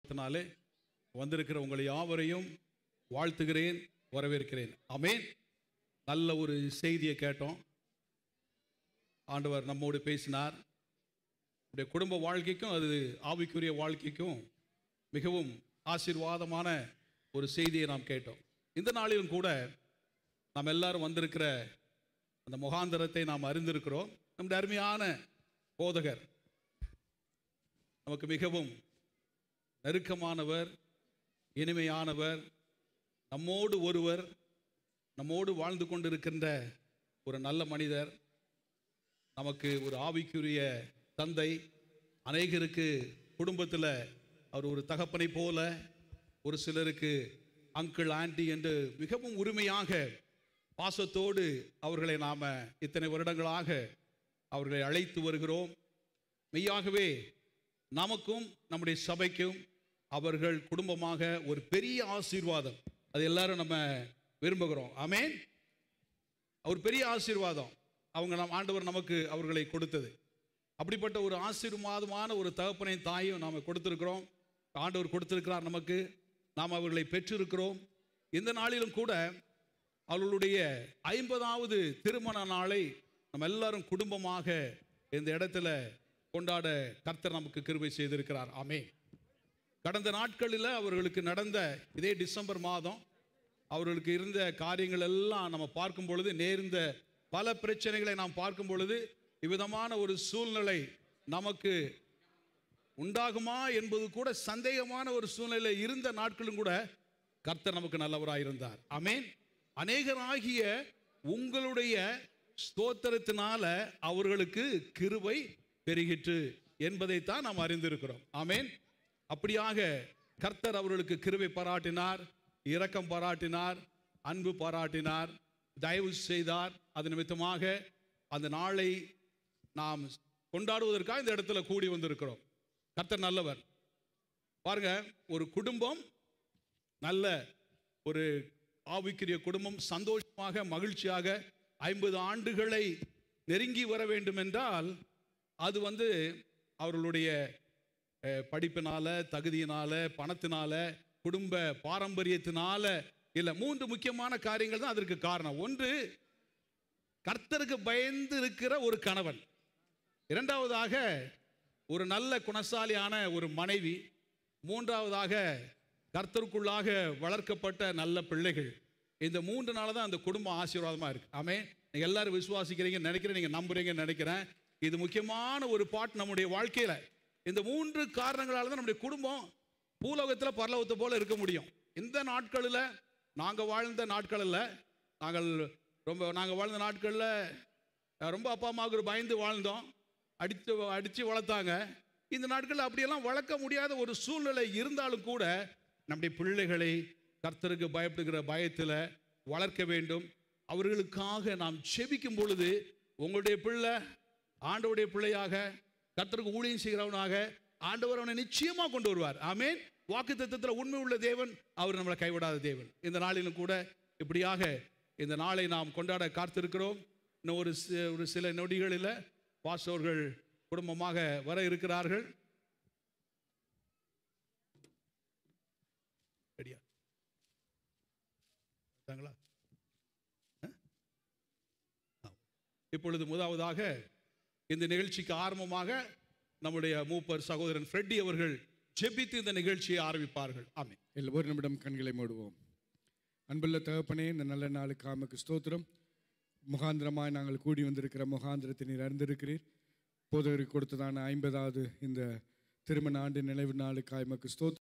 நாமத்தினாலே வந்திருக்கிற உங்களை யாவரையும் வாழ்த்துகிறேன் வரவேற்கிறேன் ஆமென் நல்ல ஒரு செய்தியை கேட்டோம் ஆண்டவர் நம்மோடு பேசினார் நம்முடைய குடும்ப வாழ்க்கைக்கும் அது ஆவிக்குரிய வாழ்க்கைக்கும் மிகவும் ஆசீர்வாதமான ஒரு செய்தியை நாம் கேட்டோம் இந்த நாளிலும் கூட நாம் எல்லாரும் வந்திருக்கிற அந்த முகாந்தரத்தை நாம் அறிந்திருக்கிறோம் நம்முடைய அருமையான போதகர் நமக்கு மிகவும் நெருக்கமானவர் இனிமையானவர் நம்மோடு ஒருவர் நம்மோடு வாழ்ந்து கொண்டிருக்கின்ற ஒரு நல்ல மனிதர் நமக்கு ஒரு ஆவிக்குரிய தந்தை அநேகருக்கு குடும்பத்தில் அவர் ஒரு தகப்பனை போல ஒரு சிலருக்கு அங்கிள் ஆண்டி என்று மிகவும் உரிமையாக பாசத்தோடு அவர்களை நாம் இத்தனை வருடங்களாக அவர்களை அழைத்து வருகிறோம் மெய்யாகவே நமக்கும் நம்முடைய சபைக்கும் அவர்கள் குடும்பமாக ஒரு பெரிய ஆசீர்வாதம் அது எல்லாரும் நம்ம விரும்புகிறோம் ஆமேன் ஒரு பெரிய ஆசீர்வாதம் அவங்க நம் ஆண்டவர் நமக்கு அவர்களை கொடுத்தது அப்படிப்பட்ட ஒரு ஆசீர்வாதமான ஒரு தகப்பனையும் தாயும் நாம் கொடுத்திருக்கிறோம் ஆண்டவர் கொடுத்திருக்கிறார் நமக்கு நாம் அவர்களை பெற்றிருக்கிறோம் இந்த நாளிலும் கூட அவர்களுடைய ஐம்பதாவது திருமண நாளை நம்ம எல்லாரும் குடும்பமாக இந்த இடத்துல கொண்டாட கர்த்தர் நமக்கு கிருபை செய்திருக்கிறார் ஆமே கடந்த நாட்களில் அவர்களுக்கு நடந்த இதே டிசம்பர் மாதம் அவர்களுக்கு இருந்த காரியங்கள் எல்லாம் நம்ம பார்க்கும் பொழுது நேர்ந்த பல பிரச்சனைகளை நாம் பார்க்கும் பொழுது இவ்விதமான ஒரு சூழ்நிலை நமக்கு உண்டாகுமா என்பது கூட சந்தேகமான ஒரு சூழ்நிலை இருந்த நாட்களும் கூட கர்த்தர் நமக்கு நல்லவராக இருந்தார் ஆமேன் அநேகராகிய உங்களுடைய ஸ்தோத்திரத்தினால அவர்களுக்கு கிருபை பெருகிற்று என்பதைத்தான் நாம் அறிந்திருக்கிறோம் ஆமேன் அப்படியாக கர்த்தர் அவர்களுக்கு கிருபை பாராட்டினார் இரக்கம் பாராட்டினார் அன்பு பாராட்டினார் தயவு செய்தார் அது நிமித்தமாக அந்த நாளை நாம் கொண்டாடுவதற்காக இந்த இடத்துல கூடி வந்திருக்கிறோம் கர்த்தர் நல்லவர் பாருங்க ஒரு குடும்பம் நல்ல ஒரு ஆவிக்குரிய குடும்பம் சந்தோஷமாக மகிழ்ச்சியாக ஐம்பது ஆண்டுகளை நெருங்கி வர வேண்டும் என்றால் அது வந்து அவர்களுடைய அஹ், படிப்பினால தகுதியினால பணத்தினால குடும்ப பாரம்பரியத்தினால இல்லை மூன்று முக்கியமான காரியங்கள் தான் அதற்கு காரணம் ஒன்று கர்த்தருக்கு பயந்து இருக்கிற ஒரு கணவன் இரண்டாவதாக ஒரு நல்ல குணசாலியான ஒரு மனைவி மூன்றாவதாக கர்த்தருக்குள்ளாக வளர்க்கப்பட்ட நல்ல பிள்ளைகள் இந்த மூன்று நாள் தான் அந்த குடும்பம் ஆசீர்வாதமாக இருக்கு ஆமே நீங்கள் எல்லாரும் விசுவாசிக்கிறீங்கன்னு நினைக்கிறேன் நீங்கள் நம்புறீங்கன்னு நினைக்கிறேன் இது முக்கியமான ஒரு பாட் நம்முடைய வாழ்க்கையில் இந்த மூன்று காரணங்களால தான் நம்முடைய குடும்பம் பூலோகத்தில் பரலோகத்தை போல இருக்க முடியும் இந்த நாட்களில் நாங்கள் வாழ்ந்த நாட்களில் நாங்கள் ரொம்ப நாங்கள் வாழ்ந்த நாட்களில் அஹ், ரொம்ப அப்பா அம்மாவுக்கு பயந்து வாழ்ந்தோம் அடித்து அடித்து வளர்த்தாங்க இந்த நாட்களில் அப்படியெல்லாம் வளர்க்க முடியாத ஒரு சூழ்நிலை இருந்தாலும் கூட நம்முடைய பிள்ளைகளை கர்த்தருக்கு பயப்படுகிற பயத்தில் வளர்க்க வேண்டும் அவர்களுக்காக நாம் செபிக்கும் பொழுது உங்களுடைய பிள்ளை ஆண்டவருடைய பிள்ளையாக கர்த்தருக்கு ஊழியம் செய்கிறவனாக ஆண்டவர் அவனை நிச்சயமாக கொண்டு வருவார் ஆமேன் வாக்கு தத்துவத்தில் உண்மை உள்ள தேவன் அவர் நம்மளை கைவிடாத தேவன் இந்த நாளிலும் கூட இப்படியாக இந்த நாளை நாம் கொண்டாட காத்திருக்கிறோம் இன்னும் ஒரு சி- ஒரு சில நொடிகளில் பாஸ்டர்கள் குடும்பமாக வர இருக்கிறார்கள் ரெடியா பார்த்தாங்களா? ஆ? ஆ. இப்பொழுது முதலாவதாக இந்த நிகழ்ச்சிக்கு ஆரம்பமாக நம்முடைய மூப்பர் சகோதரன் ஃப்ரெட்டி அவர்கள் ஜெபித்து இந்த நிகழ்ச்சியை ஆரம்பிப்பார்கள் ஆமென் இல்லை ஒரு நிமிடம் கண்களை மூடுவோம் அன்புள்ள தகப்பனே இந்த நல்ல நாளுக்கு ஆமக்கு ஸ்தோத்திரம் முகாந்திரமாய் நாங்கள் கூடி வந்திருக்கிற முகாந்திரத்தை நீர் அறிந்திருக்கிறீர் போதகருக்கு கொடுத்ததான ஐம்பதாவது இந்த திருமண ஆண்டு நினைவு நாளுக்கு ஆய்மக்கு ஸ்தோத்திரம்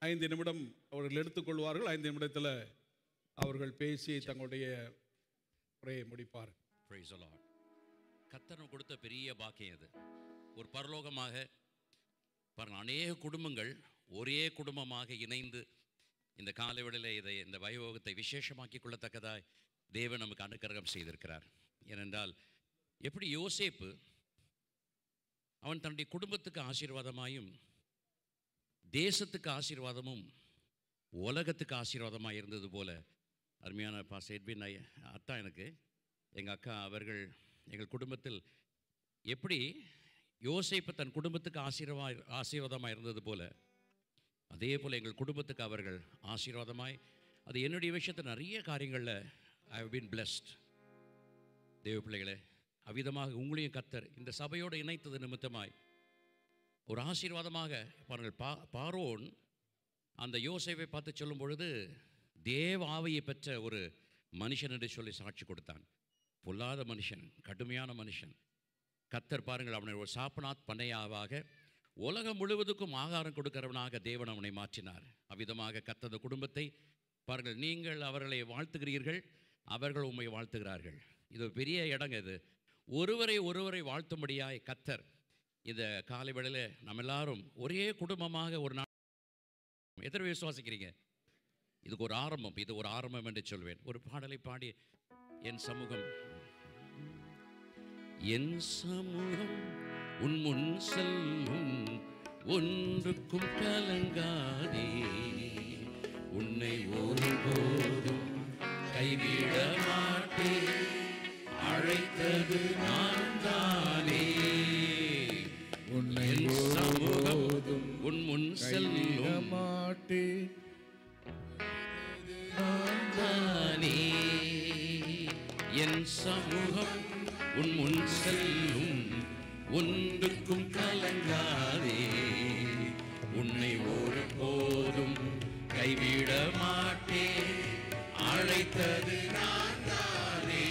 ஐந்து நிமிடம் அவர்கள் எடுத்துக்கொள்வார்கள் ஐந்து நிமிடத்தில் அவர்கள் பேசி தங்களுடைய உரையை முடிப்பார் Praise the Lord. கர்த்தர் கொடுத்த பெரிய பாக்கியம் இது ஒரு பரலோகமாக பாருங்க அநேக குடும்பங்கள் ஒரே குடும்பமாக இணைந்து இந்த காலவெளியில் இதை இந்த வைபோகத்தை விசேஷமாக்கிக் கொள்ளத்தக்கதாய் தேவன் நமக்கு அனுக்கிரகம் செய்திருக்கிறார் ஏனென்றால் எப்படி யோசேப்பு அவன் தன்னுடைய குடும்பத்துக்கு ஆசீர்வாதமாயும் தேசத்துக்கு ஆசீர்வாதமும் உலகத்துக்கு ஆசீர்வாதமாக இருந்தது போல அருமையான பாஸ் எட்வின் ஐ அத்தா எனக்கு எங்கள் அக்கா அவர்கள் எங்கள் குடும்பத்தில் எப்படி யோசேப்பு தன் குடும்பத்துக்கு ஆசீர்வா ஆசீர்வாதமாக இருந்தது போல அதே போல் எங்கள் குடும்பத்துக்கு அவர்கள் ஆசீர்வாதமாய் அது என்னுடைய விஷயத்தில் நிறைய காரியங்களில் ஐ ஹவ் பீன் பிளெஸ்ட் தேவ பிள்ளைகளே அவ்விதமாக உங்களையும் கத்தர் இந்த சபையோடு இணைத்தது நிமித்தமாய் ஒரு ஆசீர்வாதமாக பாருங்கள் பா பாரோன் அந்த யோசேப்பை பார்த்து சொல்லும் பொழுது தேவ ஆவியை பெற்ற ஒரு மனுஷன் என்று சொல்லி சாட்சி கொடுத்தான் பொல்லாத மனுஷன் கடுமையான மனுஷன் கத்தர் பாருங்கள் அவனை ஒரு சாப்பனாத் பண்ணையாவாக உலகம் முழுவதுக்கும் ஆகாரம் கொடுக்கிறவனாக தேவன் அவனை மாற்றினார் அவ்விதமாக கத்தத குடும்பத்தை பாருங்கள் நீங்கள் அவர்களை வாழ்த்துகிறீர்கள் அவர்கள் உம்மை வாழ்த்துகிறார்கள் இது ஒரு பெரிய இடங்க இது ஒருவரை ஒருவரை வாழ்த்தும்படியாய் கத்தர் இந்த காலை வேளையில் நம்ம எல்லாரும் ஒரே குடும்பமாக ஒரு நாள் எத்தனை பேர் விசுவாசிக்கிறீங்க இதுக்கு ஒரு ஆரம்பம் இது ஒரு ஆரம்பம் என்று சொல்வேன் ஒரு பாடலை பாடி என் சமூகம் என் சமூகம் உன் முன் செல்லும் ஒன்றுக்கும் கலங்காதே உன்னை ஒருபோதும் கைவிட மாட்டேன் அழைத்தது நான் தானே உன்னை என் சமூகம் ஒருபோதும் உன் முன் செல்லும் மாட்டேன் தானே என் சமூகம் உன் முன் செல்லும் ஒன்றுக்கும் கலங்காதே உன்னை ஒருபோதும் கைவிட மாட்டேன் அழைத்தது நான் தானே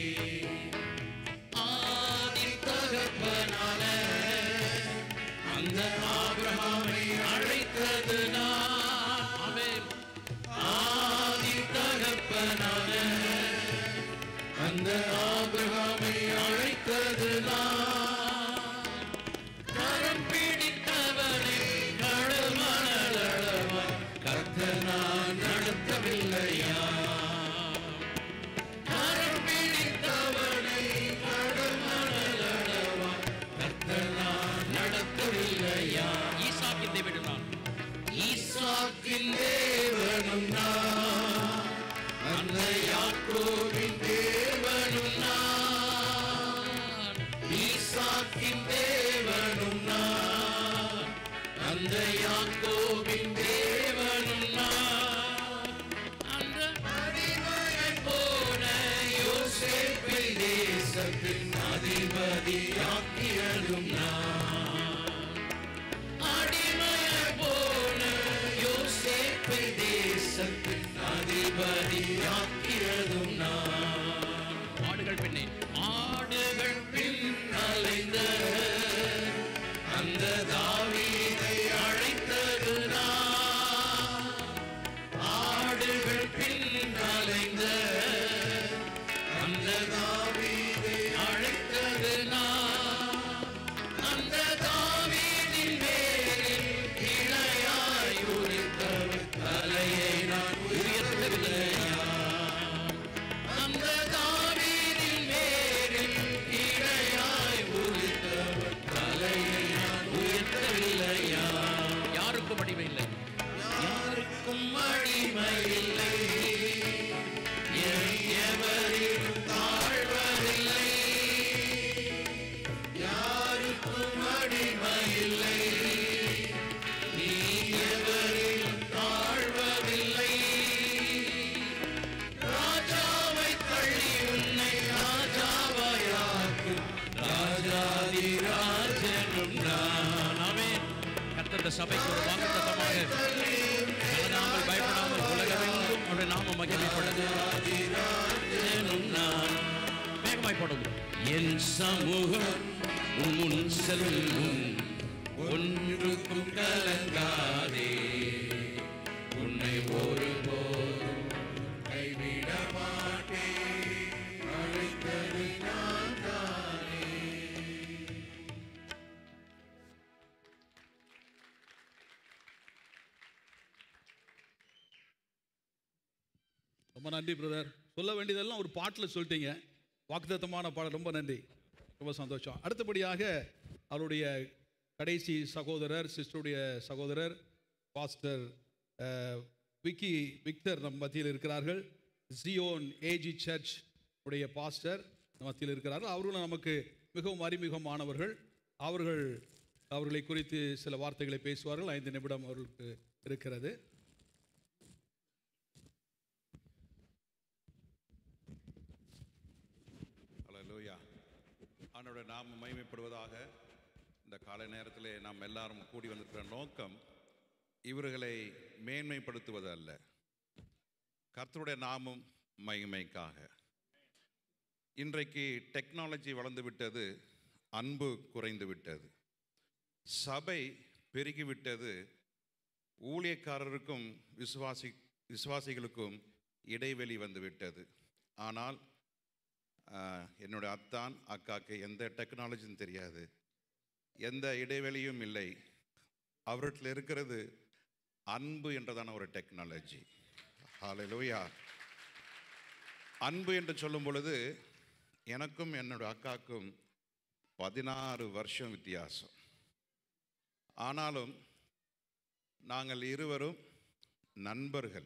ஆதி தகப்பனான அந்த ஆபிரகாமை அழைத்தது நான் ஆமென் ஆதி தகப்பனான அந்த ஆபிரகாமை அழைத்தது நான் கரம் பிடித்தவனை கடமணலளவா கர்த்தர் நான் நடத்தவில்லையா கரம் பிடித்தவனை கடமணலளவா கர்த்தர் நான் நடத்தவில்லையா ஈசாக்கின் தேவனும் நான் ஈசாக்கின் தேவனும் நான் அந்த யாக்கோபின் தேவனும் நான் ஈசாக்கின் தேவனும் நான் அந்த யாக்கோபின் தேவனும் நான் அந்த அடிமையைப் போல யோசேப்பை தேசத்தின் அதிபதியாக்கியதும் நான் அடிமையைப் போல யோசேப்பை தேசத்தின் அதிபதியாக்கியதும் நான் ஆடுகள் பின்னே ஆடுகள் பின் அலைந்த அந்த தாவீதை அழைத்தது நான் ஆடுகள் பின் அலைந்த அந்த தாவீதை அழைத்தது நான் அந்த தாவீதின் மேலில் இளையாய் உரித்தவர் தலையை நான் உயர்த்தவில்லையா அந்த தாவீதின் மேலில் இளையாய் உரித்தவர் தலையை நான் உயர்த்தவில்லையா யாருக்கும் அடிமை இல்லை யாருக்கும் அடிமை இல்லை எவரிலும் தாழ்வதில்லை யாருக்கும் அடிமை இல்லை நீ எவரிலும் தாழ்வதில்லை ராஜாவை தள்ளி உன்னை ராஜாவாயாக்கும் ராஜாதி ராஜனும் நானே கத்தந்த சபைக்கு ஒரு வாக்குத்தத்தமாக கலங்காமல் பயப்படாமல் உலகமெங்கும் அவருடைய நாம மகிமைப்பட்டது ராஜனும் நான் வேகமாய் போடும் என் சமூகம் உன் முன் செல்லும் ஒன்றுக்கும் கலங்காதே ரொம்ப நன்றி பிரதர் சொல்ல வேண்டியதெல்லாம் ஒரு பாட்டில் சொல்லிட்டீங்க வாக்குத்தத்தமான பாடல் ரொம்ப நன்றி ரொம்ப சந்தோஷம் அடுத்தபடியாக அவருடைய கடைசி சகோதரர் சிஸ்டருடைய சகோதரர் பாஸ்டர் அஹ், விக்கி விக்டர் நம் மத்தியில் இருக்கிறார்கள் ஜியோன் ஏஜி சர்ச் உடைய பாஸ்டர் நம் மத்தியில் இருக்கிறார்கள் அவர்களும் நமக்கு மிகவும் அறிமுகமானவர்கள் அவர்கள் அவர்களை குறித்து சில வார்த்தைகளை பேசுவார்கள் ஐந்து நிமிடம் அவர்களுக்கு இருக்கிறது ஹalleluya ஆண்டவருடைய நாமம் மகிமைப்படுவதாக இந்த காலை நேரத்திலே நாம் எல்லாரும் கூடி வந்திருக்கிற நோக்கம் இவர்களை மேன்மைப்படுத்துவது அல்ல கர்த்தருடைய நாமம் மகிமைக்காக இன்றைக்கு டெக்னாலஜி வளர்ந்து விட்டது அன்பு குறைந்து விட்டது சபை பெருகிவிட்டது ஊழியக்காரருக்கும் விசுவாசி விசுவாசிகளுக்கும் இடைவெளி வந்து விட்டது ஆனால் ஆஹ், என்னோட அத்தான் அக்காக்கு எந்த டெக்னாலஜியும் தெரியாது எந்த இடைவெளியும் இல்லை அவர்கிட்ட இருக்கிறது அன்பு என்றதான ஒரு டெக்னாலஜி ஹalleluya அன்பு என்று சொல்லும் பொழுது எனக்கும் என்னோட அக்காக்கும் பதினாறு வருஷம் வித்தியாசம் ஆனாலும் நாங்கள் இருவரும் நண்பர்கள்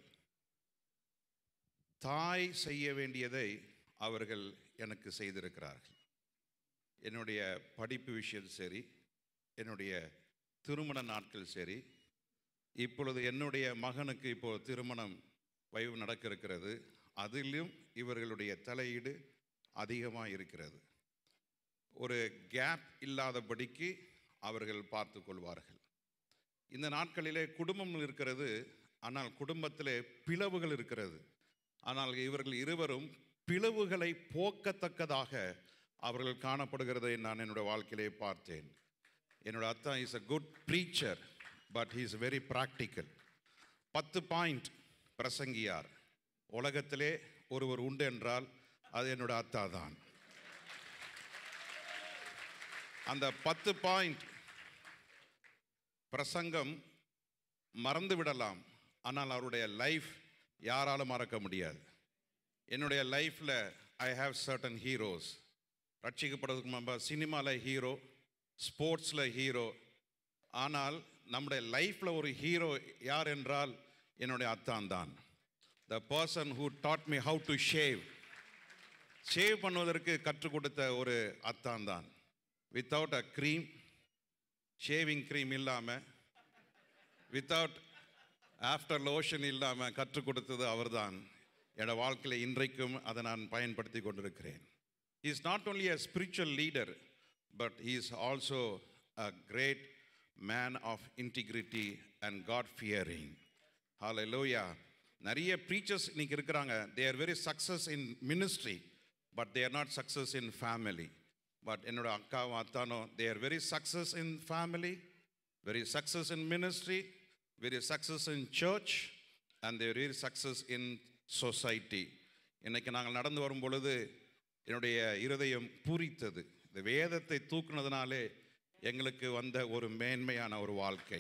தாய் செய்ய வேண்டியதை அவர்கள் எனக்கு செய்திருக்கிறார்கள் என்னுடைய படிப்பு விஷயம் சரி என்னுடைய திருமண நாட்கள் சரி இப்பொழுது என்னுடைய மகனுக்கு இப்போ திருமணம் வயவு நடக்க இருக்கிறது அதிலும் இவர்களுடைய தலையீடு அதிகமாக இருக்கிறது ஒரு கேப் இல்லாதபடிக்கு அவர்கள் பார்த்து கொள்வார்கள் இந்த நாட்களிலே குடும்பம் இருக்கிறது ஆனால் குடும்பத்திலே பிளவுகள் இருக்கிறது ஆனால் இவர்கள் இருவரும் பிளவுகளை போக்கத்தக்கதாக அவர்கள் காணப்படுகிறதை நான் என்னுடைய வாழ்க்கையிலே பார்த்தேன் என்னோட அத்தா is a good preacher but he is very practical பத்து பாயிண்ட் பிரசங்கியார் உலகத்திலே ஒருவர் உண்டு என்றால் அது என்னோட அத்தா தான் அந்த பத்து பாயிண்ட் பிரசங்கம் மறந்து விடலாம் ஆனால் அவருடைய லைஃப் யாராலும் மறக்க முடியாது என்னுடைய லைஃப்பில் ஐ ஹாவ் சர்டன் ஹீரோஸ் ரட்சிக்கப்படுறதுக்கு முன்பு சினிமாவில் ஹீரோ ஸ்போர்ட்ஸில் ஹீரோ ஆனால் நம்முடைய லைஃப்பில் ஒரு ஹீரோ யார் என்றால் என்னுடைய அத்தான் தான் the person who taught me how to shave shave பண்ணுவதற்கு கற்றுக் கொடுத்த ஒரு அத்தான் தான் without a cream shaving cream இல்லாமல் வித்தவுட் ஆஃப்டர் லோஷன் இல்லாமல் கற்றுக் கொடுத்தது அவர்தான் என்னோட வாழ்க்கையில் இன்றைக்கும் அதை நான் பயன்படுத்தி கொண்டிருக்கிறேன் is not only a spiritual leader but he is also a great man of integrity and God fearing ஹalleluya நிறைய ப்ரீச்சர்ஸ் இன்னைக்கு இருக்கிறாங்க they are very success in ministry but they are not success in family but என்னோட அக்காவும் அத்தானும் they are very success in family very success in ministry very success in church and they're very success in society இன்னைக்கு நாங்கள் நடந்து வரும் பொழுது என்னுடைய இருதயம் பூரித்தது இந்த வேதத்தை தூக்குனதுனாலே எங்களுக்கு வந்த ஒரு மேன்மையான ஒரு வாழ்க்கை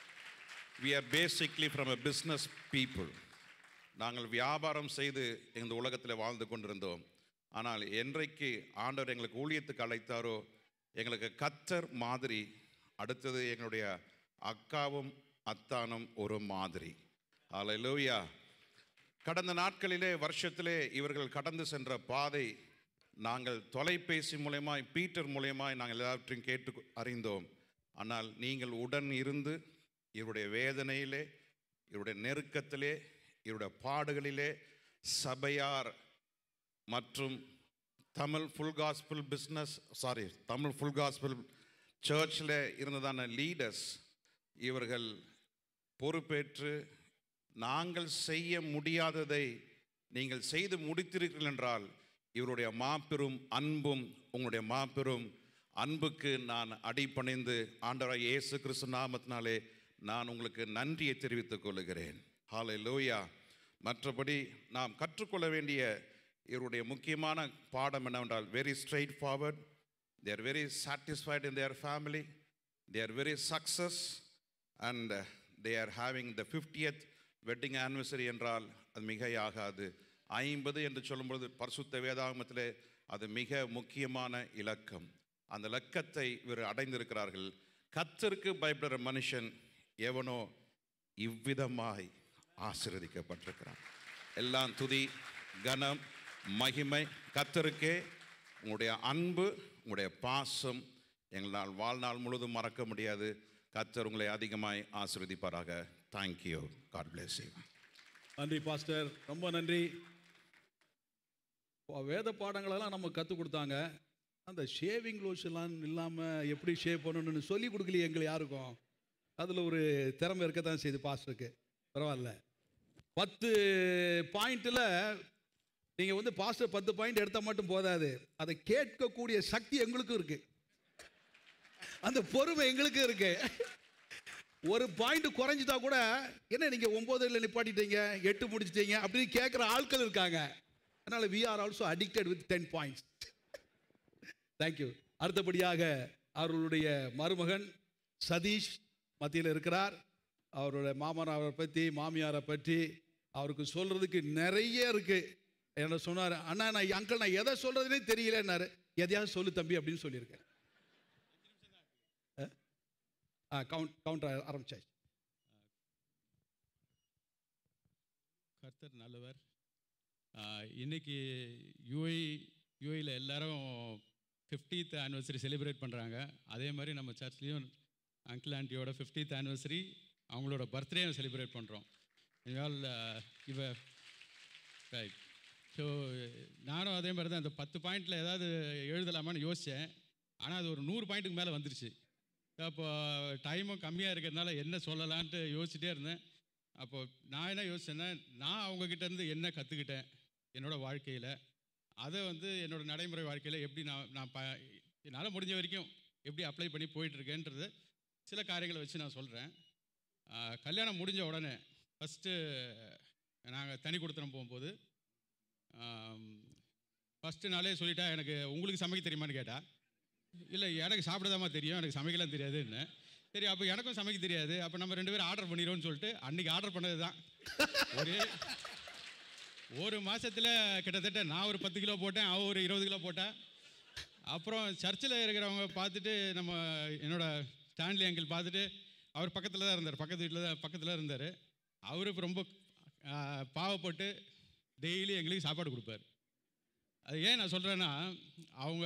we are basically from a business people நாங்கள் வியாபாரம் செய்து இந்த உலகத்தில் வாழ்ந்து கொண்டிருந்தோம் ஆனால் என்றைக்கு ஆண்டவர் எங்களுக்கு ஊழியத்துக்கு அழைத்தாரோ எங்களுக்கு கத்தர் மாதிரி அடுத்தது எங்களுடைய அக்காவும் அத்தானும் ஒரு மாதிரி ஹalleluya கடந்த நாட்களிலே வருஷத்திலே இவர்கள் கடந்து சென்ற பாதை நாங்கள் தொலைபேசி மூலயமாய் பீட்டர் மூலயமாய் நாங்கள் எல்லாவற்றையும் கேட்டு அறிந்தோம் ஆனால் நீங்கள் உடன் இருந்து இவருடைய வேதனையிலே இவருடைய நெருக்கத்திலே இவருடைய பாடுகளிலே சபையார் மற்றும் Tamil full gospel business sorry Tamil full gospel சர்ச்சில் இருந்ததான லீடர்ஸ் இவர்கள் பொறுப்பேற்று நாங்கள் செய்ய முடியாததை நீங்கள் செய்து முடித்திருக்கிறீர்கள் என்றால் இவருடைய மாபெரும் அன்பும் உங்களுடைய மாபெரும் அன்புக்கு நான் அடிபணிந்து ஆண்டவராய் இயேசு கிறிஸ்து நாமத்தினாலே நான் உங்களுக்கு நன்றியை தெரிவித்துக் கொள்கிறேன் ஹalleluya மற்றபடி நாம் கற்றுக்கொள்ள வேண்டிய இவருடைய முக்கியமான பாடம் என்னவென்றால் very straightforward they are very satisfied in their family they are very success and uh, they are having the 50th wedding anniversary என்றால் அது மிகையாகாது ஐம்பது என்று சொல்லும்பொழுது பரிசுத்த வேதாகமத்திலே அது மிக முக்கியமான இலக்கம் அந்த இலக்கத்தை இவர் அடைந்திருக்கிறார்கள் கத்தருக்கு பயப்படுற மனுஷன் எவனோ இவ்விதமாய் ஆசீர்வதிக்கப்பட்டிருக்கிறான் எல்லாம் துதி கனம் மகிமை கத்தருக்கே உங்களுடைய அன்பு உங்களுடைய பாசம் எங்களால் வாழ்நாள் முழுவதும் மறக்க முடியாது கத்தர் உங்களை அதிகமாய் ஆசீர்வதிப்பாராக தேங்க்யூ காட் பிளேஸ் யூ நன்றி பாஸ்டர் ரொம்ப நன்றி இப்போ வேத பாடங்களெல்லாம் நம்ம கற்றுக் கொடுத்தாங்க அந்த ஷேவிங் லோஷன்லாம் இல்லாமல் எப்படி ஷேவ் பண்ணணும்னு சொல்லி கொடுக்கலையே எங்களுக்கு யாருக்கும் அதில் ஒரு திறமை இருக்க தான் செய்யுது பாஸ்டருக்கு பரவாயில்ல பத்து பாயிண்ட்டில் நீங்கள் வந்து பாஸ்டர் பத்து பாயிண்ட் எடுத்தால் மட்டும் போதாது அதை கேட்கக்கூடிய சக்தி எங்களுக்கும் இருக்குது அந்த பொறுமை எங்களுக்கும் இருக்கு ஒரு பாயிண்ட் குறைஞ்சிட்டா கூட என்ன நீங்க ஒன்பதுல நிப்பாட்டிட்டீங்க எட்டு முடிச்சிட்டீங்க அப்படின்னு கேட்குற ஆட்கள் இருக்காங்க அதனால we are also addicted with ten points thank you அடுத்தபடியாக அவர்களுடைய மருமகன் சதீஷ் மத்தியில் இருக்கிறார் அவருடைய மாமனாரை பற்றி மாமியாரை பற்றி அவருக்கு சொல்றதுக்கு நிறைய இருக்கு என்ன சொன்னார் அண்ணா நான் அங்கிள் நான் எதை சொல்றதுனே தெரியலன்னாரு எதையாவது சொல்லு தம்பி அப்படின்னு சொல்லியிருக்கேன் ஆ கவுண்ட் கவுண்ட் ஆரம்பிச்சாச்சு கர்த்தர் நல்லவர் ஆஹ் இன்னைக்கு யூஐ யூஐயில் எல்லாரும் ஃபிஃப்டீத் ஆனிவர்சரி செலிப்ரேட் பண்ணுறாங்க அதே மாதிரி நம்ம சர்ச்லேயும் அங்கிள் ஆண்டியோட ஃபிஃப்டீத் ஆனிவர்சரி அவங்களோட பர்த்டே செலிப்ரேட் பண்ணுறோம் இவால் இவ ரைட் ஸோ நானும் அதே மாதிரி தான் இந்த பத்து பாயிண்டில் ஏதாவது எழுதலாமான்னு யோசித்தேன் ஆனால் அது ஒரு நூறு பாயிண்ட்டுக்கு மேலே வந்துருச்சு அப்போ டைமும் கம்மியாக இருக்கிறதுனால என்ன சொல்லலான்ட்டு யோசிச்சுட்டே இருந்தேன் அப்போ நான் என்ன யோசிச்சேன்னா நான் அவங்கக்கிட்ட இருந்து என்ன கற்றுக்கிட்டேன் என்னோடய வாழ்க்கையில் அதை வந்து என்னோட நடைமுறை வாழ்க்கையில் எப்படி நான் நான் ப என்னால் முடிஞ்ச வரைக்கும் எப்படி அப்ளை பண்ணி போயிட்டுருக்கேன்றது சில காரியங்களை வச்சு நான் சொல்கிறேன் கல்யாணம் முடிஞ்ச உடனே ஃபஸ்ட்டு நாங்கள் தனி கொடுத்தனம் போகும்போது ஃபஸ்ட்டு நாளே சொல்லிட்டா எனக்கு உங்களுக்கு சமைக்க தெரியுமான்னு கேட்டா இல்லை எனக்கு சாப்பிடதாம்மா தெரியும் எனக்கு சமைக்கலாம் தெரியாதுன்னு சரி அப்போ எனக்கும் சமைக்க தெரியாது அப்போ நம்ம ரெண்டு பேரும் ஆர்டர் பண்ணிடுவோம்னு சொல்லிட்டு அன்னைக்கு ஆர்டர் பண்ணது தான் ஒரே ஒரு மாசத்துல கிட்டத்தட்ட நான் ஒரு பத்து கிலோ போட்டேன் அவ ஒரு இருபது கிலோ போட்டா அப்புறம் சர்ச்சில் இருக்கிறவங்க பார்த்துட்டு நம்ம என்னோட ஸ்டான்லி அங்கிள் பார்த்துட்டு அவர் பக்கத்தில் தான் இருந்தார் பக்கத்து வீட்டில் தான் பக்கத்தில் இருந்தார் அவர் இப்போ ரொம்ப ஆ, பாவப்பட்டு டெய்லி எங்களுக்கு சாப்பாடு கொடுப்பார் அது ஏன் நான் சொல்கிறேன்னா அவங்க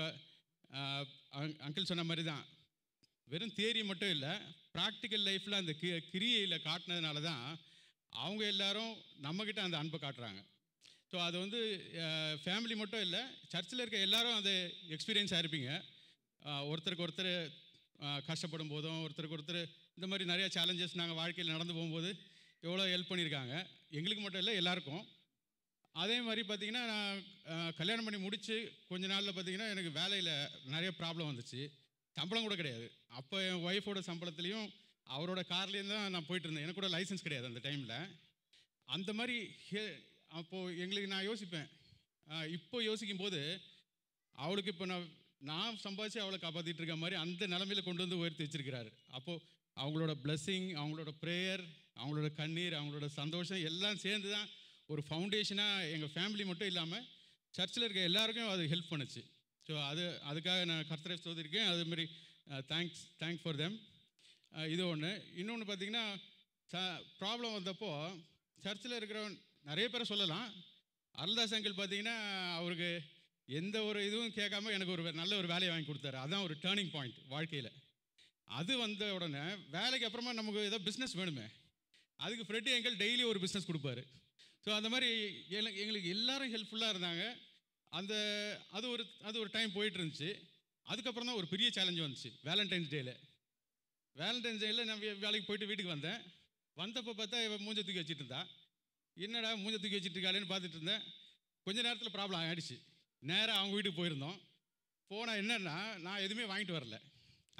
அங்கிள் சொன்ன மாதிரி தான் வெறும் தியரி மட்டும் இல்லை ப்ராக்டிக்கல் லைஃப்பில் அந்த கி கிரியையில் காட்டினதுனால தான் அவங்க எல்லாரும் நம்மக்கிட்ட அந்த அன்பை காட்டுறாங்க ஸோ அது வந்து ஃபேமிலி மட்டும் இல்லை சர்ச்சில் இருக்க எல்லாரும் அது எக்ஸ்பீரியன்ஸ் ஆயிருப்பீங்க அஹ், ஒருத்தருக்கு ஒருத்தர் அஹ், கஷ்டப்படும் போதும் ஒருத்தருக்கு ஒருத்தர் இந்த மாதிரி நிறைய சேலஞ்சஸ் நாங்கள் வாழ்க்கையில் நடந்து போகும்போது எவ்வளோ ஹெல்ப் பண்ணியிருக்காங்க எங்களுக்கு மட்டும் இல்லை எல்லாருக்கும் அதே மாதிரி பார்த்தீங்கன்னா நான் அஹ், கல்யாணம் பண்ணி முடித்து கொஞ்ச நாளில் பார்த்தீங்கன்னா எனக்கு வேலையில் நிறைய ப்ராப்ளம் வந்துச்சு சம்பளம் கூட கிடையாது அப்போ என் ஒய்ஃபோட சம்பளத்துலேயும் அவரோட கார்லேயும் தான் நான் போயிட்டு இருந்தேன் எனக்கு கூட லைசன்ஸ் கிடையாது அந்த டைமில் அந்த மாதிரி ஹே- அப்போது எங்களுக்கு நான் யோசிப்பேன் அஹ், இப்போ யோசிக்கும் போது அவளுக்கு இப்போ நான் நான் சம்பாதிச்சு அவளை காப்பாற்றிட்டு இருக்க மாதிரி அந்த நிலமையில கொண்டு வந்து உயர்த்தி வச்சிருக்கிறாரு அப்போது அவங்களோட blessing அவங்களோட ப்ரேயர் அவங்களோட கண்ணீர் அவங்களோட சந்தோஷம் எல்லாம் சேர்ந்து தான் ஒரு ஃபவுண்டேஷனாக எங்கள் ஃபேமிலி மட்டும் இல்லாமல் சர்ச்சில் இருக்க எல்லாருக்கும் அது ஹெல்ப் பண்ணுச்சு ஸோ அது அதுக்காக நான் கர்த்தரை சோதிருக்கேன் அது மாதிரி தேங்க்ஸ் தேங்க் ஃபார் தெம் இது ஒன்று இன்னொன்று பார்த்தீங்கன்னா ப்ராப்ளம் வந்தப்போ சர்ச்சில் இருக்கிறவன் நிறைய பேரை சொல்லலாம் அருள்தாஸ் அங்கிள் பார்த்தீங்கன்னா அவருக்கு எந்த ஒரு இதுவும் கேட்காம எனக்கு ஒரு நல்ல ஒரு வேலையை வாங்கி கொடுத்தாரு அதான் ஒரு டேர்னிங் பாயிண்ட் வாழ்க்கையில் அது வந்த உடனே வேலைக்கு அப்புறமா நமக்கு ஏதோ பிஸ்னஸ் வேணுமே அதுக்கு ஃப்ரெட்டி எங்கள் டெய்லி ஒரு பிஸ்னஸ் கொடுப்பாரு ஸோ அந்த மாதிரி எல- எங்களுக்கு எல்லாரும் ஹெல்ப்ஃபுல்லாக இருந்தாங்க அந்த அது ஒரு அது ஒரு டைம் போயிட்டு இருந்துச்சு அதுக்கப்புறம் தான் ஒரு பெரிய சேலஞ்ச் வந்துச்சு வேலண்டைன்ஸ் டேல வேலண்டைன்ஸ் டேல நான் வே- வேலைக்கு போயிட்டு வீட்டுக்கு வந்தேன் வந்தப்போ பார்த்தா இவ மூஞ்ச தூக்கி வச்சுட்டு இருந்தா என்னடா மூஞ்ச தூக்கி வச்சுட்டு இருக்காளேன்னு பார்த்துட்டு இருந்தேன் கொஞ்ச நேரத்தில் ப்ராப்ளம் ஆயிடுச்சு நேராக அவங்க வீட்டுக்கு போயிருந்தோம் போனால் என்னன்னா நான் எதுவுமே வாங்கிட்டு வரல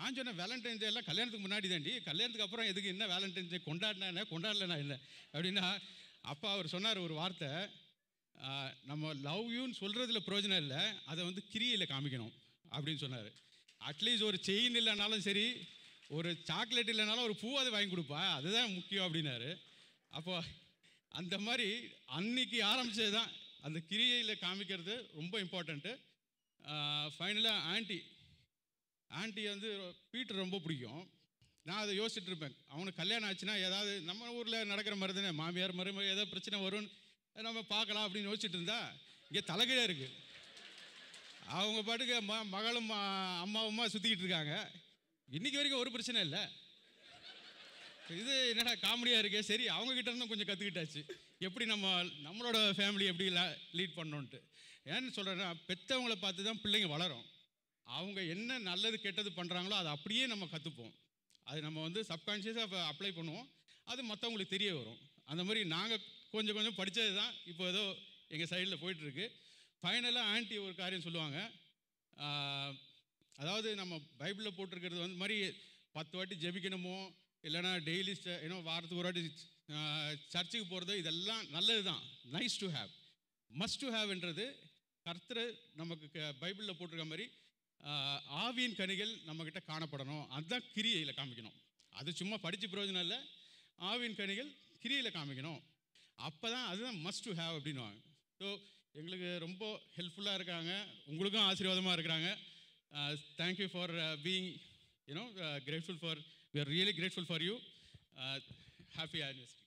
நான் சொன்னேன் வேலண்டைன்ஸ் டே எல்லாம் கல்யாணத்துக்கு முன்னாடி தாண்டி கல்யாணத்துக்கு அப்புறம் எதுக்கு என்ன வேலண்டைன்ஸ் டே கொண்டாடினா என்ன கொண்டாடலனா என்ன அப்படின்னா அப்பா அவர் சொன்னார் ஒரு வார்த்தை ஆ, நம்ம லவ் யூன்னு சொல்கிறதுல பிரயோஜனம் இல்லை அதை வந்து கிரியில் காமிக்கணும் அப்படின்னு சொன்னார் அட்லீஸ்ட் ஒரு செயின் இல்லைனாலும் சரி ஒரு சாக்லேட் இல்லைனாலும் ஒரு பூ அதை வாங்கி கொடுப்பா அதுதான் முக்கியம் அப்படின்னாரு அப்போ அந்த மாதிரி அன்னைக்கு ஆரம்பிச்சது தான் அந்த கிரியையில் காமிக்கிறது ரொம்ப இம்பார்ட்டண்ட்டு ஃபைனலாக ஆன்ட்டி ஆன்ட்டி வந்து பீட்டர் ரொம்ப பிடிக்கும் நான் அதை யோசிச்சுட்டு இருப்பேன் அவனுக்கு கல்யாணம் ஆச்சுன்னா ஏதாவது நம்ம ஊரில் நடக்கிற மாதிரி தானே மாமியார் மருமக ஏதாவது பிரச்சனை வரும்னு நம்ம பார்க்கலாம் அப்படின்னு யோசிச்சுட்டு இருந்தா இங்கே தலைகீழாக இருக்குது அவங்க பாட்டுக்கு ம மகளும் ம- அம்மாவுமா சுற்றிக்கிட்டு இருக்காங்க இன்னைக்கு வரைக்கும் ஒரு பிரச்சனை இல்லை இது என்னடா காமெடியாக இருக்கே சரி அவங்க கிட்ட இருந்தும் கொஞ்சம் கற்றுக்கிட்டாச்சு எப்படி நம்ம நம்மளோட ஃபேமிலி எப்படி லீட் பண்ணோன்ட்டு ஏன்னு சொல்கிறேன்னா பெற்றவங்கள பார்த்து தான் பிள்ளைங்க வளரும் அவங்க என்ன நல்லது கெட்டது பண்ணுறாங்களோ அதை அப்படியே நம்ம கற்றுப்போம் அது நம்ம வந்து சப்கான்ஷியஸாக அப்ளை பண்ணுவோம் அது மற்றவங்களுக்கு தெரிய வரும் அந்த மாதிரி நாங்கள் கொஞ்சம் கொஞ்சம் படித்தது தான் இப்போ ஏதோ எங்கள் சைடில் போயிட்டுருக்கு ஃபைனலாக ஆன்ட்டி ஒரு காரியம் சொல்லுவாங்க ஆஹ், அதாவது நம்ம பைபிளில் போட்டிருக்கிறது வந்து மாதிரி பத்து வாட்டி ஜெபிக்கணுமோ இல்லைன்னா டெய்லி ஏன்னோ வாரத்துக்கு ஒரு வாட்டி சர்ச்சுக்கு போகிறது இதெல்லாம் நல்லது தான் nice to have must to ஹேவ்ன்றது கர்த்தர் நமக்கு க- பைபிளில் போட்டிருக்க மாதிரி ஆஹ், ஆவியின் கனிகள் நம்மக்கிட்ட காணப்படணும் அதுதான் கிரியையில் காமிக்கணும் அது சும்மா படித்து பிரயோஜனம் இல்லை ஆவியின் கனிகள் கிரியில் காமிக்கணும் அப்போ தான் அதுதான் மஸ்ட் டு ஹேவ் அப்படின்னுவாங்க ஸோ எங்களுக்கு ரொம்ப ஹெல்ப்ஃபுல்லாக இருக்காங்க உங்களுக்கும் ஆசீர்வாதமாக இருக்கிறாங்க thank you for being you know grateful for we are really grateful for you happy anniversary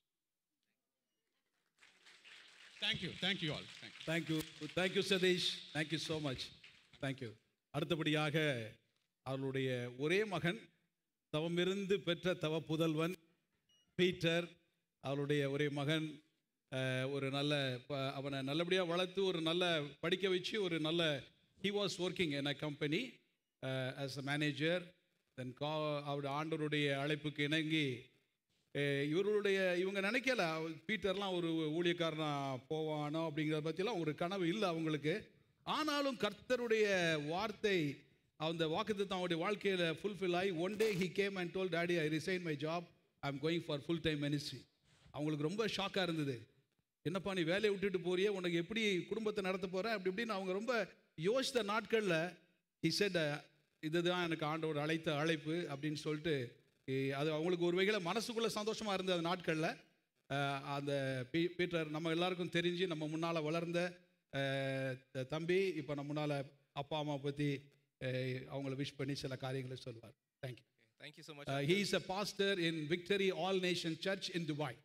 thank you thank you all thank you thank you thank you Satish thank you so much thank you அடுத்தபடியாக அவர்களுடைய ஒரே மகன் தவமிருந்து பெற்ற தவ புதல்வன் பீட்டர் அவருடைய ஒரே மகன் அஹ், ஒரு நல்ல ப- அவனை நல்லபடியாக வளர்த்து ஒரு நல்ல படிக்க வச்சு ஒரு நல்ல he was working in a company as a manager then கா அவருடைய ஆண்டவருடைய அழைப்புக்கு இணங்கி அஹ், இவருடைய இவங்க நினைக்கல அவ- பீட்டர்லாம் ஒரு ஊழியக்காரனா போவானோ அப்படிங்கிறத பற்றிலாம் ஒரு கனவு இல்லை அவங்களுக்கு ஆனாலும் கர்த்தருடைய வார்த்தை அந்த வாக்குத்தத்தம் அவருடைய வாழ்க்கையில் ஃபுல்ஃபில் ஆகி one day he came and told daddy I resign my job I am going for full time ministry அவங்களுக்கு ரொம்ப ஷாக்காக இருந்தது என்னப்பா நீ வேலையை விட்டுட்டு போறியே உனக்கு எப்படி குடும்பத்தை நடத்த போற அப்படி இப்படின்னு அவங்க ரொம்ப யோசித்த நாட்களில் he said "Uh, இதுதான் எனக்கு ஆண்டவர் அழைத்த அழைப்பு அப்படின்னு சொல்லிட்டு eh, அது அவங்களுக்கு ஒரு வகையில் மனசுக்குள்ள சந்தோஷமா இருந்த அந்த நாட்களில் அந்த பீ பீட்டர் நம்ம எல்லாருக்கும் தெரிஞ்சு நம்ம முன்னால் வளர்ந்த அஹ், த- தம்பி இப்போ நம்ம முன்னால் அப்பா அம்மா பற்றி அவங்கள விஷ் பண்ணி சில காரியங்களை சொல்வார் thank you Thank you so much. He is a pastor in Victory All Nation church in Dubai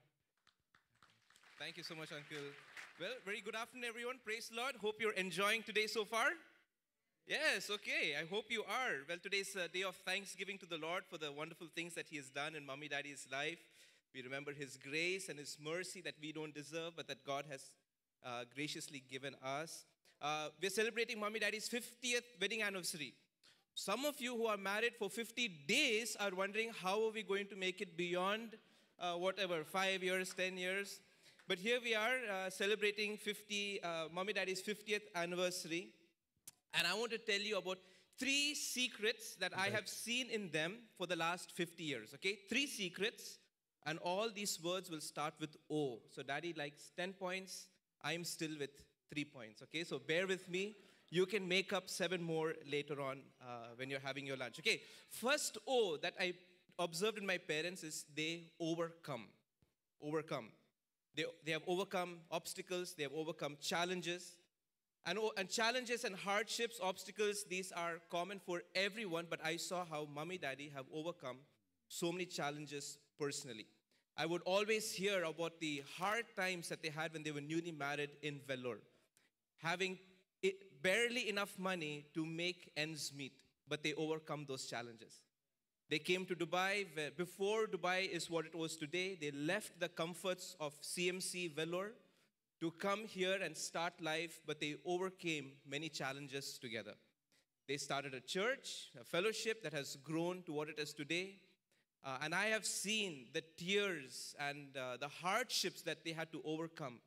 Thank you so much, Uncle. Well, very good afternoon, everyone. Praise the Lord. Hope you're enjoying today so far. Yes, okay. I hope you are. Well, today's a day of thanksgiving to the Lord for the wonderful things that He has done in Mommy Daddy's life. We remember His grace and His mercy that we don't deserve, but that God has uh, graciously given us. Uh, we're celebrating Mommy Daddy's 50th wedding anniversary. Some of you who are married for 50 days are wondering how are we going to make it beyond uh, whatever, five years, 10 years. But here we are uh, celebrating 50, uh, Mommy Daddy's 50th anniversary. And I want to tell you about three secrets that I have seen in them for the last 50 years. Okay? Three secrets, and all these words will start with O. So, Daddy likes 10 points. I'm still with three points. Okay? So, bear with me. You can make up seven more later on uh, when you're having your lunch. Okay? First O that I observed in my parents is they overcome. Overcome. They, they have overcome obstacles, they have overcome challenges. And, o- and challenges and hardships, obstacles, these are common for everyone, but I saw how mommy daddy have overcome so many challenges personally. I would always hear about the hard times that they had when they were newly married in Vellore, having it, barely enough money to make ends meet, but they overcome those challenges. They came to Dubai where before Dubai is what it was today. They left the comforts of CMC Vellore to come here and start life, but they overcame many challenges together. They started a church, a fellowship that has grown to what it is today. Uh, and I have seen the tears and uh, the hardships that they had to overcome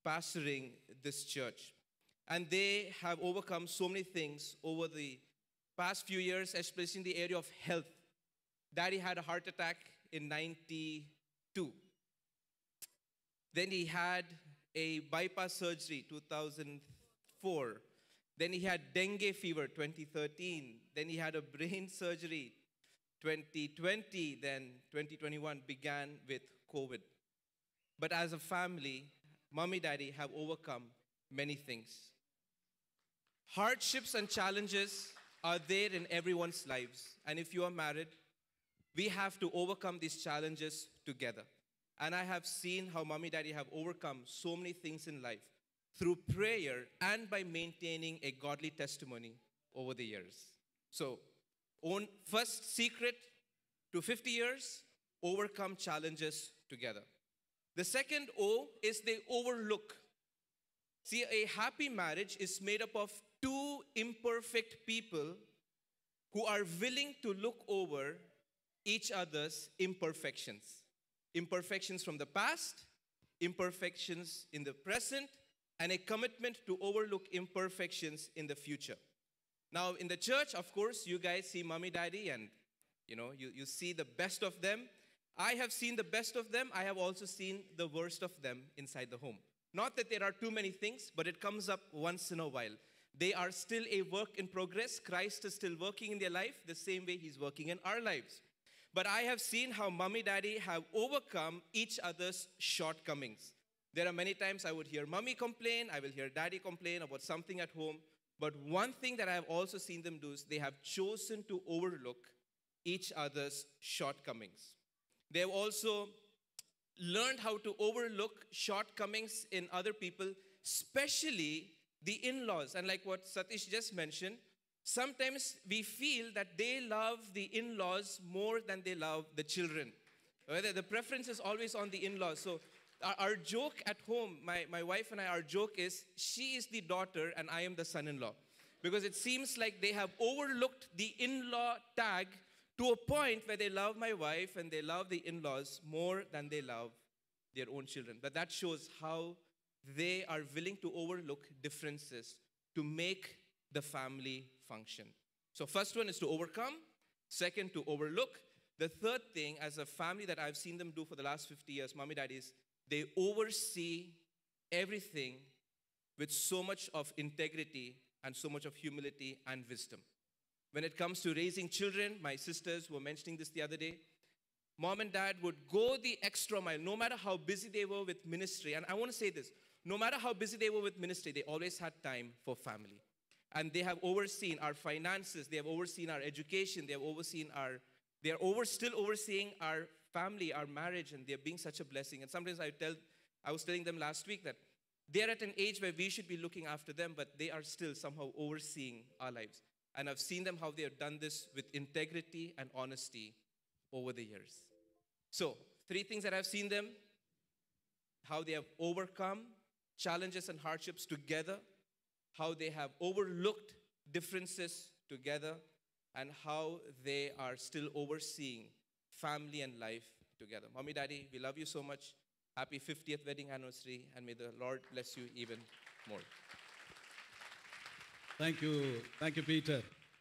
pastoring this church. And they have overcome so many things over the past few years, especially in the area of health. Daddy had a heart attack in 92. Then he had a bypass surgery 2004. Then he had dengue fever 2013. Then he had a brain surgery 2020. Then 2021 began with COVID. But as a family, mommy, daddy have overcome many things. Hardships and challenges are there in everyone's lives. And if you are married, we have to overcome these challenges together. And I have seen how mommy, daddy have overcome so many things in life through prayer and by maintaining a godly testimony over the years. So, own first secret to 50 years overcome challenges together. The second O is they overlook. See, a happy marriage is made up of two imperfect people who are willing to look over each other's imperfections. Imperfections from the past, imperfections in the present, and a commitment to overlook imperfections in the future. Now, in the church, of course, you guys see mommy, daddy, and you know, you, you see the best of them. I have seen the best of them. I have also seen the worst of them inside the home. Not that there are too many things, but it comes up once in a while. They are still a work in progress. Christ is still working in their life the same way He's working in our lives. But I have seen how mommy, daddy have overcome each other's shortcomings. There are many times I would hear mommy complain, I will hear daddy complain about something at home. But one thing that I have also seen them do is they have chosen to overlook each other's shortcomings. They have also learned how to overlook shortcomings in other people, especially the in laws. And like what Satish just mentioned, sometimes we feel that they love the in laws more than they love the children. Whether the preference is always on the in laws. So, our, our joke at home, my, my wife and I, our joke is she is the daughter and I am the son in law. Because it seems like they have overlooked the in law tag to a point where they love my wife and they love the in laws more than they love their own children. But that shows how they are willing to overlook differences to make the family function. So, first one is to overcome, second, to overlook. The third thing, as a family that I've seen them do for the last 50 years, mommy, daddy, is they oversee everything with so much of integrity and so much of humility and wisdom. When it comes to raising children, my sisters were mentioning this the other day. Mom and dad would go the extra mile, no matter how busy they were with ministry. And I want to say this no matter how busy they were with ministry, they always had time for family. And they have overseen our finances, they have overseen our education, they have overseen our, they are over, still overseeing our family, our marriage, and they're being such a blessing. And sometimes I tell, I was telling them last week that they're at an age where we should be looking after them, but they are still somehow overseeing our lives. And I've seen them how they have done this with integrity and honesty over the years. So, three things that I've seen them how they have overcome challenges and hardships together, how they have overlooked differences together, and how they are still overseeing family and life together. Mommy, Daddy, we love you so much. Happy 50th wedding anniversary, and may the Lord bless you even more. Thank you thank you Peter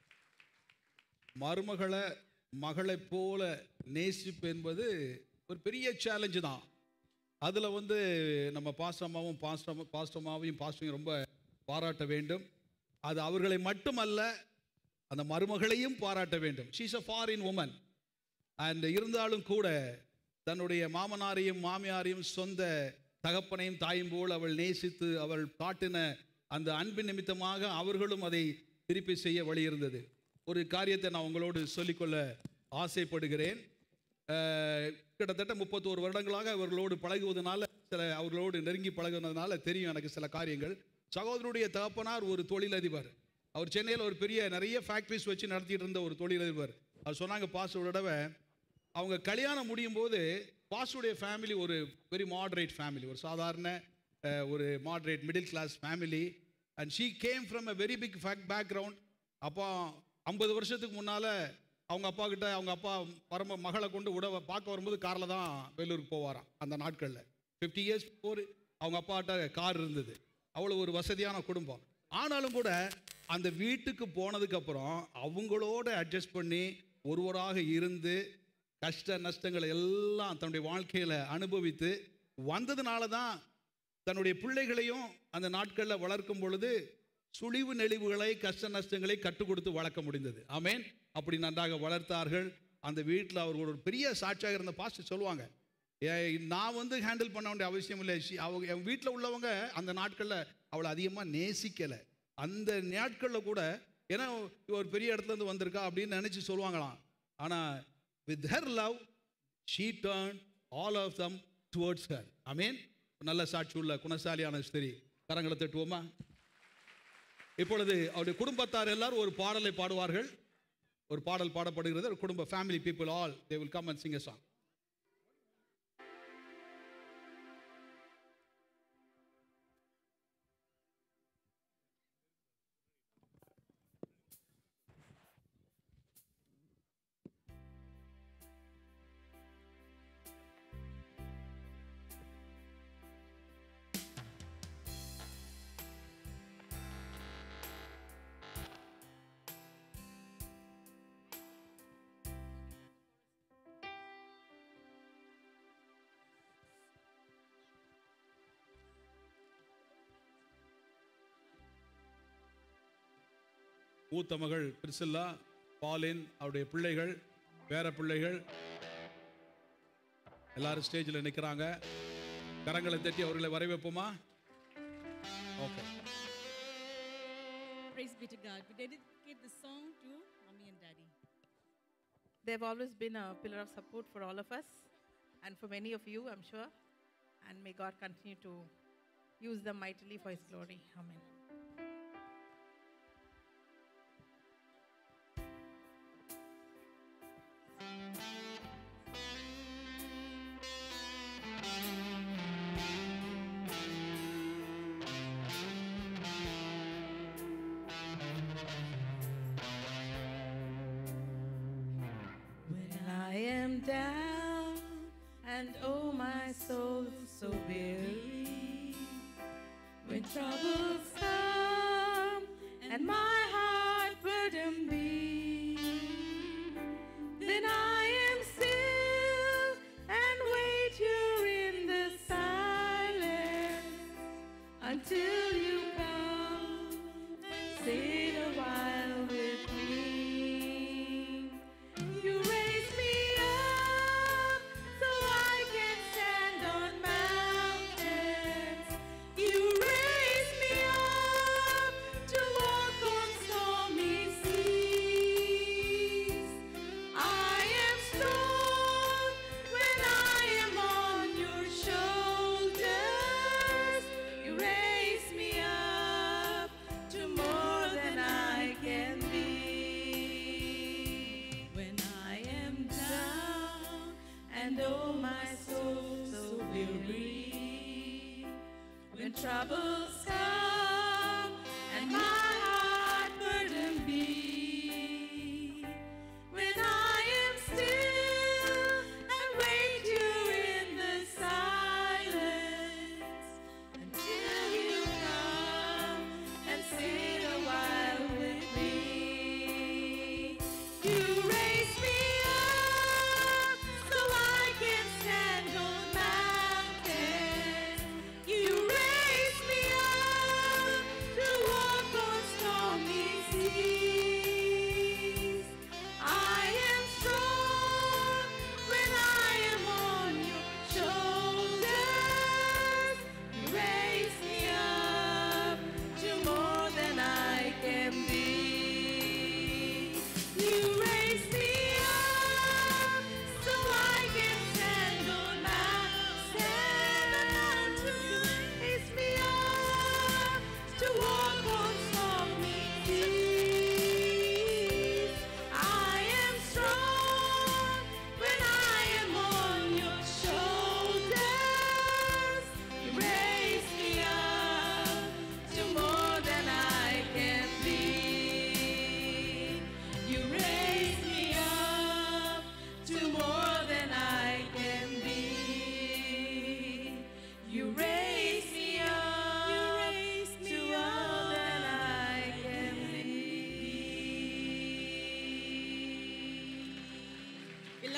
மருமகளை மகளைப் போல நேசிப்பு என்பது ஒரு பெரிய challenge தான் அதில் வந்து நம்ம பாஸ்டம்மாவும் பாஸ்டம் பாஸ்டம்மாவையும் பாஸ்டையும் ரொம்ப பாராட்ட வேண்டும் அது அவர்களை மட்டுமல்ல அந்த மருமகளையும் பாராட்ட வேண்டும் she's a foreign woman and இருந்தாலும் கூட தன்னுடைய மாமனாரையும் மாமியாரையும் சொந்த தகப்பனையும் தாயும் போல் அவள் நேசித்து அவள் காட்டின அந்த அன்பின் நிமித்தமாக அவர்களும் அதை திருப்பி செய்ய வழி இருந்தது ஒரு காரியத்தை நான் உங்களோடு சொல்லிக்கொள்ள ஆசைப்படுகிறேன் அஹ், கிட்டத்தட்ட முப்பத்தோரு வருடங்களாக அவர்களோடு பழகுவதனால சில அவர்களோடு நெருங்கி பழகுனதுனால தெரியும் எனக்கு சில காரியங்கள் சகோதரனுடைய தகப்பனார் ஒரு தொழிலதிபர் அவர் சென்னையில் ஒரு பெரிய நிறைய ஃபேக்ட்ரிஸ் வச்சு நடத்திட்டு இருந்த ஒரு தொழிலதிபர் அவர் சொன்னாங்க பாஸ் ஒரு தடவை அவங்க கல்யாணம் முடியும் போது பாஸுடைய ஃபேமிலி ஒரு வெரி மாடரேட் ஃபேமிலி ஒரு சாதாரண அஹ், ஒரு moderate middle class family and she came from a very big fact background அப்பா ஐம்பது வருஷத்துக்கு முன்னால் அவங்க அப்பா கிட்ட அவங்க அப்பா பரம மகளை கொண்டு விட பார்க்க வரும்போது காரில் தான் வேலூருக்கு போவாராம் அந்த நாட்களில் ஃபிஃப்டி இயர்ஸ் போர் அவங்க அப்பாட்ட கார் இருந்தது அவ்வளோ ஒரு வசதியான குடும்பம் ஆனாலும் கூட அந்த வீட்டுக்கு போனதுக்கு அப்புறம் அவங்களோட அட்ஜஸ்ட் பண்ணி ஒருவராக இருந்து கஷ்ட நஷ்டங்களை எல்லாம் தன்னுடைய வாழ்க்கையில் அனுபவித்து வந்ததுனால தான் தன்னுடைய பிள்ளைகளையும் அந்த நாட்களில் வளர்க்கும் பொழுது சுழிவு நெளிவுகளை கஷ்ட நஷ்டங்களை கற்றுக் கொடுத்து வளர்க்க முடிந்தது ஆமேன் அப்படி நன்றாக வளர்த்தார்கள் அந்த வீட்டில் அவர்கள் ஒரு பெரிய சாட்சியாக இருந்த பாஸ்டர் சொல்லுவாங்க ஏ- நான் வந்து ஹேண்டில் பண்ண வேண்டிய அவசியம் இல்லை ஷி- அவங்க என் வீட்டில் உள்ளவங்க அந்த நாட்களில் அவளை அதிகமாக நேசிக்கலை அந்த நாட்களில் கூட ஏன்னா இவ ஒரு பெரிய இடத்துல இருந்து வந்திருக்கா அப்படின்னு நினச்சி சொல்லுவாங்களாம் ஆனால் with her love she turn all of them towards her அமீன் நல்ல சாட்சி உள்ள குணசாலியான ஸ்திரி கரங்களை தட்டுவோமா இப்பொழுது அவருடைய குடும்பத்தார் எல்லாரும் ஒரு பாடலை பாடுவார்கள் ஒரு பாடல் பாடப்படுகிறது ஒரு குடும்ப family people all they will come and sing a song மூத்த மகள் பிரிசில்லா பாலின் அவருடைய பிள்ளைகள் பேர பிள்ளைகள் எல்லாரும் ஸ்டேஜில் நிற்கிறாங்க கரங்களை தட்டி அவர்களை வரவேற்போமா okay Praise be to God. We dedicate the song to mommy and daddy. They've always been a pillar of support for all of us and for many of you, I'm sure. And may God continue to use them mightily for His glory. Amen. When I am down and oh my soul so weary, when troubles come and my heart burden be, then I am still and wait here in the silence until you come and sit a while with me. You raise me up so I can stand on mountains. You raise me up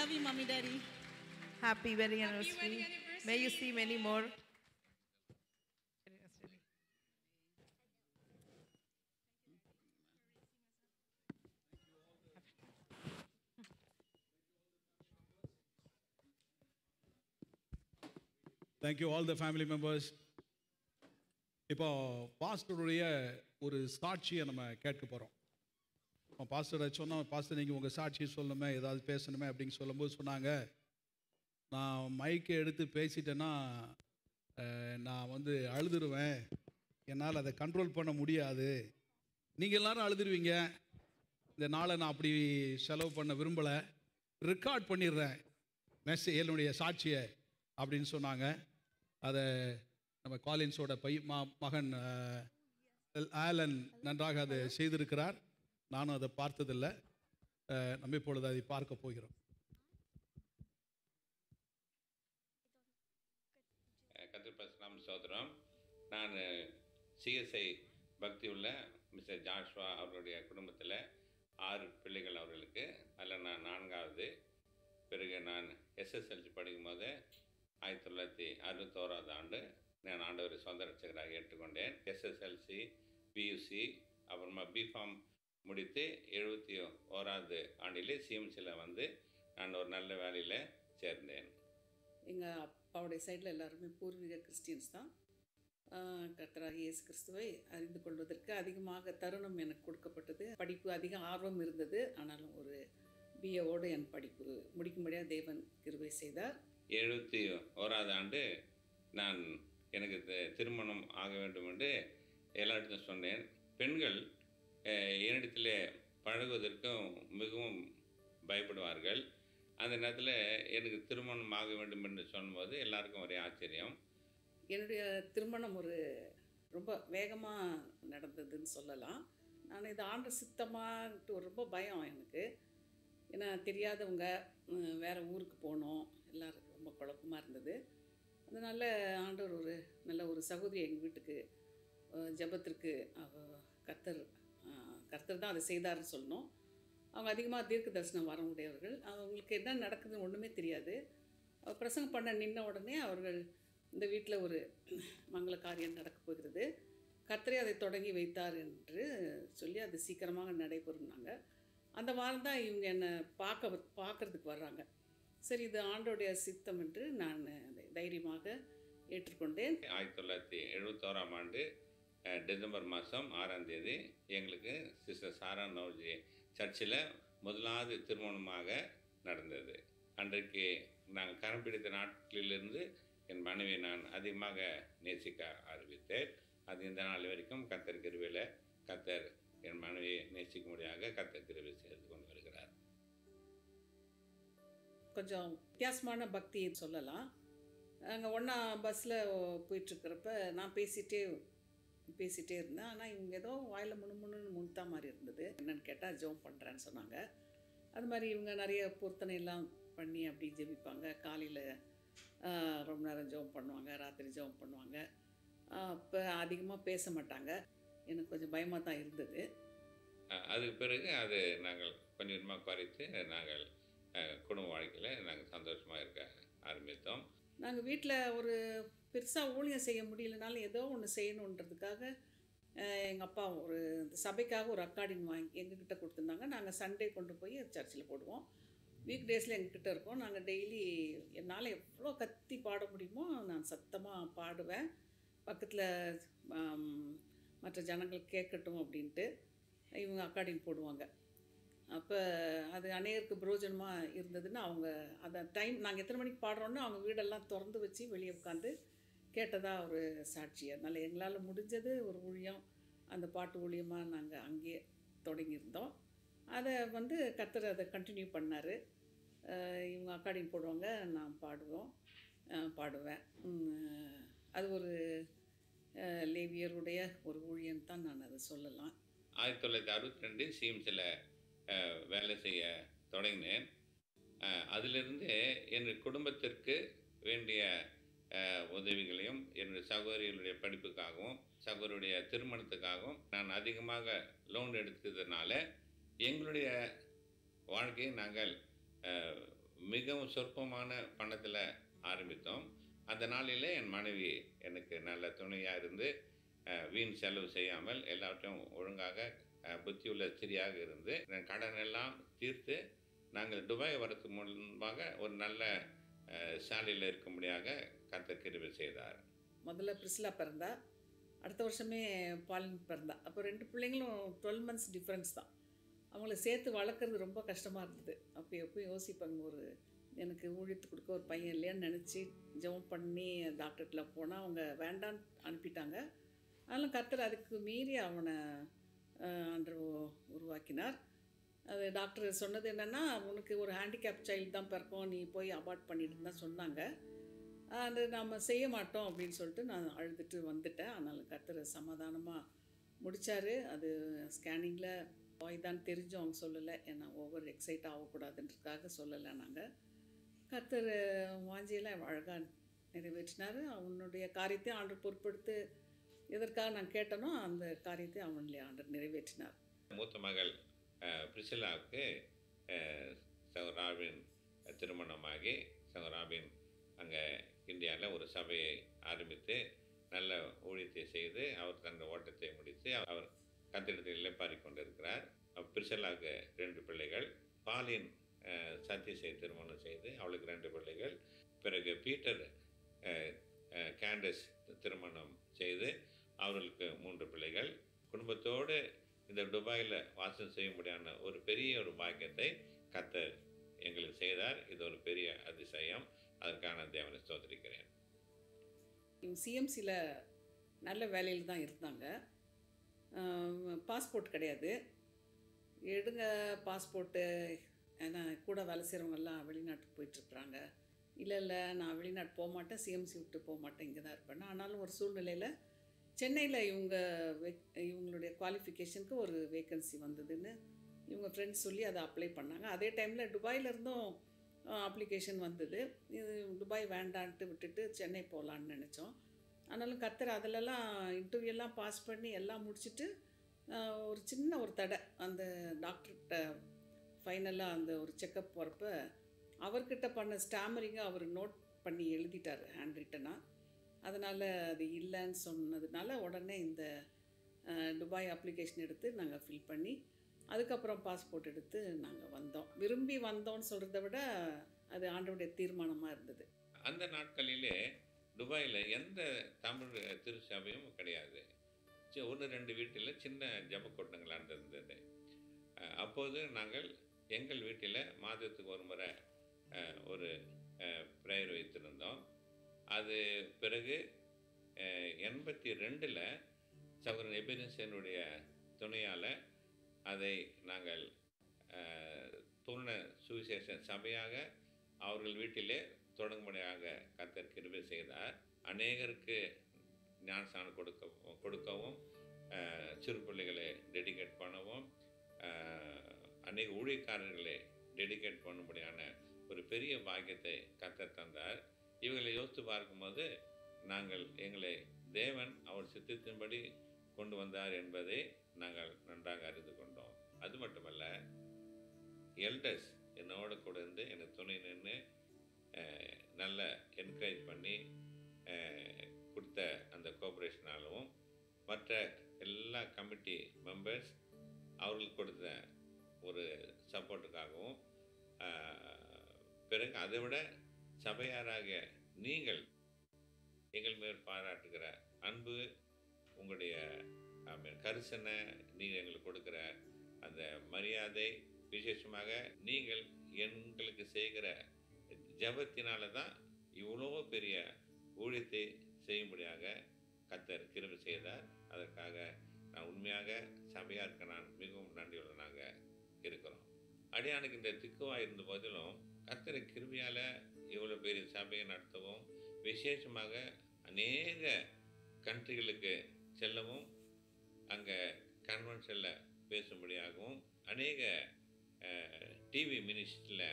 Love you, mommy, daddy. Happy wedding anniversary. May you see many more. Thank you all the family members இப்போ பாஸ்டருடைய ஒரு சாட்சியை நம்ம கேட்க போகிறோம் இப்போ பாஸ்டரை சொன்னோம் pastor நீங்கள் உங்கள் சாட்சியை சொல்லணுமே ஏதாவது பேசணுமே அப்படின்னு சொல்லும்போது சொன்னாங்க நான் மைக்கை எடுத்து பேசிட்டேன்னா அஹ், நான் வந்து அழுதுருவேன் என்னால் அதை கண்ட்ரோல் பண்ண முடியாது நீங்கள் எல்லாரும் அழுதுருவீங்க இந்த நாளை நான் அப்படி செலவு பண்ண விரும்பலை ரெக்கார்ட் பண்ணிடுறேன் மெசேஜ் என்னுடைய சாட்சியை அப்படின்னு சொன்னாங்க அதை நம்ம காலின்ஸோட பை மா மகன் அஹ், ஆலன் நன்றாக அதை செய்திருக்கிறார் நானும் அதை பார்த்ததில்லை அஹ், நம்ம இப்பொழுது அதை பார்க்க போகிறோம் கதிர்பஸ்லாம் சோதரம் நான் சிஎஸ்ஐ பக்தி உள்ள மிஸ்டர் ஜாஷ்வா அவர்களுடைய குடும்பத்தில் ஆறு பிள்ளைகள் அவர்களுக்கு அதில் நான் நான்காவது பிறகு நான் எஸ்எஸ்எல்சி படிக்கும்போது ஆயிரத்தி தொள்ளாயிரத்தி அறுபத்தோராவது ஆண்டு நான் ஆண்டவரை சொந்த ரட்சகராக ஏற்றுக்கொண்டேன் எஸ்எஸ்எல்சி பியூசி அப்புறமா பிஃபார்ம் முடித்து எழுபத்தி ஓராவது ஆண்டிலே சிஎம்சியில் வந்து நான் ஒரு நல்ல வேலையில் சேர்ந்தேன் எங்கள் அப்பாவுடைய சைடில் எல்லாருமே பூர்வீக கிறிஸ்டியன்ஸ் தான் ஆஹ் கர்த்தராகிய இயேசு கிறிஸ்துவை அறிந்து கொள்வதற்கு அதிகமாக தருணம் எனக்கு கொடுக்கப்பட்டது படிப்பு அதிக ஆர்வம் இருந்தது ஆனாலும் ஒரு பிஏவோடு என் படிப்பு முடிக்கும்படியாக தேவன் கிருபை செய்தார் எழுபத்தி ஓராவது ஆண்டு நான் எனக்கு தி- திருமணம் ஆக வேண்டும் என்று எல்லாரிடத்தும் சொன்னேன் பெண்கள் அஹ், என்னிடத்திலே பழகுவதற்கும் மிகவும் பயப்படுவார்கள் அந்த நேரத்தில் எனக்கு திருமணம் ஆக வேண்டும் என்று சொன்னபோது எல்லாருக்கும் ஒரே ஆச்சரியம் என்னுடைய திருமணம் ஒரு ரொம்ப வேகமாக நடந்ததுன்னு சொல்லலாம் நான் இது ஆண்டு சித்தமான்ட்டு ஒரு ரொம்ப பயம் எனக்கு ஏன்னா தெரியாதவங்க உம், வேற ஊருக்கு போனோம் எல்லாரும் ரொம்ப குழப்பமாக இருந்தது அதனால் ஆண்டவர் ஒரு நல்ல ஒரு சகோதரி எங்கள் வீட்டுக்கு அஹ், ஜெபத்திற்கு அவ கர்த்தர் அஹ், கர்த்தர் தான் அதை செய்தாருன்னு சொல்லணும் அவங்க அதிகமாக தீர்க்க தரிசனம் வர உடையவர்கள் அவங்களுக்கு என்ன நடக்குதுன்னு ஒன்றுமே தெரியாது அவர் பிரசங்கம் பண்ண நின்ன உடனே அவர்கள் இந்த வீட்டில் ஒரு மங்கள காரியம் நடக்கப் போகிறது கர்த்தரே அதை தொடங்கி வைத்தார் என்று சொல்லி அது சீக்கிரமாக நடைபெறும்னாங்க அந்த வாரம் தான் இவங்க என்னை பார்க்க வ- பார்க்கறதுக்கு வர்றாங்க சரி இது ஆண்டோடைய சித்தம் என்று நான் அதை தைரியமாக ஏற்றுக்கொண்டேன் ஆயிரத்தி தொள்ளாயிரத்தி எழுபத்தோராம் ஆண்டு அஹ், டிசம்பர் மாதம் ஆறாம் தேதி எங்களுக்கு சிஸ்டர் சாரா நோஜி சர்ச்சில் முதலாவது திருமணமாக நடந்தது அன்றைக்கு நாங்கள் கரம் பிடித்த நாட்களிலிருந்து என் மனைவியை நான் அதிகமாக நேசிக்க ஆரம்பித்தேன் அது இந்த நாள் வரைக்கும் கத்தர் கிருவியில் கத்தர் என் மனைவியை நேசிக்கும்படியாக கத்தர் கிருவி செய்து கொண்டு வருகிறார் கொஞ்சம் வித்தியாசமான பக்தின்னு சொல்லலாம் அங்கே ஒன்றா பஸ்ஸில் போயிட்டுருக்கிறப்ப நான் பேசிகிட்டே பேசிகிட்டே இருந்தேன் ஆனால் இவங்க ஏதோ வாயில் முணுமுணுன்னு முணுத்தா மாதிரி இருந்தது என்னன்னு கேட்டால் ஜெபம் பண்ணுறேன்னு சொன்னாங்க அது மாதிரி இவங்க நிறைய பொருத்தனை எல்லாம் பண்ணி அப்படி ஜெபிப்பாங்க காலையில் ரொம்ப நேரம் ஜெபம் பண்ணுவாங்க ராத்திரி ஜெபம் பண்ணுவாங்க அப்போ அதிகமாக பேச மாட்டாங்க எனக்கு கொஞ்சம் பயமாக தான் இருந்தது அஹ் அதுக்கு பிறகு அது நாங்கள் கொஞ்சம் கொஞ்சமாக குறைத்து நாங்கள் அஹ், குடும்ப வாழ்க்கையில் நாங்கள் சந்தோஷமாக இருக்க ஆரம்பித்தோம் நாங்கள் வீட்டில் ஒரு பெருசாக ஊழியம் செய்ய முடியலனாலும் ஏதோ ஒன்று செய்யணுன்றதுக்காக எங்கள் அப்பா ஒரு இந்த சபைக்காக ஒரு அக்கார்டின் வாங்கி எங்ககிட்ட கொடுத்துருந்தாங்க நாங்கள் சண்டே கொண்டு போய் சர்ச்சில் போடுவோம் வீக் டேஸில் எங்ககிட்ட இருக்கோம் நாங்கள் டெய்லி என்னால் எவ்வளோ கத்தி பாட முடியுமோ நான் சத்தமாக பாடுவேன் பக்கத்தில் மற்ற ஜனங்கள் கேட்கட்டும் அப்படின்ட்டு இவங்க அக்கார்டின் போடுவாங்க அப்போ அது அநேகருக்கு பிரயோஜனமாக இருந்ததுன்னு அவங்க அந்த டைம் நாங்கள் எத்தனை மணிக்கு பாடுறோன்னு அவங்க வீடெல்லாம் திறந்து வச்சு வெளியே உட்காந்து கேட்டதா ஒரு சாட்சி அதனால் எங்களால் முடிஞ்சது ஒரு ஊழியம் அந்த பாட்டு ஊழியமாக நாங்கள் அங்கேயே தொடங்கியிருந்தோம் அதை வந்து கத்தர் அதை கண்டினியூ பண்ணார் இவங்க அக்காடின் போடுவாங்க நான் பாடுவோம் அஹ் பாடுவேன் உம், அது ஒரு அஹ், லேவியருடைய ஒரு ஊழியம் தான் நான் அதை சொல்லலாம் ஆயிரத்தி தொள்ளாயிரத்தி அறுபத்தி ரெண்டு சிஎம்சியில் வேலை செய்ய தொடங்கினேன் அஹ், அதிலிருந்து என் குடும்பத்திற்கு வேண்டிய அஹ், உதவிகளையும் என்னுடைய சகோதரிகளுடைய படிப்புக்காகவும் சகோதரியுடைய திருமணத்துக்காகவும் நான் அதிகமாக லோன் எடுத்ததுனால எங்களுடைய வாழ்க்கையை நாங்கள் அஹ், மிகவும் சொற்பமான பணத்தில் ஆரம்பித்தோம் அந்த நாளிலே என் மனைவி எனக்கு நல்ல துணையாக இருந்து அஹ், வீண் செலவு செய்யாமல் எல்லாவற்றையும் ஒழுங்காக அஹ், புத்தியுள்ள ஸ்திரியாக இருந்து என் கடன் எல்லாம் தீர்த்து நாங்கள் துபாய் வரதுக்கு முன்பாக ஒரு நல்ல அஹ், சாலையில் இருக்கும்படியாக கர்த்தர் கிருபை செய்தார் முதல்ல பிரிஸ்லா பிறந்தா அடுத்த வருஷமே பாலின் பிறந்தா அப்போ ரெண்டு பிள்ளைங்களும் டுவெல் மந்த்ஸ் டிஃப்ரென்ஸ் தான் அவங்கள சேர்த்து வளர்க்குறது ரொம்ப கஷ்டமாக இருந்தது அப்போ எப்போ யோசிப்பாங்க ஒரு எனக்கு ஊழியத்து கொடுக்க ஒரு பையன் இல்லையான்னு நினச்சி ஜெபம் பண்ணி டாக்டர்கிட்ட போனால் அவங்க வேண்டான்னு அனுப்பிட்டாங்க அதனால கர்த்தர் அதுக்கு மீறி அவனை அன்று உருவாக்கினார் அது டாக்டர் சொன்னது என்னென்னா உனக்கு ஒரு ஹேண்டிகேப் சைல்டு தான் பிறக்கும் நீ போய் அபார்ட் பண்ணிட்டு தான் சொன்னாங்க அது நம்ம செய்ய மாட்டோம் அப்படின்னு சொல்லிட்டு நான் அழுதுட்டு வந்துட்டேன் அதனால் கர்த்தர் சமாதானமாக முடித்தார் அது ஸ்கேனிங்கில் பாய் தான் தெரிஞ்சும் அவங்க சொல்லலை ஏன்னா ஓவர் எக்ஸைட் ஆகக்கூடாதுன்றதுக்காக சொல்லலை நாங்கள் கர்த்தர் வாஞ்சியெல்லாம் அழகாக நிறைவேற்றினார் அவனுடைய காரியத்தையும் ஆண்டு பொறுப்படுத்து எதற்காக நான் கேட்டனோ அந்த காரியத்தை அவனுடைய ஆண்டு நிறைவேற்றினார் மூத்த மகள் அஹ், பிரிசிலாவுக்கு அஹ், சகோதரர் ராபின் திருமணமாகி சகோதரர் ராபின் அங்கே இந்தியாவில் ஒரு சபையை ஆரம்பித்து நல்ல ஊழியத்தை செய்து அவர் தன் ஓட்டத்தை முடித்து அவர் கத்திடத்தில் இளைப்பாரி கொண்டிருக்கிறார் அவர் பிரிசலாவுக்கு ரெண்டு பிள்ளைகள் பாலின் அஹ், சதீஷை திருமணம் செய்து அவளுக்கு ரெண்டு பிள்ளைகள் பிறகு பீட்டர் அஹ், அஹ், கேண்டஸ் திருமணம் செய்து அவர்களுக்கு மூன்று பிள்ளைகள் குடும்பத்தோடு இந்த துபாயில் வாசம் செய்ய முடியாத ஒரு பெரிய ஒரு பாக்கியத்தை கர்த்தர் எங்களுக்கு செய்தார் இது ஒரு பெரிய அதிசயம் அதற்கான தேவனை ஸ்தோத்திரிக்கிறேன் இவங்க சிஎம்சியில் நல்ல வேலையில் தான் இருந்தாங்க பாஸ்போர்ட் கிடையாது எடுங்க பாஸ்போர்ட்டு ஏன்னா கூட வேலை செய்கிறவங்கெல்லாம் வெளிநாட்டுக்கு போயிட்டுருக்குறாங்க இல்லை இல்லை நான் வெளிநாட்டு போக மாட்டேன் சிஎம்சி விட்டு போக மாட்டேன் இங்கே தான் இருப்பேன் ஆனாலும் ஒரு சூழ்நிலையில் சென்னையில் இவங்க வே- இவங்களுடைய குவாலிஃபிகேஷனுக்கு ஒரு வேக்கன்சி வந்ததுன்னு இவங்க ஃப்ரெண்ட்ஸ் சொல்லி அதை அப்ளை பண்ணாங்க அதே டைமில் துபாயில இருந்தும் அப்ளிகேஷன் வந்தது இது துபாய் வேண்டான்ட்டு விட்டுட்டு சென்னை போகலான்னு நினச்சோம் ஆனாலும் கத்தர் அதிலெல்லாம் இன்டர்வியூலாம் பாஸ் பண்ணி எல்லாம் முடிச்சுட்டு ஆஹ், ஒரு சின்ன ஒரு தடை அந்த டாக்டர்கிட்ட ஃபைனலாக அந்த ஒரு செக்கப் போகிறப்ப அவர்கிட்ட பண்ண ஸ்டாமரிங்கை அவர் நோட் பண்ணி எழுதிட்டார் ஹேண்ட் ரிட்டனாக அதனால் அது இல்லைன்னு சொன்னதுனால உடனே இந்த அஹ், துபாய் அப்ளிகேஷன் எடுத்து நாங்கள் ஃபில் பண்ணி அதுக்கப்புறம் பாஸ்போர்ட் எடுத்து நாங்கள் வந்தோம் விரும்பி வந்தோம்னு சொல்கிறத விட அது ஆண்டவுடைய தீர்மானமாக இருந்தது அந்த நாட்களிலே துபாயில் எந்த தமிழ் திருச்சபையும் கிடையாது சி- ஒன்று ரெண்டு வீட்டில் சின்ன ஜபக்கூட்டங்களாக இருந்தது அஹ், அப்போது நாங்கள் எங்கள் வீட்டில் மாதத்துக்கு ஒரு முறை அஹ், ஒரு ப்ரேயர் வைத்திருந்தோம் அது பிறகு அஹ், எண்பத்தி ரெண்டில் சகோதரன் எபிரன்சனுடைய துணையால் அதை நாங்கள் அஹ், பூர்ண சுவிசேஷ சபையாக அவர்கள் வீட்டிலே தொடங்கும்படியாக கர்த்தர் கிருபை செய்தார் அநேகருக்கு ஞானஸ்தானம் கொடுக்க கொடுக்கவும் அஹ், சிறு பிள்ளைகளை டெடிகேட் பண்ணவும் அஹ், அநேக ஊழியக்காரர்களை டெடிகேட் பண்ணும்படியான ஒரு பெரிய பாக்கியத்தை கர்த்தர் தந்தார் இவங்களை யோசித்து பார்க்கும்போது நாங்கள் எங்களை தேவன் அவர் சித்தத்தின்படி கொண்டு வந்தார் என்பதை நாங்கள் நன்றாக அறிந்து கொண்டோம் அது மட்டுமல்ல எல்டர்ஸ் என்னோட கூட இருந்து எனக்கு துணை நின்று அஹ், நல்ல என்கரேஜ் பண்ணி அஹ், கொடுத்த அந்த கோஆப்ரேஷனாலும் மற்ற எல்லா கமிட்டி மெம்பர்ஸ் அவர்களுக்கு கொடுத்த ஒரு சப்போர்ட்டுக்காகவும் அஹ், பிறகு அதை விட சபையாராகிய நீங்கள் எங்கள் மேல் பாராட்டுகிற அன்பு உங்களுடைய I mean, கரிசனை நீங்கள் எங்களுக்கு கொடுக்குற அந்த மரியாதை விசேஷமாக நீங்கள் எங்களுக்கு செய்கிற ஜெபத்தினால தான் இவ்வளோ பெரிய ஊழியத்தை செய்யும்படியாக கத்தர் கிருபை செய்தார் அதற்காக நான் உண்மையாக சபையாக இருக்க நான் மிகவும் நன்றியுள்ளனாக இருக்கிறோம் அடியானுக்கு இந்த திக்குவாக இருந்த போதிலும் கத்தரை கிருபையால் இவ்வளோ பெரிய சபையை நடத்தவும் விசேஷமாக அநேக கண்ட்ரிகளுக்கு செல்லவும் அங்கே கன்வென்ஷனில் பேசும்படியாகவும் அநேக டிவி மினிஸ்டரில்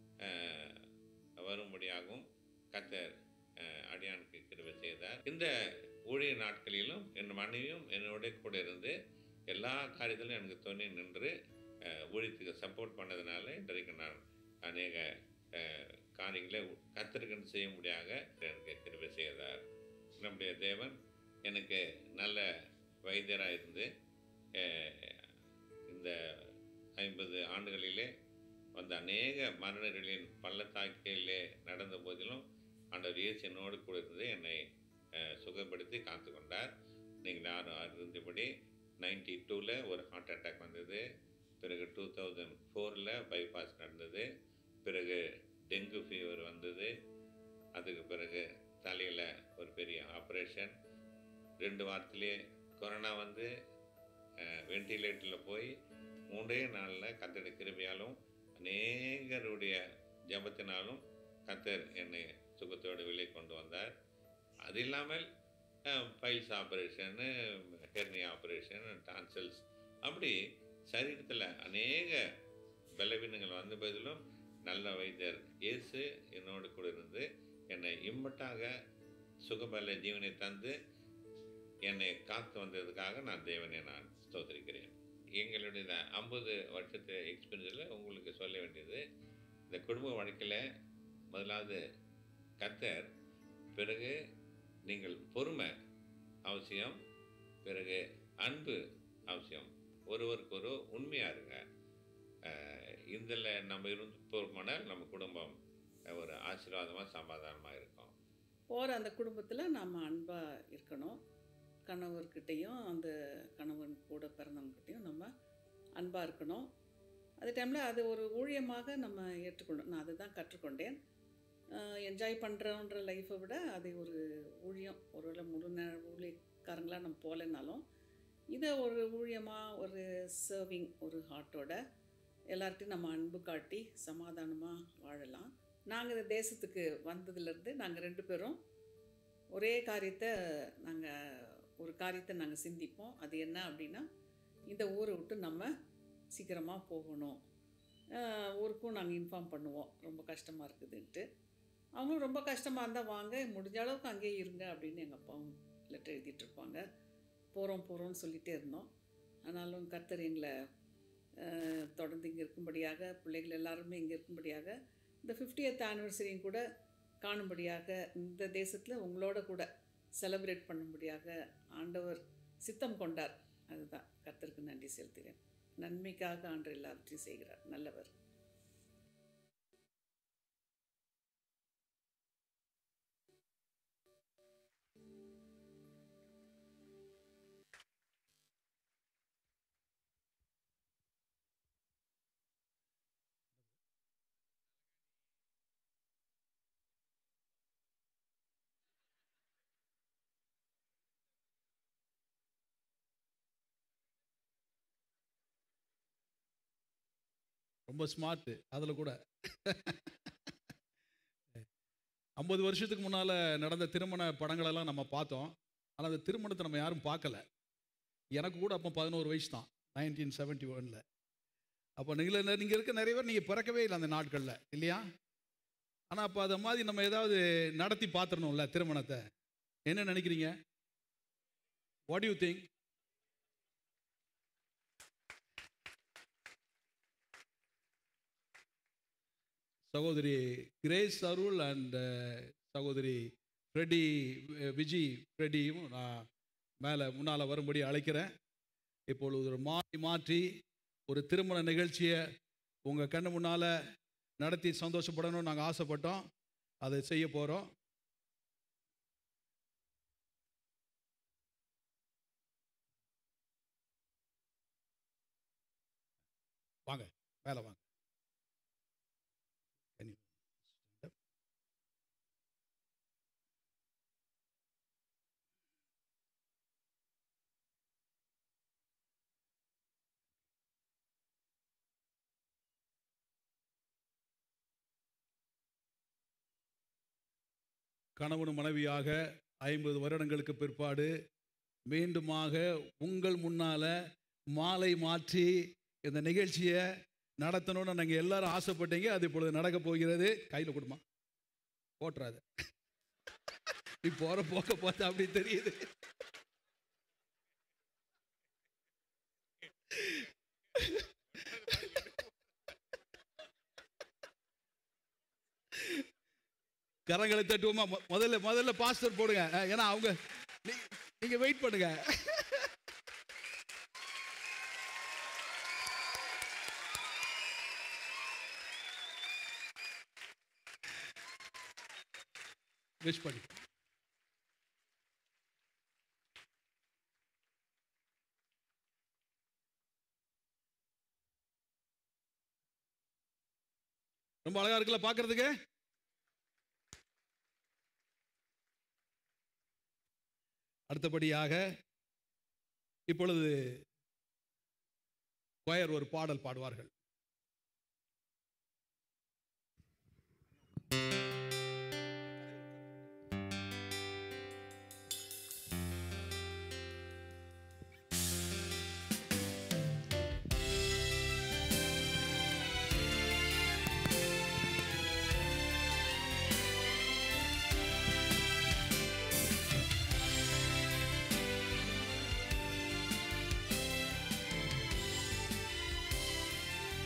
வரும்படியாகவும் கத்தர் அஹ், அடியானுக்கு கிருபை செய்தார் இந்த ஊழிய நாட்களிலும் என் மனைவியும் என்னோட கூட இருந்து எல்லா காரியத்திலும் எனக்கு துணை நின்று அஹ், ஊழியத்துக்கு சப்போர்ட் பண்ணதுனால இன்றைக்கு நான் அநேக அஹ், காரியங்களை கத்திருக்குன்னு செய்ய முடியாத எனக்கு கிருபை செய்தார் நம்முடைய தேவன் எனக்கு நல்ல வைத்தியராக இருந்து அஹ், இந்த ஐம்பது ஆண்டுகளிலே வந்த அநேக மரணர்களின் பள்ளத்தாக்கிலே நடந்த போதிலும் ஆண்டவர் இயேசு என்னோடு கூட இருந்து என்னை அஹ், சுகப்படுத்தி காத்து கொண்டார் நீங்கள் யாரும் அறிந்தபடி நைன்டி டூவில் ஒரு ஹார்ட் அட்டாக் வந்தது பிறகு டூ தௌசண்ட் ஃபோரில் பைபாஸ் நடந்தது பிறகு டெங்கு ஃபீவர் வந்தது அதுக்கு பிறகு தலையில் ஒரு பெரிய ஆப்ரேஷன் ரெண்டு வாரத்திலே கொரோனா வந்து வென்டிலேட்டரில் போய் மூன்றே நாளில் கத்தோட கிருபையாலும் அநேகருடைய ஜெபத்தினாலும் கத்தர் என்னை சுகத்தோடு வெளியே கொண்டு வந்தார் அது இல்லாமல் piles operation hernia operation tonsils அப்படி சரீரத்தில் அநேக பலவீனங்கள் வந்த போதிலும் நல்ல வைத்தியர் இயேசு என்னோடு கூட இருந்து என்னை இம்மட்டாக சுகபல ஜீவனை தந்து என்னை காத்து வந்ததுக்காக நான் தேவனை நான் ஸ்தோத்திரிக்கிறேன் எங்களுடைய இந்த ஐம்பது வருஷத்து எக்ஸ்பீரியன்ஸில் உங்களுக்கு சொல்ல வேண்டியது இந்த குடும்ப வாழ்க்கையில் முதலாவது கத்தர் பிறகு நீங்கள் பொறுமை அவசியம் பிறகு அன்பு அவசியம் ஒருவருக்கு ஒரு உண்மையாக இருங்க இதில் நம்ம இருந்து போனால் நம்ம குடும்பம் ஒரு ஆசீர்வாதமாக சமாதானமாக இருக்கும் போகிற அந்த குடும்பத்தில் நாம் அன்பாக இருக்கணும் கணவர்கிட்டையும் அந்த கணவன் கூட பிறந்தவங்ககிட்டையும் நம்ம அன்பாக இருக்கணும் அதே டைமில் அது ஒரு ஊழியமாக நம்ம ஏற்றுக்கொள்ளணும் நான் அதுதான் கற்றுக்கொண்டேன் என்ஜாய் பண்ணுறோன்ற லைஃப்பை விட அதை ஒரு ஊழியம் ஒருவேளை முழு நேர ஊழியக்காரங்களாக நம்ம போகலைனாலும் இதை ஒரு ஊழியமாக ஒரு சர்விங் ஒரு ஹார்ட்டோட எல்லார்ட்டையும் நம்ம அன்பு காட்டி சமாதானமாக வாழலாம் நாங்கள் இந்த தேசத்துக்கு வந்ததுலேருந்து நாங்கள் ரெண்டு பேரும் ஒரே காரியத்தை நாங்கள் ஒரு காரியத்தை நாங்கள் சிந்திப்போம் அது என்ன அப்படின்னா இந்த ஊரை விட்டு நம்ம சீக்கிரமாக போகணும் ஆஹ் ஊருக்கும் நாங்கள் இன்ஃபார்ம் பண்ணுவோம் ரொம்ப கஷ்டமாக இருக்குதுன்ட்டு அவங்களும் ரொம்ப கஷ்டமாக இருந்தால் வாங்க முடிஞ்ச அளவுக்கு அங்கேயே இருங்க அப்படின்னு எங்கள் அப்பாவும் லெட்டர் எழுதிட்டு இருப்பாங்க போகிறோம் போகிறோம்னு சொல்லிகிட்டே இருந்தோம் ஆனாலும் கர்த்தர் எங்களை ஆஹ் தொடர்ந்து இங்கே இருக்கும்படியாக பிள்ளைகள் எல்லாருமே இங்கே இருக்கும்படியாக இந்த ஃபிஃப்டியத் ஆனிவர்சரியும் கூட காணும்படியாக இந்த தேசத்தில் உங்களோட கூட செலிப்ரேட் பண்ணும்படியாக ஆண்டவர் சித்தம் கொண்டார் அதுதான் கர்த்தருக்கு நன்றி செலுத்துகிறேன் நன்மைக்காக ஆண்டு எல்லாவற்றையும் செய்கிறார் நல்லவர் ரொம்ப ஸ்மார்ட்டு அதில் கூட ஐம்பது வருஷத்துக்கு முன்னால் நடந்த திருமண படங்களெல்லாம் நம்ம பார்த்தோம் ஆனால் அந்த திருமணத்தை நம்ம யாரும் பார்க்கல எனக்கு கூட அப்போ பதினோரு வயசு தான் நைன்டீன் செவன்ட்டி ஒனில் அப்போ நீங்கள் நீங்கள் இருக்க நிறைய பேர் நீங்கள் பிறக்கவே இல்லை அந்த நாட்களில் இல்லையா ஆனால் அப்போ அதை மாதிரி நம்ம ஏதாவது நடத்தி பார்த்துடணும்ல திருமணத்தை என்ன நினைக்கிறீங்க வாட் யூ திங்க் சகோதரி கிரேஸ் அருள் அண்ட் சகோதரி ஃப்ரெடி அஹ், விஜி ஃப்ரெடியும் நான் மேலே முன்னால் வரும்படி அழைக்கிறேன் இப்பொழுது ஒரு மாற்றி மாற்றி ஒரு திருமண நிகழ்ச்சியை உங்கள் கண்ணு முன்னால் நடத்தி சந்தோஷப்படணும்னு நாங்கள் ஆசைப்பட்டோம் அதை செய்ய போகிறோம் வாங்க மேலே வாங்க Can you stand up? கணவன் மனைவியாக ஐம்பது வருடங்களுக்கு பிற்பாடு மீண்டுமாக உங்கள் முன்னால மாலை மாற்றி இந்த நிகழ்ச்சியை நடத்தணும்னு நாங்கள் எல்லாரும் ஆசைப்பட்டீங்க அது இப்பொழுது நடக்க போகிறது கையில் கொடுமா போட்டுறாத நீ போகிற போக்க பார்த்தா அப்படி தெரியுது கரங்களை தட்டுவோமா மொ- முதல்ல முதல்ல பாஸ்டர் போடுங்க அஹ், ஏன்னா அவங்க நீ- நீங்க வெயிட் பண்ணுங்க விஷ் பண்ணி ரொம்ப அழகா இருக்குல்ல பார்க்கிறதுக்கு அடுத்தபடியாக இப்பொழுது கொயர் ஒரு பாடல் பாடுவார்கள் Thank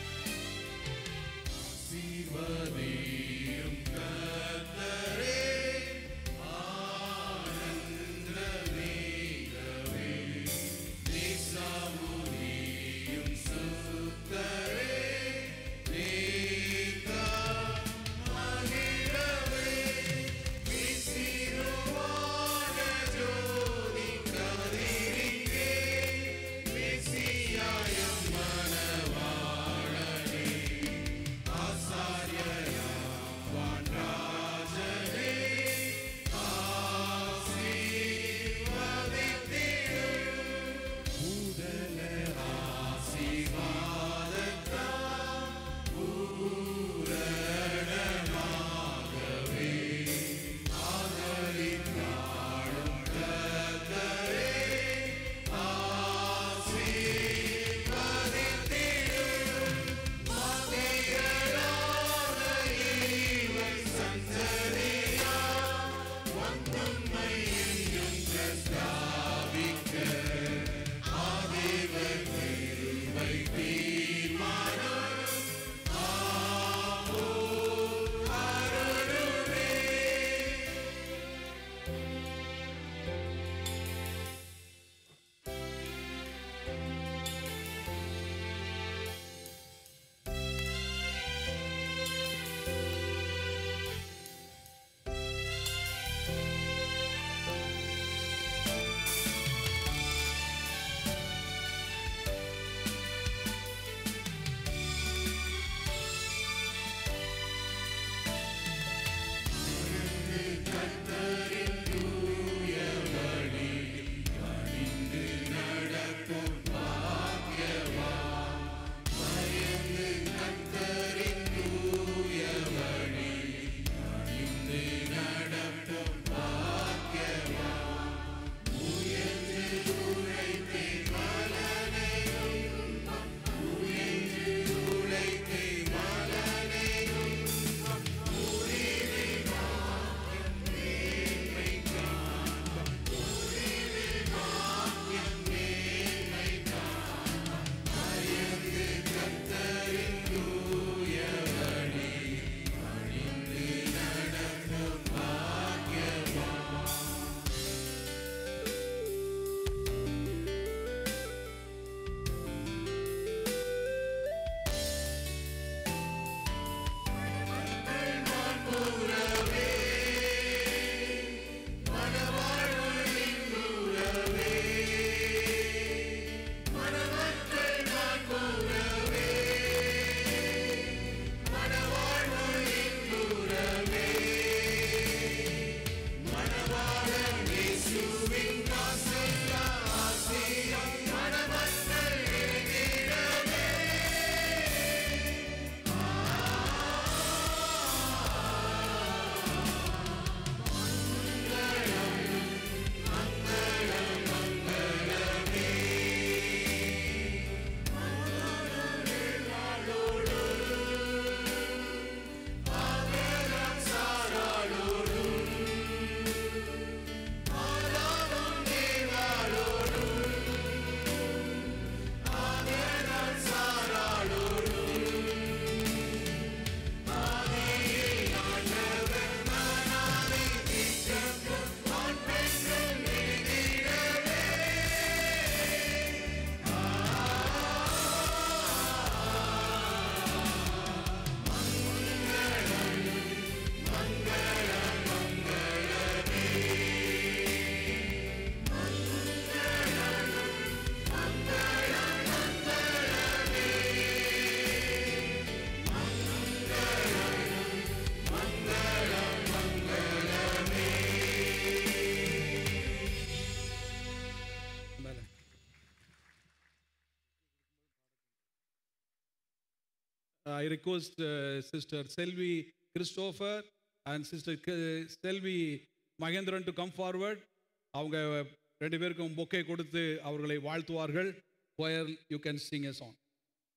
I request sister Selvi Christopher and sister Selvi Mahendran to come forward அவங்க ரெண்டு பேருக்கும் பொக்கே கொடுத்து அவர்களை வாழ்த்துவார்கள் choir you can sing a song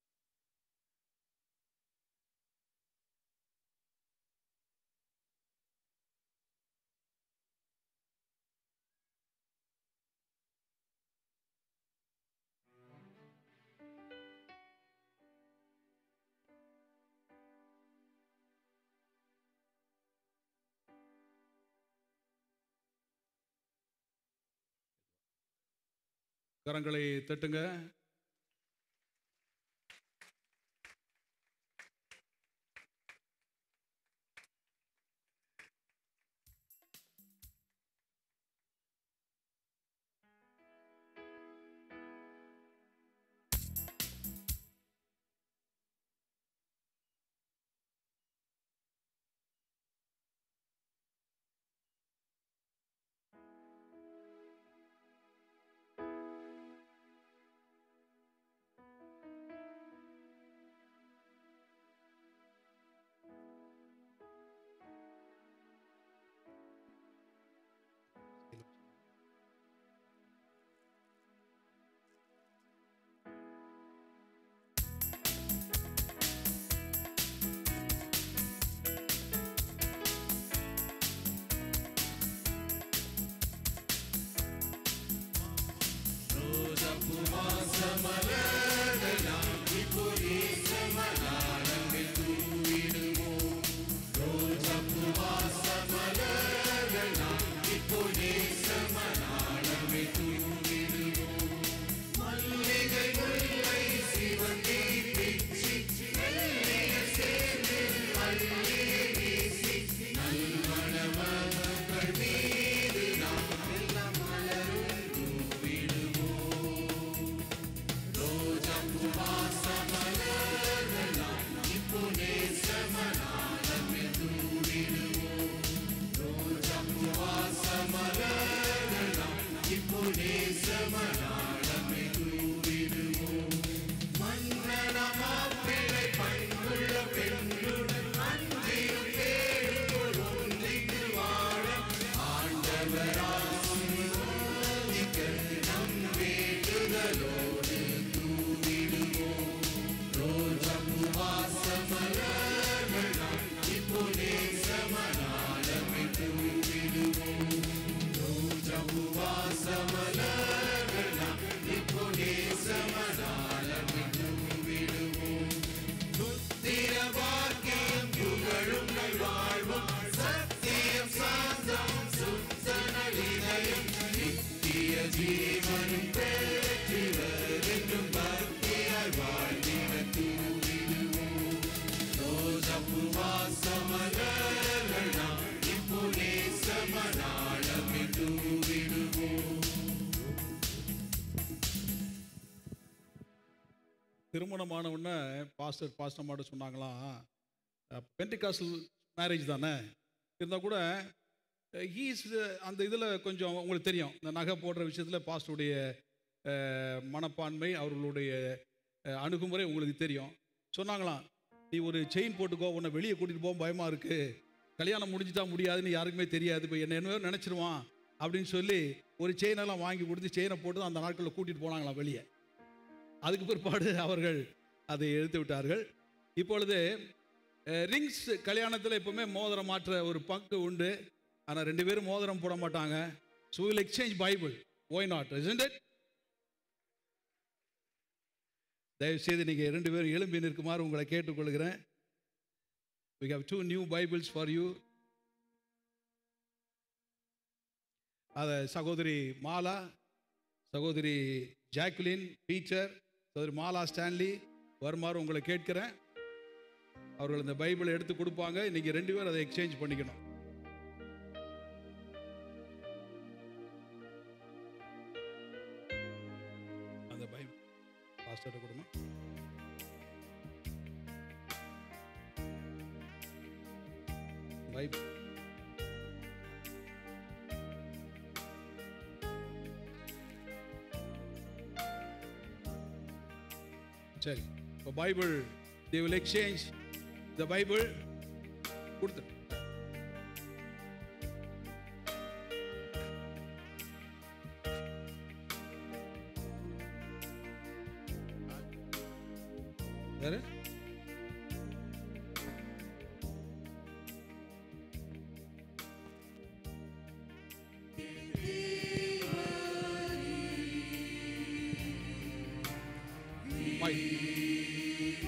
கரங்களை தட்டுங்க திருமணமான உடனே பாஸ்டர் பாஸ்டர் மாட்ட சொன்னாங்களாம் பென்டிகாசல் மேரேஜ் தானே இருந்தால் கூட ஹீஸ் அந்த இதில் கொஞ்சம் உங்களுக்கு தெரியும் இந்த நகை போடுற விஷயத்தில் பாஸ்டருடைய அஹ், மனப்பான்மை அவர்களுடைய அஹ், அணுகுமுறை உங்களுக்கு தெரியும் சொன்னாங்களாம் நீ ஒரு செயின் போட்டுக்கோ உன்னை வெளியே கூட்டிகிட்டு போக பயமாக இருக்குது கல்யாணம் முடிஞ்சிட்டா முடியாதுன்னு யாருக்குமே தெரியாது இப்போ என்ன என்ன நினச்சிருவான் அப்படின்னு சொல்லி ஒரு செயினெல்லாம் வாங்கி கொடுத்து செயினை போட்டு அந்த நாட்களில் கூட்டிகிட்டு போனாங்களாம் வெளியே அதுக்கு பிற்பாடு அவர்கள் அதை எடுத்து விட்டார்கள் இப்பொழுது ரிங்ஸ் கல்யாணத்தில் எப்பவுமே மோதிரம் மாற்ற ஒரு பங்கு உண்டு ஆனால் ரெண்டு பேரும் மோதிரம் போட மாட்டாங்க so will exchange Bible why not isn't it தயவு செய்து நீங்கள் ரெண்டு பேரும் எழும்பி நிற்குமாறு உங்களை கேட்டுக்கொள்கிறேன் we have two new Bibles for you அதை சகோதரி மாலா சகோதரி ஜாக்லின் டீச்சர் சகோதரி மாலா ஸ்டான்லி வருமாறு உங்களை கேட்கிறேன் அவர்கள் இந்த பைபிளை எடுத்து கொடுப்பாங்க இன்னைக்கு ரெண்டு பேரும் அதை எக்ஸ்சேஞ்ச் பண்ணிக்கணும் அந்த பைபிள் பாஸ்டர்ட்ட கொடுமா பைபிள் சரி இப்போ பைபிள் they will exchange இந்த பைபிள் கொடுத்து யாரு Mike.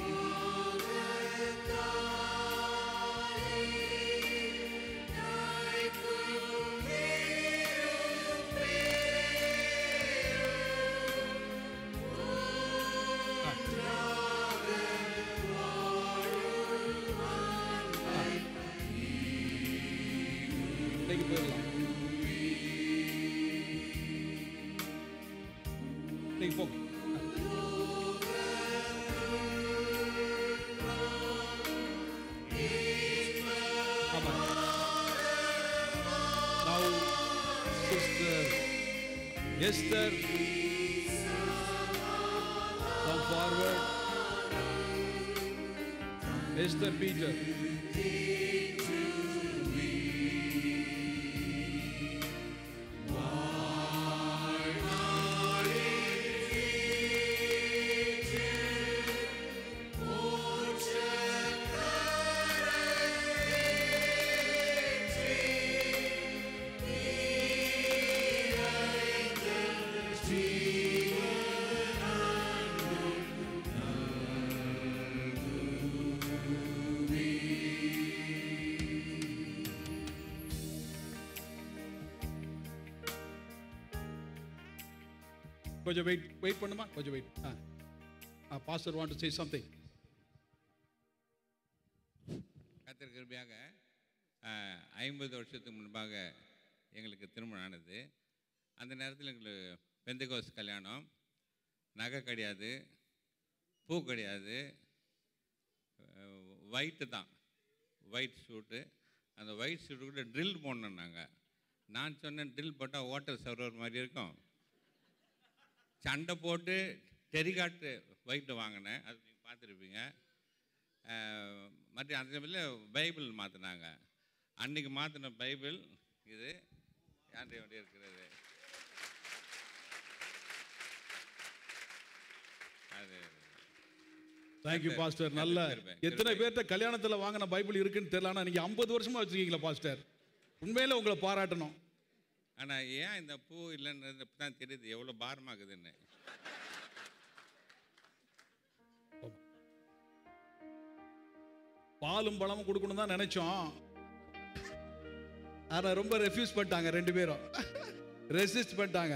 இன்னைக்கு போயிடலாம் இன்னைக்கு போ ஆமா now sister Esther come forward Esther Peter கொஞ்சம் வெயிட் வெயிட் பண்ணுமா கொஞ்சம் வெயிட் ஆ pastor want to say something கத்தர் கிருபையாக அஹ், ஐம்பது வருஷத்துக்கு முன்பாக எங்களுக்கு திருமணம் ஆனது அந்த நேரத்தில் எங்களுக்கு பெந்தகோஸ் கல்யாணம் நகை கிடையாது பூ கிடையாது ஒயிட்டு தான் ஒயிட் ஷூட்டு அந்த ஒயிட் ஷூட்டு கூட ட்ரில் போடணும் நாங்கள் நான் சொன்னேன் ட்ரில் போட்டால் ஓட்டர் சர்வர் மாதிரி இருக்கும் சண்டை போட்டு டெரிகாட்டு ஒயிட்டு வாங்கினேன் அது நீங்கள் பார்த்துருப்பீங்க மற்ற அந்த சமயத்தில் பைபிள் மாற்றினாங்க அன்னைக்கு மாற்றின பைபிள் இது யாண்டையோடைய இருக்கிறது அது தேங்க்யூ கர்த்தர், பாஸ்டர் கர்த்தர் நல்ல கிருபை, எத்தனை கிருபை. பேர்த்த கல்யாணத்துல வாங்கின பைபிள் இருக்குன்னு தெரியல ஆனா நீங்க ஐம்பது வருஷமா வச்சிருக்கீங்களா பாஸ்டர் உண்மையில உங்களை பாராட்டணும் ஆனால் ஏன் இந்த பூ இல்லைன்றது இப்போ தான் தெரியுது எவ்வளோ பாரமாகுதுன்னு பாலும் பழமும் கொடுக்கணும் தான் நினைச்சோம் ஆனா ரொம்ப ரெஃப்யூஸ் பண்ணிட்டாங்க ரெண்டு பேரும் ரெசிஸ்ட் பண்ணிட்டாங்க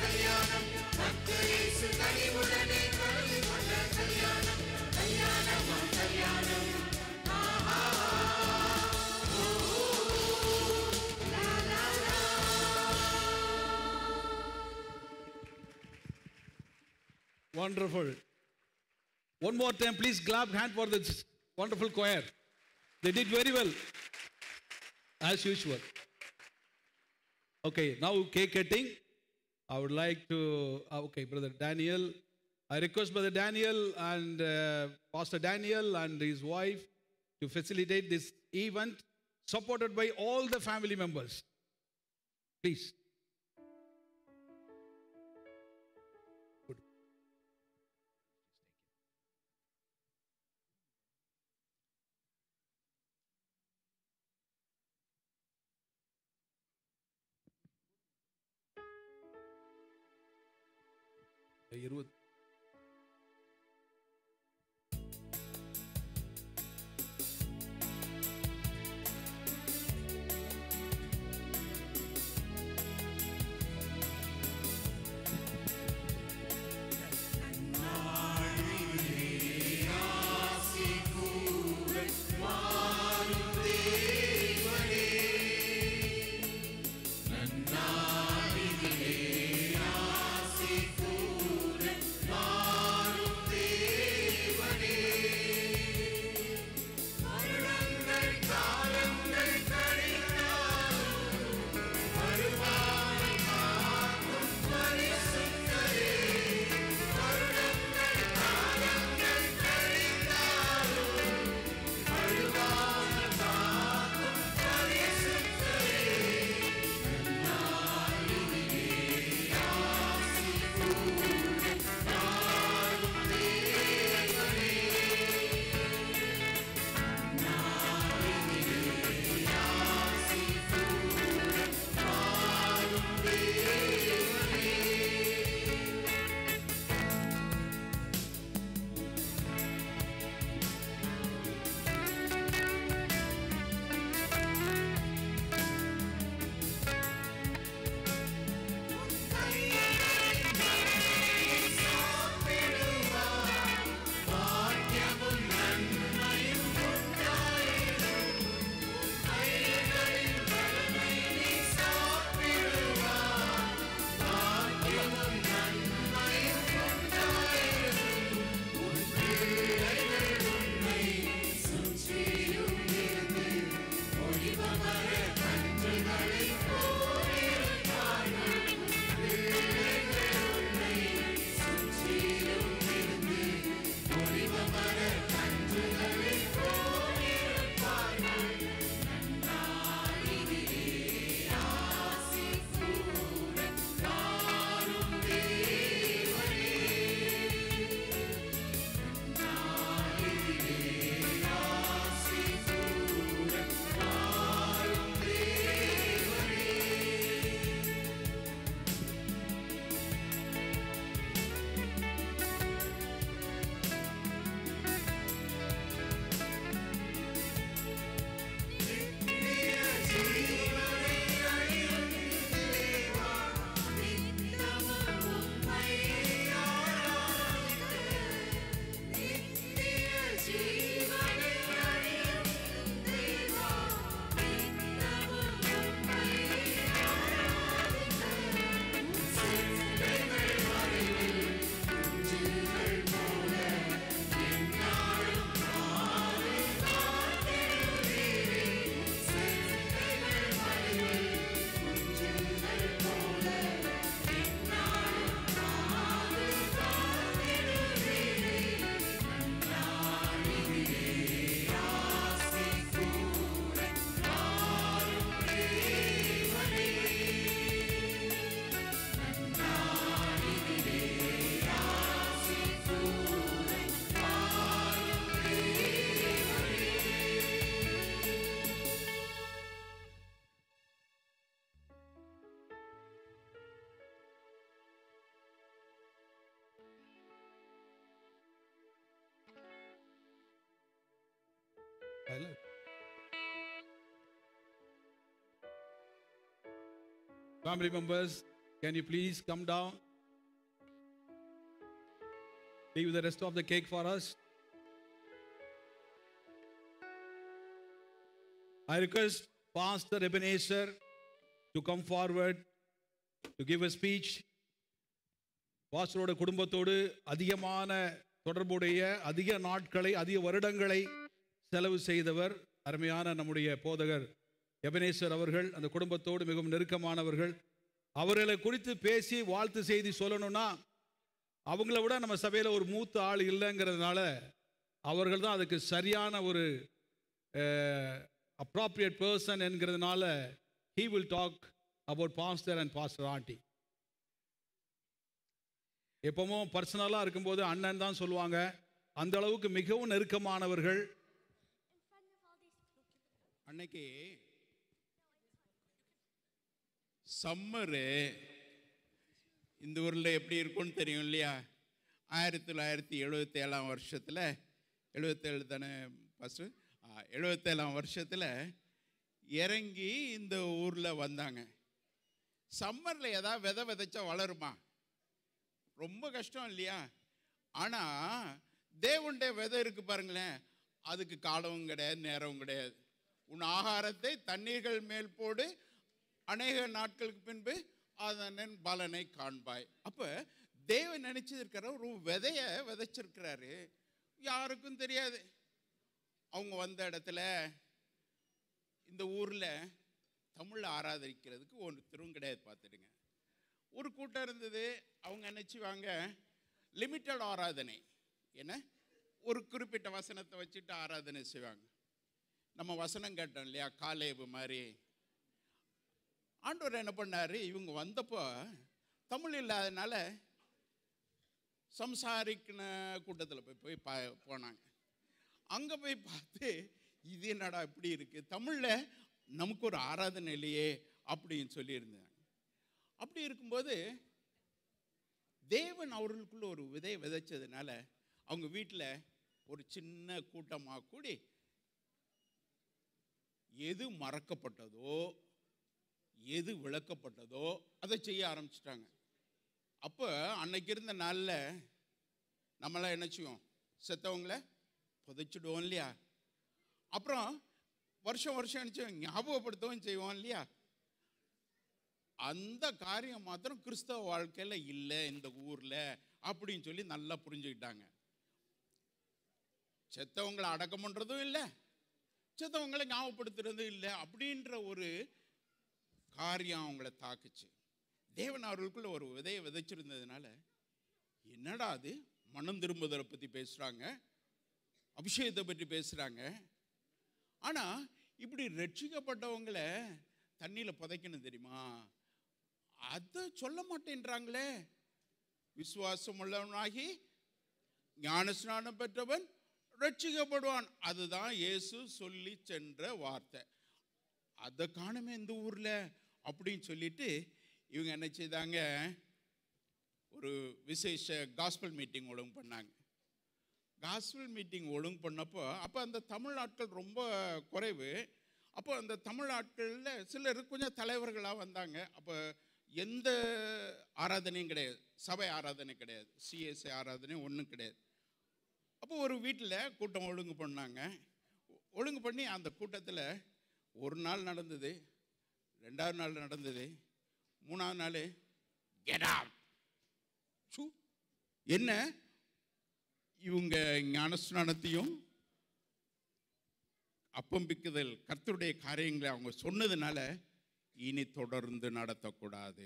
Wonderful. One more time, please clap hand for this wonderful choir. They did very well, as usual. Okay, now cake cutting. I would like to, uh, okay, Brother Daniel. I request Brother Daniel and uh, Pastor Daniel and his wife to facilitate this event, supported by all the family members. Please. இருபது Hello. Family members, Can you please come down? Leave the rest of the cake for us. I request Pastor Ebenezer to come forward to give a speech. பாஸ்டரோட குடும்பத்தோடு அதிகமான தொடர்புடைய அதிக நாட்களை அதிக வருடங்களை செலவு செய்தவர் அருமையான நம்முடைய போதகர் எபனேஸ்வர் அவர்கள் அந்த குடும்பத்தோடு மிகவும் நெருக்கமானவர்கள் அவர்களை குறித்து பேசி வாழ்த்து செய்தி சொல்லணும்னா அவங்கள விட நம்ம சபையில் ஒரு மூத்த ஆள் இல்லைங்கிறதுனால அவர்கள் தான் அதுக்கு சரியான ஒரு அப்ராப்ரியேட் பர்சன் என்கிறதுனால he will talk about pastor and pastor aunty எப்பவும் பர்சனலாக இருக்கும்போது அண்ணன் தான் சொல்லுவாங்க அந்த அளவுக்கு மிகவும் நெருக்கமானவர்கள் அன்னைக்கு சம்மரு இந்த ஊரில் எப்படி இருக்கும்னு தெரியும் இல்லையா ஆயிரத்தி தொள்ளாயிரத்தி எழுபத்தி ஏழாம் வருஷத்தில் எழுபத்தேழு தானே ஃபஸ்ட்டு எழுபத்தேழாம் வருஷத்தில் இறங்கி இந்த ஊரில் வந்தாங்க சம்மரில் ஏதாவது விதை விதைச்சா வளருமா ரொம்ப கஷ்டம் இல்லையா ஆனால் தேவனுடைய விதை இருக்கு பாருங்களேன் அதுக்கு காலமும் கிடையாது நேரமும் கிடையாது உன் ஆகாரத்தை தண்ணீர்கள் மேல் போடு அநேக நாட்களுக்கு பின்பு அதன் பலனை காண்பாய் அப்போ தேவன் நினைச்சிருக்கிற ஒரு விதைய விதைச்சிருக்கிறாரு யாருக்கும் தெரியாது அவங்க வந்த இடத்துல இந்த ஊரில் தமிழ் ஆராதரிக்கிறதுக்கு ஒருத்தரும் கிடையாது பார்த்துடுங்க ஒரு கூட்டம் இருந்தது அவங்க நினச்சிவாங்க லிமிட்டட் ஆராதனை என்ன ஒரு குறிப்பிட்ட வசனத்தை வச்சுட்டு ஆராதனை செய்வாங்க நம்ம வசனம் கேட்டோம் இல்லையா காலேபு மாதிரி ஆண்டவர் என்ன பண்ணார் இவங்க வந்தப்போ தமிழ் இல்லாதனால சம்சாரிக்கின கூட்டத்தில் போய் போய் பா போனாங்க அங்கே போய் பார்த்து இது என்னடா இப்படி இருக்குது தமிழில் நமக்கு ஒரு ஆராதனை இல்லையே அப்படின்னு சொல்லியிருந்தாங்க அப்படி இருக்கும்போது தேவன் அவர்களுக்குள்ள ஒரு விதை விதைச்சதுனால அவங்க வீட்டில் ஒரு சின்ன கூட்டமாக கூடி எது மறக்கப்பட்டதோ எது விளக்கப்பட்டதோ அதை செய்ய ஆரம்பிச்சிட்டாங்க அப்போ அன்னைக்கு இருந்த நாளில் நம்மளாம் என்ன செய்வோம் செத்தவங்கள புதைச்சிடுவோம் இல்லையா அப்புறம் வருஷம் வருஷம் என்ன செய்வோம் ஞாபகப்படுத்தவும் செய்வோம் இல்லையா அந்த காரியம் மாத்திரம் கிறிஸ்தவ வாழ்க்கையில் இல்லை இந்த ஊரில் அப்படின்னு சொல்லி நல்லா புரிஞ்சுக்கிட்டாங்க செத்தவங்களை அடக்கம் பண்ணுறதும் இல்லை செத்தவங்களை ஞாபகப்படுத்துறதும் இல்லை அப்படின்ற ஒரு காரியம் அவங்கள தாக்குச்சு தேவன் அவர்களுக்குள்ள ஒரு விதையை விதைச்சிருந்ததுனால என்னடா அது மனம் திரும்புதலை பற்றி பேசுகிறாங்க அபிஷேகத்தை பற்றி பேசுகிறாங்க ஆனால் இப்படி ரட்சிக்கப்பட்டவங்களை தண்ணியில் புதைக்கணும் தெரியுமா அதை சொல்ல மாட்டேன்றாங்களே விசுவாசம் உள்ளவனாகி ஞானஸ்நானம் பெற்றவன் ரட்சிக்கப்படுவான் அதுதான் இயேசு சொல்லி சென்ற வார்த்தை அதை காணுமே இந்த ஊரில் அப்படின்னு சொல்லிட்டு இவங்க என்ன செய்தாங்க ஒரு விசேஷ காஸ்பல் மீட்டிங் ஒழுங்கு பண்ணாங்க காஸ்பல் மீட்டிங் ஒழுங்கு பண்ணப்போ அப்போ அந்த தமிழ் ஆட்கள் ரொம்ப குறைவு அப்போ அந்த தமிழ் ஆட்களில் சிலர் கொஞ்சம் தலைவர்களாக வந்தாங்க அப்போ எந்த ஆராதனையும் கிடையாது சபை ஆராதனை கிடையாது சிஎஸ்ஐ ஆராதனை ஒன்றும் கிடையாது அப்போ ஒரு வீட்டில் கூட்டம் ஒழுங்கு பண்ணாங்க ஒழுங்கு பண்ணி அந்த கூட்டத்தில் ஒரு நாள் நடந்தது ரெண்டாவது நாள் நடந்தது மூணாவது நாள் கெடாம் சு என்ன இவங்க ஞானஸ்நானத்தையும் அப்பம்பிக்குதல் கர்த்தருடைய காரியங்களை அவங்க சொன்னதுனால இனி தொடர்ந்து நடத்தக்கூடாது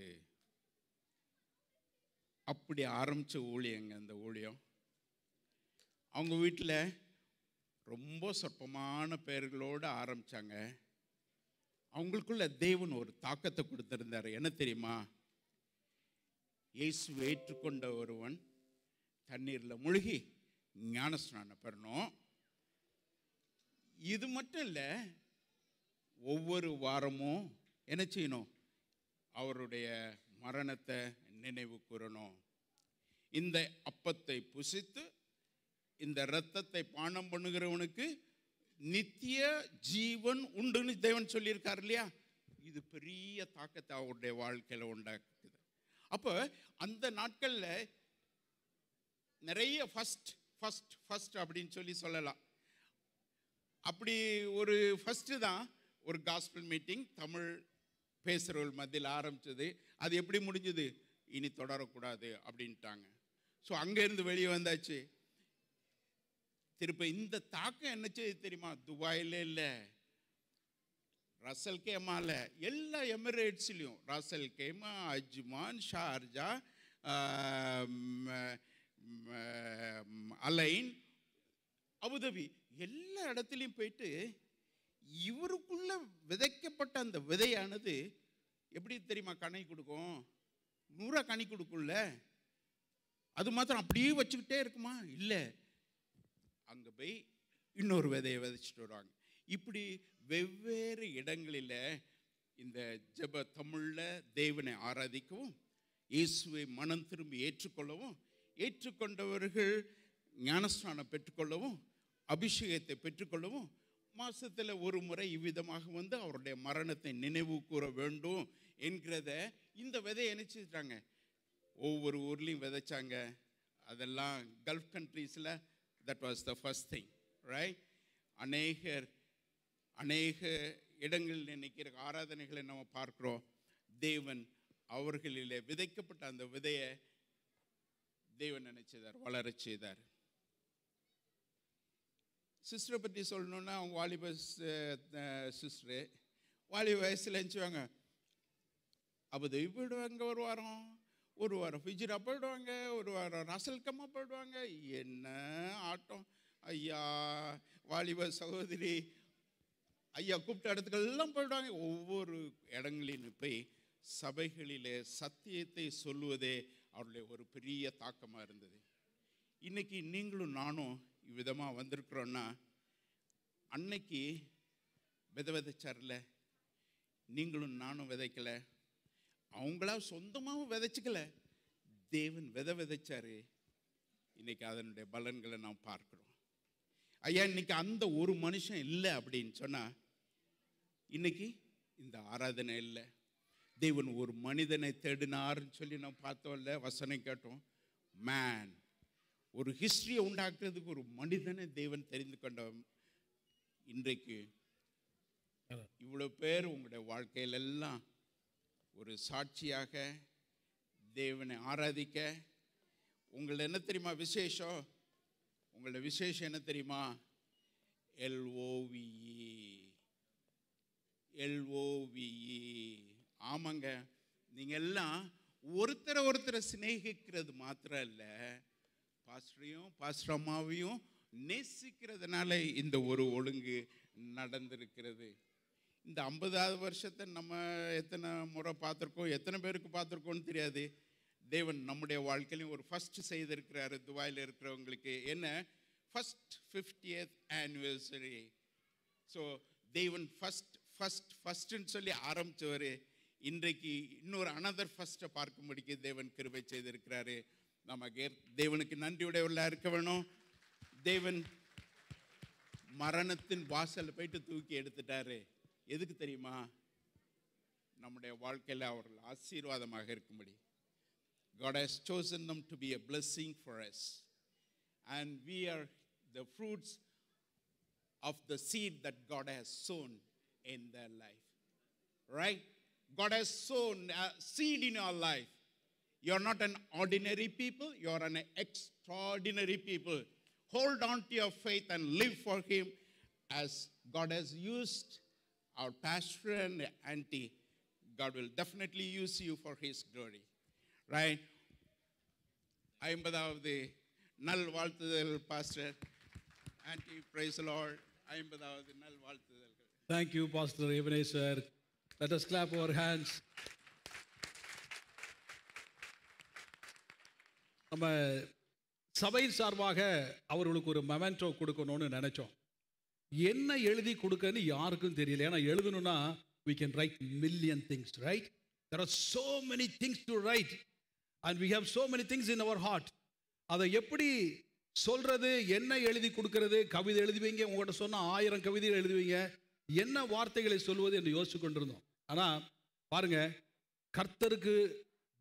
அப்படி ஆரம்பித்த ஊழியங்க அந்த ஊழியம் அவங்க வீட்டில் ரொம்ப சொற்பமான பெயர்களோடு ஆரம்பித்தாங்க அவங்களுக்குள்ள தேவன் ஒரு தாக்கத்தை கொடுத்திருந்தார் என்ன தெரியுமா இயேசு ஏற்றுக்கொண்ட ஒருவன் தண்ணீரில் முழுகி ஞானஸ்நானம் பெறணும் இது மட்டும் இல்லை ஒவ்வொரு வாரமும் என்ன செய்யணும் அவருடைய மரணத்தை நினைவு கூறணும் இந்த அப்பத்தை புசித்து இந்த இரத்தத்தை பானம் பண்ணுகிறவனுக்கு நித்திய ஜீவன் உண்டுன்னு தேவன் சொல்லியிருக்கார் இல்லையா இது பெரிய தாக்கத்தை அவருடைய வாழ்க்கையில் உண்டாக்குது அப்போ அந்த நாட்களில் நிறைய ஃபஸ்ட் ஃபஸ்ட் ஃபஸ்ட் அப்படின்னு சொல்லி சொல்லலாம் அப்படி ஒரு ஃபஸ்ட்டு தான் ஒரு காஸ்பிள் மீட்டிங் தமிழ் பேசுகிறவர்கள் மத்தியில் ஆரம்பிச்சது அது எப்படி முடிஞ்சது இனி தொடரக்கூடாது அப்படின்ட்டாங்க ஸோ அங்கேருந்து வெளியே வந்தாச்சு திருப்ப இந்த தாக்கம் என்ன செய்யுது தெரியுமா துபாயில் இல்லை ரசல் கேமால எல்லா எமிரேட்ஸ்லையும் ரசல் கேமா அஜ்மான் ஷார்ஜா ஆம், ஆம், அலைன் அபுதபி எல்லா இடத்துலையும் போயிட்டு இவருக்குள்ள விதைக்கப்பட்ட அந்த விதையானது எப்படி தெரியுமா கனி கொடுக்கும் நூறா கனி கொடுக்கும்ல அது மாத்திரம் அப்படியே வச்சுக்கிட்டே இருக்குமா இல்லை அங்கே போய் இன்னொரு விதையை விதைச்சிட்டு வருவாங்க இப்படி வெவ்வேறு இடங்களில் இந்த ஜெப தமிழில் தேவனை ஆராதிக்கவும் இயேசுவை மனம் திரும்பி ஏற்றுக்கொள்ளவும் ஏற்றுக்கொண்டவர்கள் ஞானஸ்நானம் பெற்றுக்கொள்ளவும் அபிஷேகத்தை பெற்றுக்கொள்ளவும் மாசத்துல ஒரு முறை இவ்விதமாக வந்து அவருடைய மரணத்தை நினைவு கூற வேண்டும் என்கிறத இந்த விதையை நினைச்சிட்டாங்க ஒவ்வொரு ஊர்லேயும் விதைச்சாங்க அதெல்லாம் கல்ஃப் கண்ட்ரீஸில் that was the first thing right அநேகர் அநேக இடங்களில் நினைக்கிற ஆராதனைகளை நம்ம பார்க்கிறோம் தேவன் அவர்களிலே விதைக்கப்பட்ட அந்த விதையை தேவன் நினைச்சதார் வளரச் செய்தார் சிஸ்டரை பற்றி சொல்லணுன்னா அவங்க வாலிப சிஸ்டரு வாலிப வயசில் இருந்துச்சுவாங்க அப்போ போயிடுவாங்க ஒரு வாரம் ஒரு வாரம் ஃபிஜிரா போயிடுவாங்க ஒரு வாரம் ரசல்கம்மா போயிடுவாங்க என்ன ஆட்டம் ஐயா வாலிப சகோதரி ஐயா கூப்பிட்ட இடத்துக்கெல்லாம் போயிடுவாங்க ஒவ்வொரு இடங்களிலும் போய் சபைகளிலே சத்தியத்தை சொல்லுவதே அவருடைய ஒரு பெரிய தாக்கமாக இருந்தது இன்னைக்கு நீங்களும் நானும் இவ்விதமாக வந்திருக்கிறோன்னா அன்னைக்கு விதை விதைச்சார்ல நீங்களும் நானும் விதைக்கல அவங்களா சொந்தமாகவும் விதைச்சிக்கல தேவன் விதை விதைச்சாரு இன்னைக்கு அதனுடைய பலன்களை நாம் பார்க்கிறோம் ஐயா இன்னைக்கு அந்த ஒரு மனுஷன் இல்லை அப்படின்னு சொன்னா இன்னைக்கு இந்த ஆராதனை இல்லை தேவன் ஒரு மனிதனை தேடினார்னு சொல்லி நாம் பார்த்தோம்ல வசனம் கேட்டோம் மேன் ஒரு ஹிஸ்டரியை உண்டாக்குறதுக்கு ஒரு மனிதனை தேவன் தெரிந்து கொண்டோம் இன்றைக்கு இவ்வளோ பேர் உங்களுடைய வாழ்க்கையிலெல்லாம் ஒரு சாட்சியாக தேவனை ஆராதிக்க உங்களை என்ன தெரியுமா விசேஷம் உங்களோட விசேஷம் என்ன தெரியுமா எல்ஓவிஇ எல்ஓவிஇ ஆமாங்க நீங்கள் எல்லாம் ஒருத்தரை ஒருத்தரை சிநேகிக்கிறது மாத்திரம் இல்லை பாஸ்டரையும் பாஸ்டர் அம்மாவையும் நேசிக்கிறதுனால இந்த ஒரு ஒழுங்கு நடந்திருக்கிறது இந்த ஐம்பதாவது வருஷத்தை நம்ம எத்தனை முறை பார்த்துருக்கோம் எத்தனை பேருக்கு பார்த்துருக்கோம்னு தெரியாது தேவன் நம்முடைய வாழ்க்கையிலையும் ஒரு ஃபஸ்ட் செய்திருக்கிறாரு துபாயில் இருக்கிறவங்களுக்கு என்ன ஃபஸ்ட் ஃபிஃப்டியத் ஆனிவர்சரி ஸோ தேவன் ஃபஸ்ட் ஃபஸ்ட் ஃபஸ்ட்டுன்னு சொல்லி ஆரம்பித்தவர் இன்றைக்கு இன்னொரு அனதர் ஃபஸ்ட்டை பார்க்கும்படிக்கு தேவன் கிருபை செய்திருக்கிறாரு நம்ம கே- தேவனுக்கு நன்றியுடையவர்களாக இருக்க வேணும் தேவன் மரணத்தின் வாசல்ல போயிட்டு தூக்கி எடுத்துட்டாரு எதுக்கு தெரியுமா நம்முடைய வாழ்க்கையில் அவர்கள் ஆசீர்வாதமாக இருக்கும்படி God has chosen them to be a blessing for us. And we are the fruits of the seed that God has sown in their life. Right? God has sown a seed in your life. You're not an ordinary people, you're an extraordinary people. Hold on to your faith and live for Him as God has used our pastor and auntie. God will definitely use you for His glory. Right? ஐம்பதாவது நல் வாழ்த்துதல் pastor aunty praise Lord ஐம்பதாவது நல் வாழ்த்துதல்கள் Thank you, Pastor Ebenezer. Let us clap our hands. நம்ம சபையின் சார்பாக அவர்களுக்கு ஒரு மெமெண்டோ கொடுக்கணும்னு நினைச்சோம் என்ன எழுதி கொடுக்கன்னு யாருக்கும் தெரியல ஏன்னா எழுதணும்னா we can write million things right there are so many things to write and we have so many things in our heart அதை எப்படி சொல்றது என்ன எழுதி கொடுக்கறது கவிதை எழுதுவீங்க உங்கள்கிட்ட சொன்ன ஆயிரம் கவிதைகள் எழுதுவீங்க என்ன வார்த்தைகளை சொல்வது என்று யோசிச்சு கொண்டிருந்தோம் ஆனா பாருங்க கர்த்தருக்கு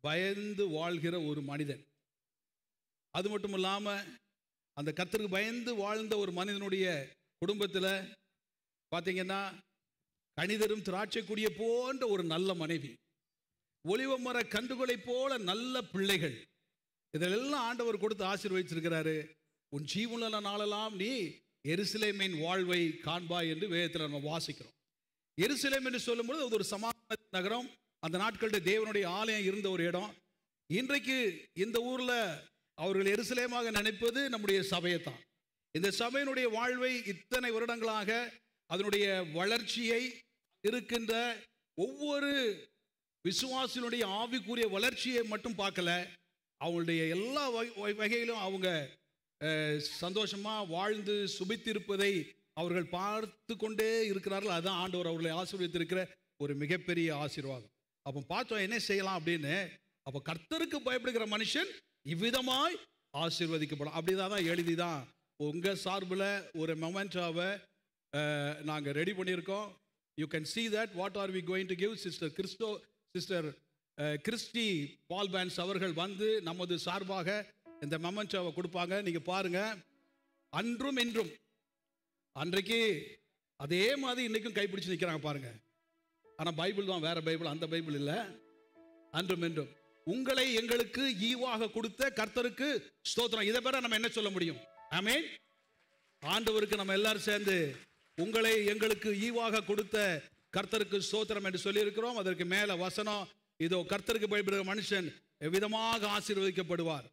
பயந்து வாழ்கிற ஒரு மனிதன் அது மட்டும் இல்லாமல் அந்த கர்த்தருக்கு பயந்து வாழ்ந்த ஒரு மனிதனுடைய குடும்பத்தில் பார்த்தீங்கன்னா கணிதரும் திராட்சை கொடியை போன்ற ஒரு நல்ல மனைவி ஒலிவ மர கன்றுகளைப் போல நல்ல பிள்ளைகள் இதெல்லாம் ஆண்டவர் கொடுத்து ஆசீர்வதிச்சிருக்கிறாரு உன் ஜீவனுள்ள நாளெல்லாம் நீ எருசலேமின் வாழ்வை காண்பாய் என்று வேதத்தில் நம்ம வாசிக்கிறோம் எருசலேம் என்று சொல்லும்போது அது ஒரு சமாதான நகரம் அந்த நாட்களுடைய தேவனுடைய ஆலயம் இருந்த ஒரு இடம் இன்றைக்கு இந்த ஊர்ல அவர்கள் எருசலேமாக நினைப்பது நம்முடைய சபையை தான் இந்த சபையினுடைய வாழ்வை இத்தனை வருடங்களாக அதனுடைய வளர்ச்சியை இருக்கின்ற ஒவ்வொரு விசுவாசினுடைய ஆவிக்குரிய வளர்ச்சியை மட்டும் பார்க்கல அவங்களுடைய எல்லா வகை- வகை- வகையிலும் அவங்க அஹ், சந்தோஷமா வாழ்ந்து சுபித்திருப்பதை அவர்கள் பார்த்து கொண்டே இருக்கிறார்கள் அதுதான் ஆண்டவர் அவர்களை ஆசீர்வதித்திருக்கிற ஒரு மிகப்பெரிய ஆசீர்வாதம் அப்போ பார்த்தோம் என்ன செய்யலாம் அப்படின்னு அப்போ கர்த்தருக்கு பயப்படுகிற மனுஷன் இவ்விதமாய் ஆசீர்வதிக்கப்படும் அப்படிதான் தான் எழுதி தான் உங்கள் சார்பில் ஒரு மொமெண்ட்டாவை நாங்கள் ரெடி பண்ணியிருக்கோம் you can see that what are we going to give sister Christo sister Christy Paul பேன்ஸ் அவர்கள் வந்து நமது சார்பாக இந்த மொமெண்ட்டாவை கொடுப்பாங்க நீங்கள் பாருங்க அன்றும் இன்றும் அன்றைக்கு அதே மாதிரி இன்னைக்கும் கைப்பிடிச்சு நிற்கிறாங்க பாருங்க ஆனால் பைபிள் தான் வேற பைபிள் அந்த பைபிள் இல்லை அன்றும் என்றும் உங்களை எங்களுக்கு ஈவாக கொடுத்த கர்த்தருக்கு ஸ்தோத்திரம் இதை பேர நம்ம என்ன சொல்ல முடியும் ஆமென் ஆண்டவருக்கு நம்ம எல்லாரும் சேர்ந்து உங்களை எங்களுக்கு ஈவாக கொடுத்த கர்த்தருக்கு ஸ்தோத்திரம் என்று சொல்லியிருக்கிறோம் அதற்கு மேல வசனம் இதோ கர்த்தருக்கு பயப்படுகிற மனுஷன் எவ்விதமாக ஆசீர்வதிக்கப்படுவார்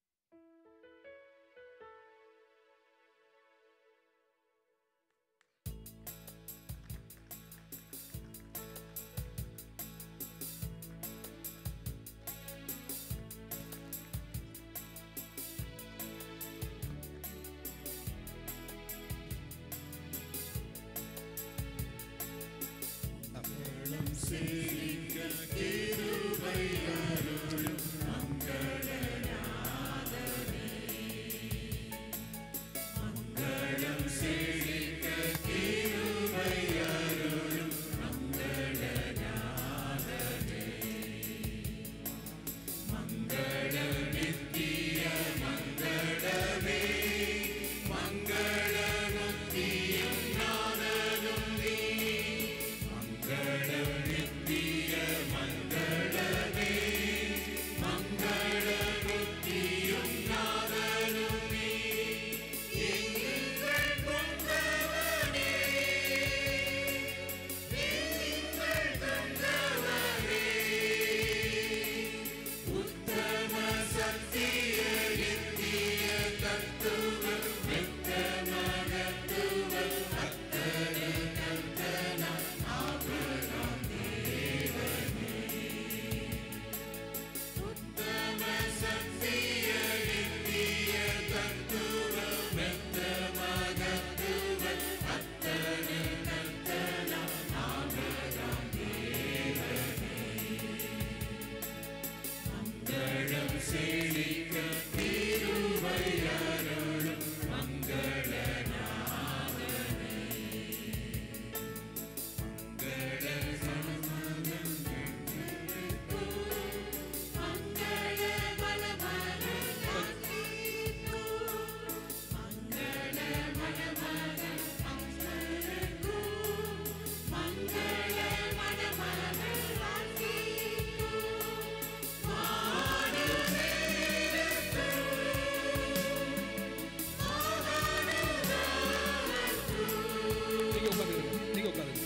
நீங்க உட்காருங்க நீங்க உட்காருங்க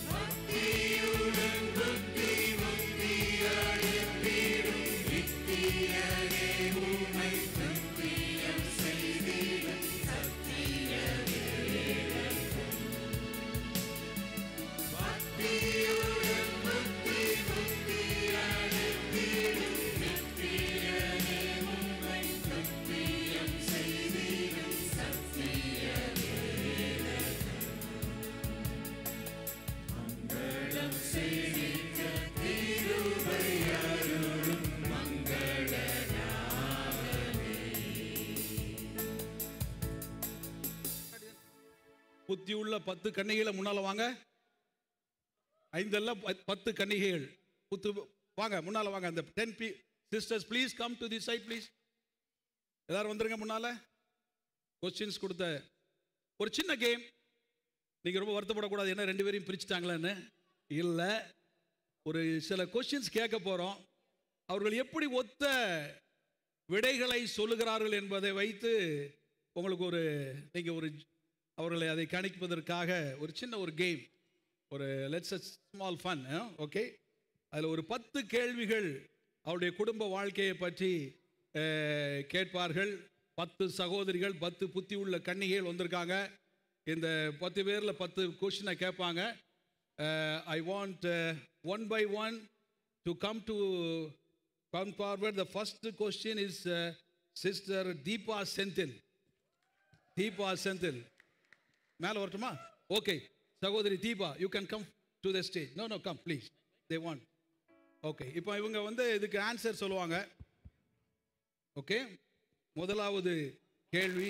புத்தியுள்ள பத்து கன்னிகைகளை முன்னால வாங்க ஐந்தல்ல பத்- பத்து கன்னிகைகள் புத்து வாங்க முன்னால வாங்க அந்த ten B sisters please come to the side please எல்லாரும் வந்துருங்க முன்னால கொஸ்டின்ஸ் கொடுத்த ஒரு சின்ன கேம் நீங்கள் ரொம்ப வருத்தப்படக்கூடாது என்ன ரெண்டு பேரையும் பிரிச்சுட்டாங்களான்னு இல்லை ஒரு சில கொஸ்டின்ஸ் கேட்க போகிறோம் அவர்கள் எப்படி ஒத்த விடைகளை சொல்லுகிறார்கள் என்பதை வைத்து உங்களுக்கு ஒரு நீங்கள் ஒரு அவர்களை அதை கணிப்பதற்காக ஒரு சின்ன ஒரு கேம் ஒரு லெட்ஸ் ஸ்மால் ஃபன் ஓகே அதில் ஒரு பத்து கேள்விகள் அவருடைய குடும்ப வாழ்க்கையை பற்றி அஹ், கேட்பார்கள் பத்து சகோதரிகள் பத்து புத்தி உள்ள கன்னிகைகள் வந்திருக்காங்க இந்த பத்து பேரில் பத்து கொஷினை கேட்பாங்க I want one by one to come to come forward the first question is sister Deepa Senthil Deepa Senthil மேலே வரட்டுமா ஓகே சகோதரி Deepa you can come to the stage no no come please they want okay இப்போ இவங்க வந்து இதுக்கு ஆன்சர் சொல்லுவாங்க ஓகே முதலாவது கேள்வி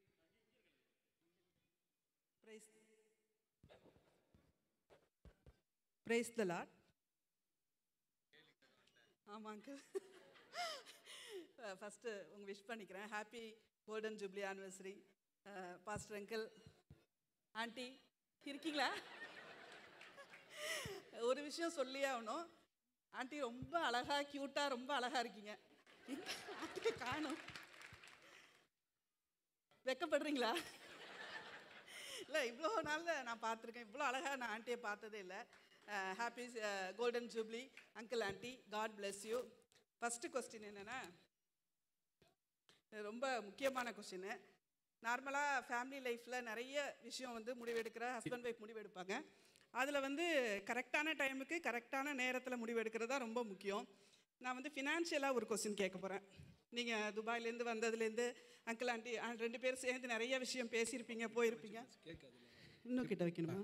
பிரைஸ் த லாட் ஆமாங்க ஃபஸ்ட்டு உங்கள் விஷ் பண்ணிக்கிறேன் happy golden jubilee anniversary pastor uncle aunty இருக்கீங்களா ஒரு விஷயம் சொல்லி ஆகணும் ஆண்டி ரொம்ப அழகாக க்யூட்டாக ரொம்ப அழகாக இருக்கீங்க எங்க ஆண்டிக்கு காணும் வெக்கப்படுறீங்களா இல்லை இவ்வளோ நாளில் நான் பார்த்துருக்கேன் இவ்வளோ அழகாக நான் ஆண்டியை பார்த்ததே இல்லை happy golden jubilee uncle aunty God bless you first question என்னென்னா ரொம்ப முக்கியமான கொஸ்டின் நார்மலாக ஃபேமிலி லைஃப்பில் நிறைய விஷயம் வந்து முடிவெடுக்கிற ஹஸ்பண்ட் ஒய்ஃப் முடிவெடுப்பாங்க அதில் வந்து கரெக்டான டைமுக்கு கரெக்டான நேரத்தில் முடிவெடுக்கிறது தான் ரொம்ப முக்கியம் நான் வந்து ஃபினான்ஷியலாக ஒரு கொஸ்டின் கேட்க போகிறேன் நீங்கள் துபாயிலேருந்து வந்ததுலேருந்து அங்கிள் ஆண்டி ஆ, ரெண்டு பேரும் சேர்ந்து நிறைய விஷயம் பேசியிருப்பீங்க போயிருப்பீங்க இன்னும் கிட்ட வைக்கணுமா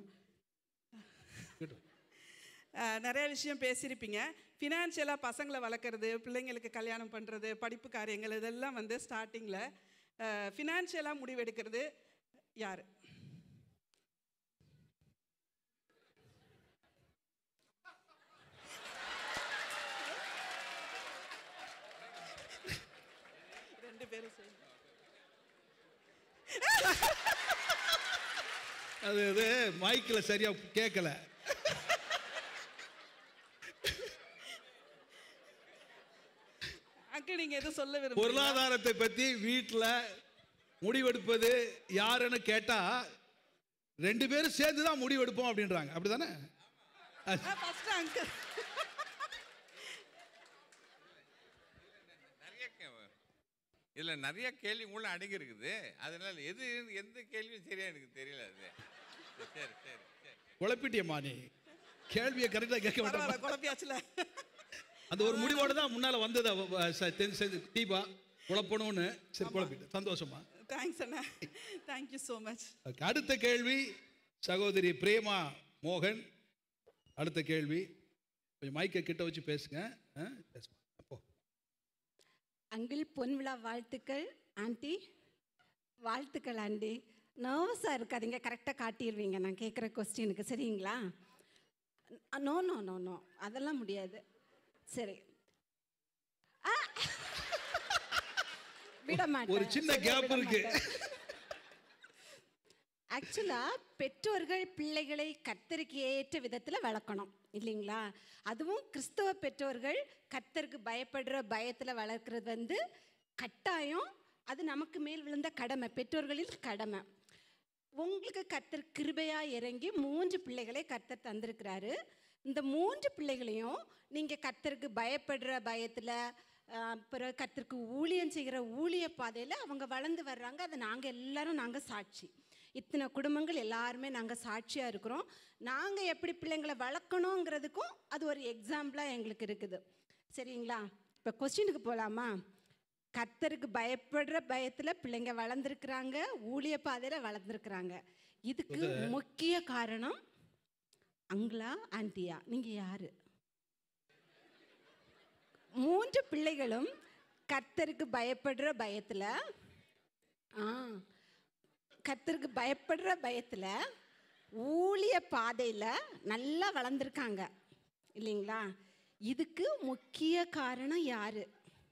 அஹ், நிறைய விஷயம் பேசியிருப்பீங்க ஃபினான்ஷியலாக பசங்களை வளர்க்குறது பிள்ளைங்களுக்கு கல்யாணம் பண்ணுறது படிப்பு காரியங்கள் இதெல்லாம் வந்து ஸ்டார்டிங்கில் ஃபினான்ஷியலாக முடிவெடுக்கிறது யார் ரெண்டு பேரும் சேர்ந்து அது அது மைக்கில் சரியா கேட்கல அங்கிள் நீங்கள் எதுவும் சொல்ல விரும்புறீங்களா? பொருளாதாரத்தை பற்றி வீட்டில் முடிவெடுப்பது யாருன்னு கேட்டா ரெண்டு பேரும் சேர்ந்து தான் முடிவெடுப்போம் அப்படின்றாங்க அப்படிதானே ஆ ஃபஸ்ட்டு அங்கிள் நிறைய இதில் நிறைய கேள்வி உள்ள அடங்கி இருக்குது அதனால எது எந்த கேள்வியும் சரியா எனக்கு தெரியல அது சரி சரி சரி குழப்பிட்டியம்மா நீ கேள்வியை கரெக்டாக கேட்க பரவாயில்ல மாட்டேன் குழப்பியாச்சுல அந்த ஒரு முடிவோடு தான் முன்னால் வந்தது அவ- அவ- ச- தென் செ- தீபா குழப்பணும்னு சரி குழப்பிட்டு சந்தோஷமா தேங்க்ஸ் அண்ணா தேங்க்யூ ஸோ மச் அதுக்கு அடுத்த கேள்வி சகோதரி பிரேமா மோகன் அடுத்த கேள்வி கொஞ்சம் மைக்கை கிட்ட வச்சு பேசுங்க ஆ, பேசுங்க அப்போ அங்கிள் பொன் விழா வாழ்த்துக்கள் ஆண்டி வாழ்த்துக்கள் ஆண்டி நர்வஸாக இருக்காதீங்க கரெக்டாக காட்டிடுவீங்க நான் கேட்குற கொஸ்டினுக்கு சரிங்களா நோ நோ நோ நோ அதெல்லாம் முடியாது சரி ஆ! விட மாட்டேன் ஒரு சின்ன சரியா கேப் விட இருக்கு மாட்டேன். ஆக்சுவலாக பெற்றோர்கள் பிள்ளைகளை கர்த்தருக்கு ஏற்ற விதத்தில் வளர்க்கணும் இல்லைங்களா அதுவும் கிறிஸ்தவ பெற்றோர்கள் கர்த்தருக்கு பயப்படுற பயத்தில் வளர்க்குறது வந்து கட்டாயம் அது நமக்கு மேல் விழுந்த கடமை பெற்றோர்களின் கடமை உங்களுக்கு கர்த்தர் கிருபையாக இறங்கி மூன்று பிள்ளைகளை கர்த்தர் தந்திருக்கிறாரு இந்த மூன்று பிள்ளைகளையும் நீங்கள் கர்த்தருக்கு பயப்படுற பயத்தில் அப்புறம் கர்த்தருக்கு ஊழியம் செய்கிற ஊழிய பாதையில் அவங்க வளர்ந்து வர்றாங்க அதை நாங்கள் எல்லாரும் நாங்கள் சாட்சி இத்தனை குடும்பங்கள் எல்லாருமே நாங்கள் சாட்சியாக இருக்கிறோம் நாங்கள் எப்படி பிள்ளைங்களை வளர்க்கணுங்கிறதுக்கும் அது ஒரு எக்ஸாம்பிளாக எங்களுக்கு இருக்குது சரிங்களா இப்போ கொஸ்டினுக்கு போகலாமா கர்த்தருக்கு பயப்படுற பயத்தில் பிள்ளைங்க வளர்ந்துருக்குறாங்க ஊழிய பாதையில் வளர்ந்துருக்குறாங்க இதுக்கு இது- முக்கிய காரணம் அங்களா ஆண்டியா நீங்கள் யாரு மூன்று பிள்ளைகளும் கர்த்தருக்கு பயப்படுற பயத்தில் ஆ கர்த்தருக்கு பயப்படுற பயத்தில் ஊழிய பாதையில் நல்லா வளர்ந்துருக்காங்க இல்லைங்களா இதுக்கு முக்கிய காரணம் யாரு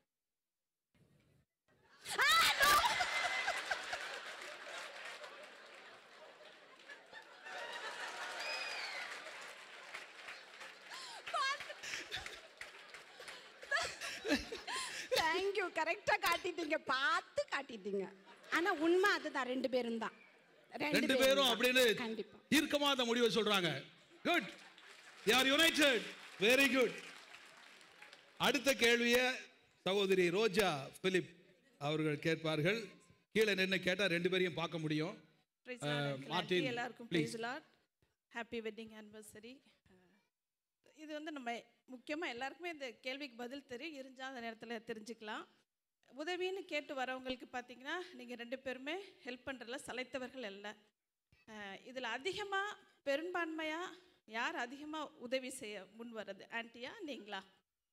தேங்க்யூ கரெக்டா காட்டிட்டீங்க பார்த்து காட்டிட்டீங்க ஆனா உண்மை அதுதான் ரெண்டு பேரும் தான் ரெண்டு பேரும் தான். அப்படின்னு கண்டிப்பா தீர்க்கமா அந்த முடிவை சொல்றாங்க குட் யார் யுனைடெட் வெரி குட் அடுத்த கேள்வியை சகோதரி ரோஜா பிலிப் அவர்கள் கேட்பார்கள் கீழே நின்று கேட்டா ரெண்டு பேரையும் பார்க்க முடியும் Praise அஹ், Lord, uncle, aunty, மார்ட்டின் எல்லாருக்கும் please praise Lord. Happy wedding anniversary இது வந்து நம்ம முக்கியமாக எல்லாருக்குமே இந்த கேள்விக்கு பதில் தெரியும் இருந்தால் அந்த நேரத்தில் தெரிஞ்சுக்கலாம் உதவின்னு கேட்டு வரவங்களுக்கு பார்த்தீங்கன்னா நீங்கள் ரெண்டு பேருமே ஹெல்ப் பண்ணுறதுல சளைத்தவர்கள் அல்ல இதில் அதிகமாக பெரும்பான்மையாக யார் அதிகமாக உதவி செய்ய முன் வர்றது ஆன்ட்டியா நீங்களா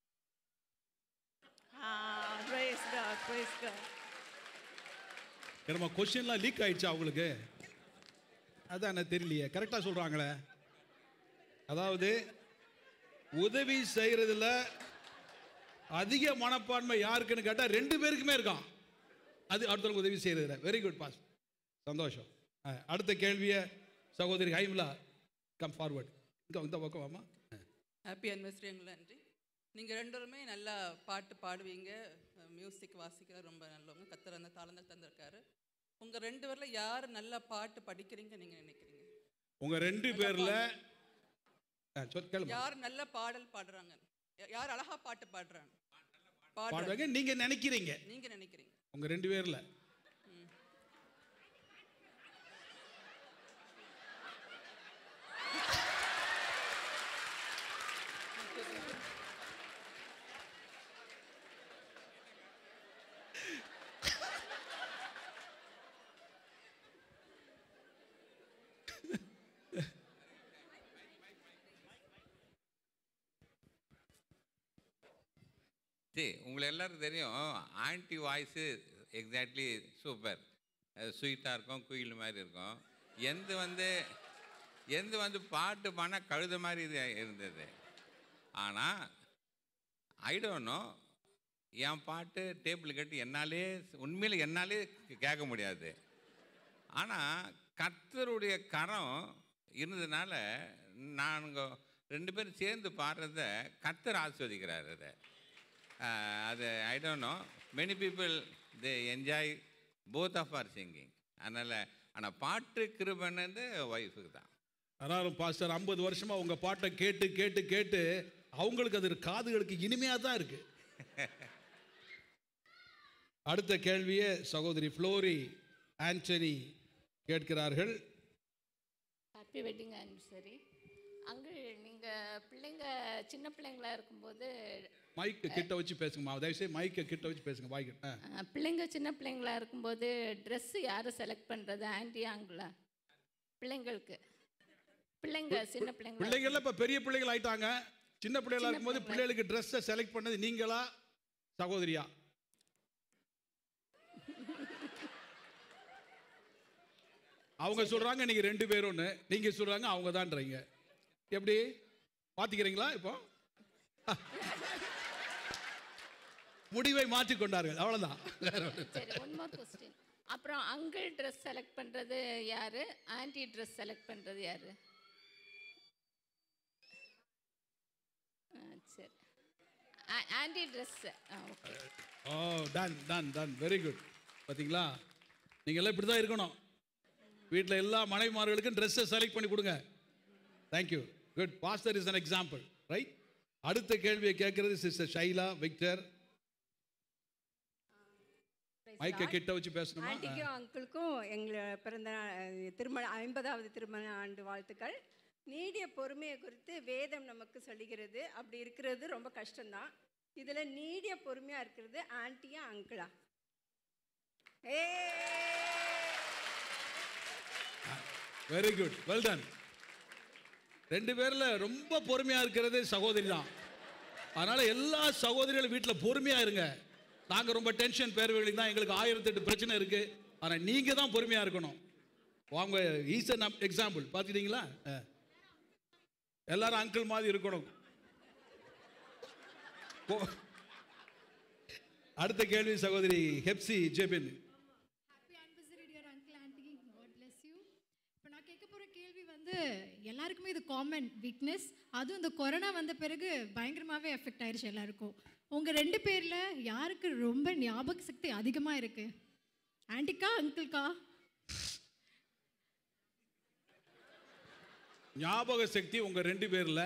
praise God, praise God. நம்ம கொஸ்டின்லாம் லீக் ஆயிடுச்சா அவங்களுக்கு அதான் எனக்கு தெரியலையே கரெக்டாக சொல்கிறாங்களே அதாவது உதவி செய்கிறதுல அதிக மனப்பான்மை யாருக்குன்னு கேட்டால் ரெண்டு பேருக்குமே இருக்கான் அது அடுத்தவங்க உதவி செய்கிறதுல வெரி குட் பாஸ் சந்தோஷம் அஹ், அடுத்த கேள்வியை சகோதரி ஹைம்லா கம் ஃபார்வர்ட் இங்கே இந்த பக்கம் வாமா ஹாப்பி அனிவர்சரி உங்களை நன்றி நீங்கள் ரெண்டு பேருமே நல்லா பாட்டு பாடுவீங்க மியூசிக் வாசிக்கிற ரொம்ப நல்லவங்க கத்துற அந்த தாளங்கள் தந்திருக்காரு உங்கள் ரெண்டு பேரில் யார் நல்லா பாட்டு படிக்கிறீங்க நீங்கள் நினைக்கிறீங்க உங்கள் ரெண்டு பேரில் சொல் கேளுமா யார் நல்ல பாடல் பாடுறாங்க யா- யார் அழகா பாட்டு பாடுறாங்க பாடுவாங்க நீங்கள் நினைக்கிறீங்க நீங்க நினைக்கிறீங்க உங்கள் ரெண்டு பேரில் சரி உங்களை எல்லாரும் தெரியும் ஆன்டி வாய்ஸு எக்ஸாக்ட்லி சூப்பர் ஸ்வீட்டாக இருக்கும் குயில் மாதிரி இருக்கும் எந்த வந்து எந்த வந்து பாட்டு பாடினா கழுத மாதிரி இது இருந்தது ஆனால் ஐ டோன்ட் நோ என் பாட்டு டேபிள் கட்டி என்னாலே உண்மையில் என்னாலே கேட்க முடியாது ஆனால் கர்த்தருடைய கரம் இருந்ததுனால நாங்க ரெண்டு பேரும் சேர்ந்து பாடுறத கர்த்தர் ஆஸ்வதிக்கிறார் அதை ஆஹ் அது I don't know many people they enjoy both of our singing அதனால் ஆனால் பாட்டு கிருபனது ஒய்ஃபுக்கு தான் ஆனாலும் பாஸ்டர் ஐம்பது வருஷமா உங்க பாட்டை கேட்டு கேட்டு கேட்டு அவங்களுக்கு அது காதுகளுக்கு இனிமையா தான் இருக்கு அடுத்த கேள்வியே சகோதரி ஃப்ளோரி ஆண்டனி கேட்கிறார்கள் ஹாப்பி வெட்டிங் ஆனிவர்சரி அங்கு நீங்கள் பிள்ளைங்க சின்ன பிள்ளைங்களா இருக்கும்போது மைக்கு கிட்ட வச்சு பேசுங்கம்மா தயவுசெய்து மைக்கை கிட்ட வச்சு பேசுங்க வாய்க்கிட்ட அஹ், பிள்ளைங்க சின்ன பிள்ளைங்களா இருக்கும்போது ட்ரெஸ் யார் செலக்ட் பண்ணுறது ஆன்டி ஆங்களா பிள்ளைங்களுக்கு பிள்ளைங்க சின்ன பிள்ளைங்களா பிள்ளைங்கள்லாம் இப்போ பெரிய பிள்ளைகள் ஆயிட்டாங்க சின்ன பிள்ளைகளா இருக்கும்போது பிள்ளைகளுக்கு ட்ரெஸ்ஸை செலக்ட் பண்ணது நீங்களா சகோதரியா அவங்க சொல்றாங்க நீங்க ரெண்டு பேரும்னு நீங்க சொல்றாங்க அவங்க தான்றீங்க எப்படி பாத்துக்கிறீங்களா இப்போ முடிவை மாற்றிக் கொண்டார்கள் அவ்வளவுதான் வேற ஒண்ணும் இல்ல. சரி ஒன் மோர் கொஸ்டின் அப்புறம் அங்கிள் ட்ரெஸ் செலக்ட் பண்ணுறது யார் ஆன்டி ட்ரெஸ் செலக்ட் பண்ணுறது யார் சரி aunty dress okay oh done done done very good பாத்தீங்களா நீங்க எல்லாம் இப்படி தான் இருக்கணும் வீட்டில் எல்லா மனைவிமார்களுக்கும் ட்ரெஸ்ஸை செலக்ட் பண்ணி கொடுங்க thank you good pastor is an example right அடுத்த கேள்வியை கேட்கறது சிஸ்டர் ஷைலா விக்டர் மைக்கை கிட்ட வச்சு பேசணுமா ஆண்டிக்கும் அங்கிளுக்கும் எங்களை பிறந்த நாள், திருமண ஐம்பதாவது திருமண ஆண்டு வாழ்த்துக்கள் நீடிய பொறுமையை குறித்து வேதம் நமக்கு சொல்லுகிறது அப்படி இருக்கிறது ரொம்ப கஷ்டம்தான் இதில் நீடிய பொறுமையாக இருக்கிறது ஆண்டியா அங்கிளா a very good well done ரெண்டு பேர்ல ரொம்ப பொறுமையா இருக்கிறது சகோதரி தான் அதனால எல்லா சகோதரிகளும் வீட்டில் பொறுமையா இருங்க நாங்க ரொம்ப டென்ஷன் பேர்வழி தான் எங்களுக்கு ஆயிரத்தி எட்டு பிரச்சனை இருக்கு ஆனா நீங்க தான் பொறுமையா இருக்கணும் வாங்க ஈஸ் எக்ஸாம்பிள் பார்த்துட்டீங்களா எல்லாரும் அங்கிள் மாதிரி இருக்கணும் போ- அடுத்த கேள்வி சகோதரி ஹெப்சி ஜெபின் இப்போ நான் கேட்க போகிற கேள்வி வந்து எல்லாருக்குமே இது காமன் வீக்னஸ் அதுவும் இந்த கொரோனா வந்த பிறகு பயங்கரமாகவே எஃபெக்ட் ஆயிருச்சு எல்லாருக்கும் உங்கள் ரெண்டு பேரில் யாருக்கு ரொம்ப ஞாபக சக்தி அதிகமாக இருக்கு ஆன்ட்டிக்கா அங்கிள்க்கா ஞாபக சக்தி உங்க ரெண்டு பேர்ல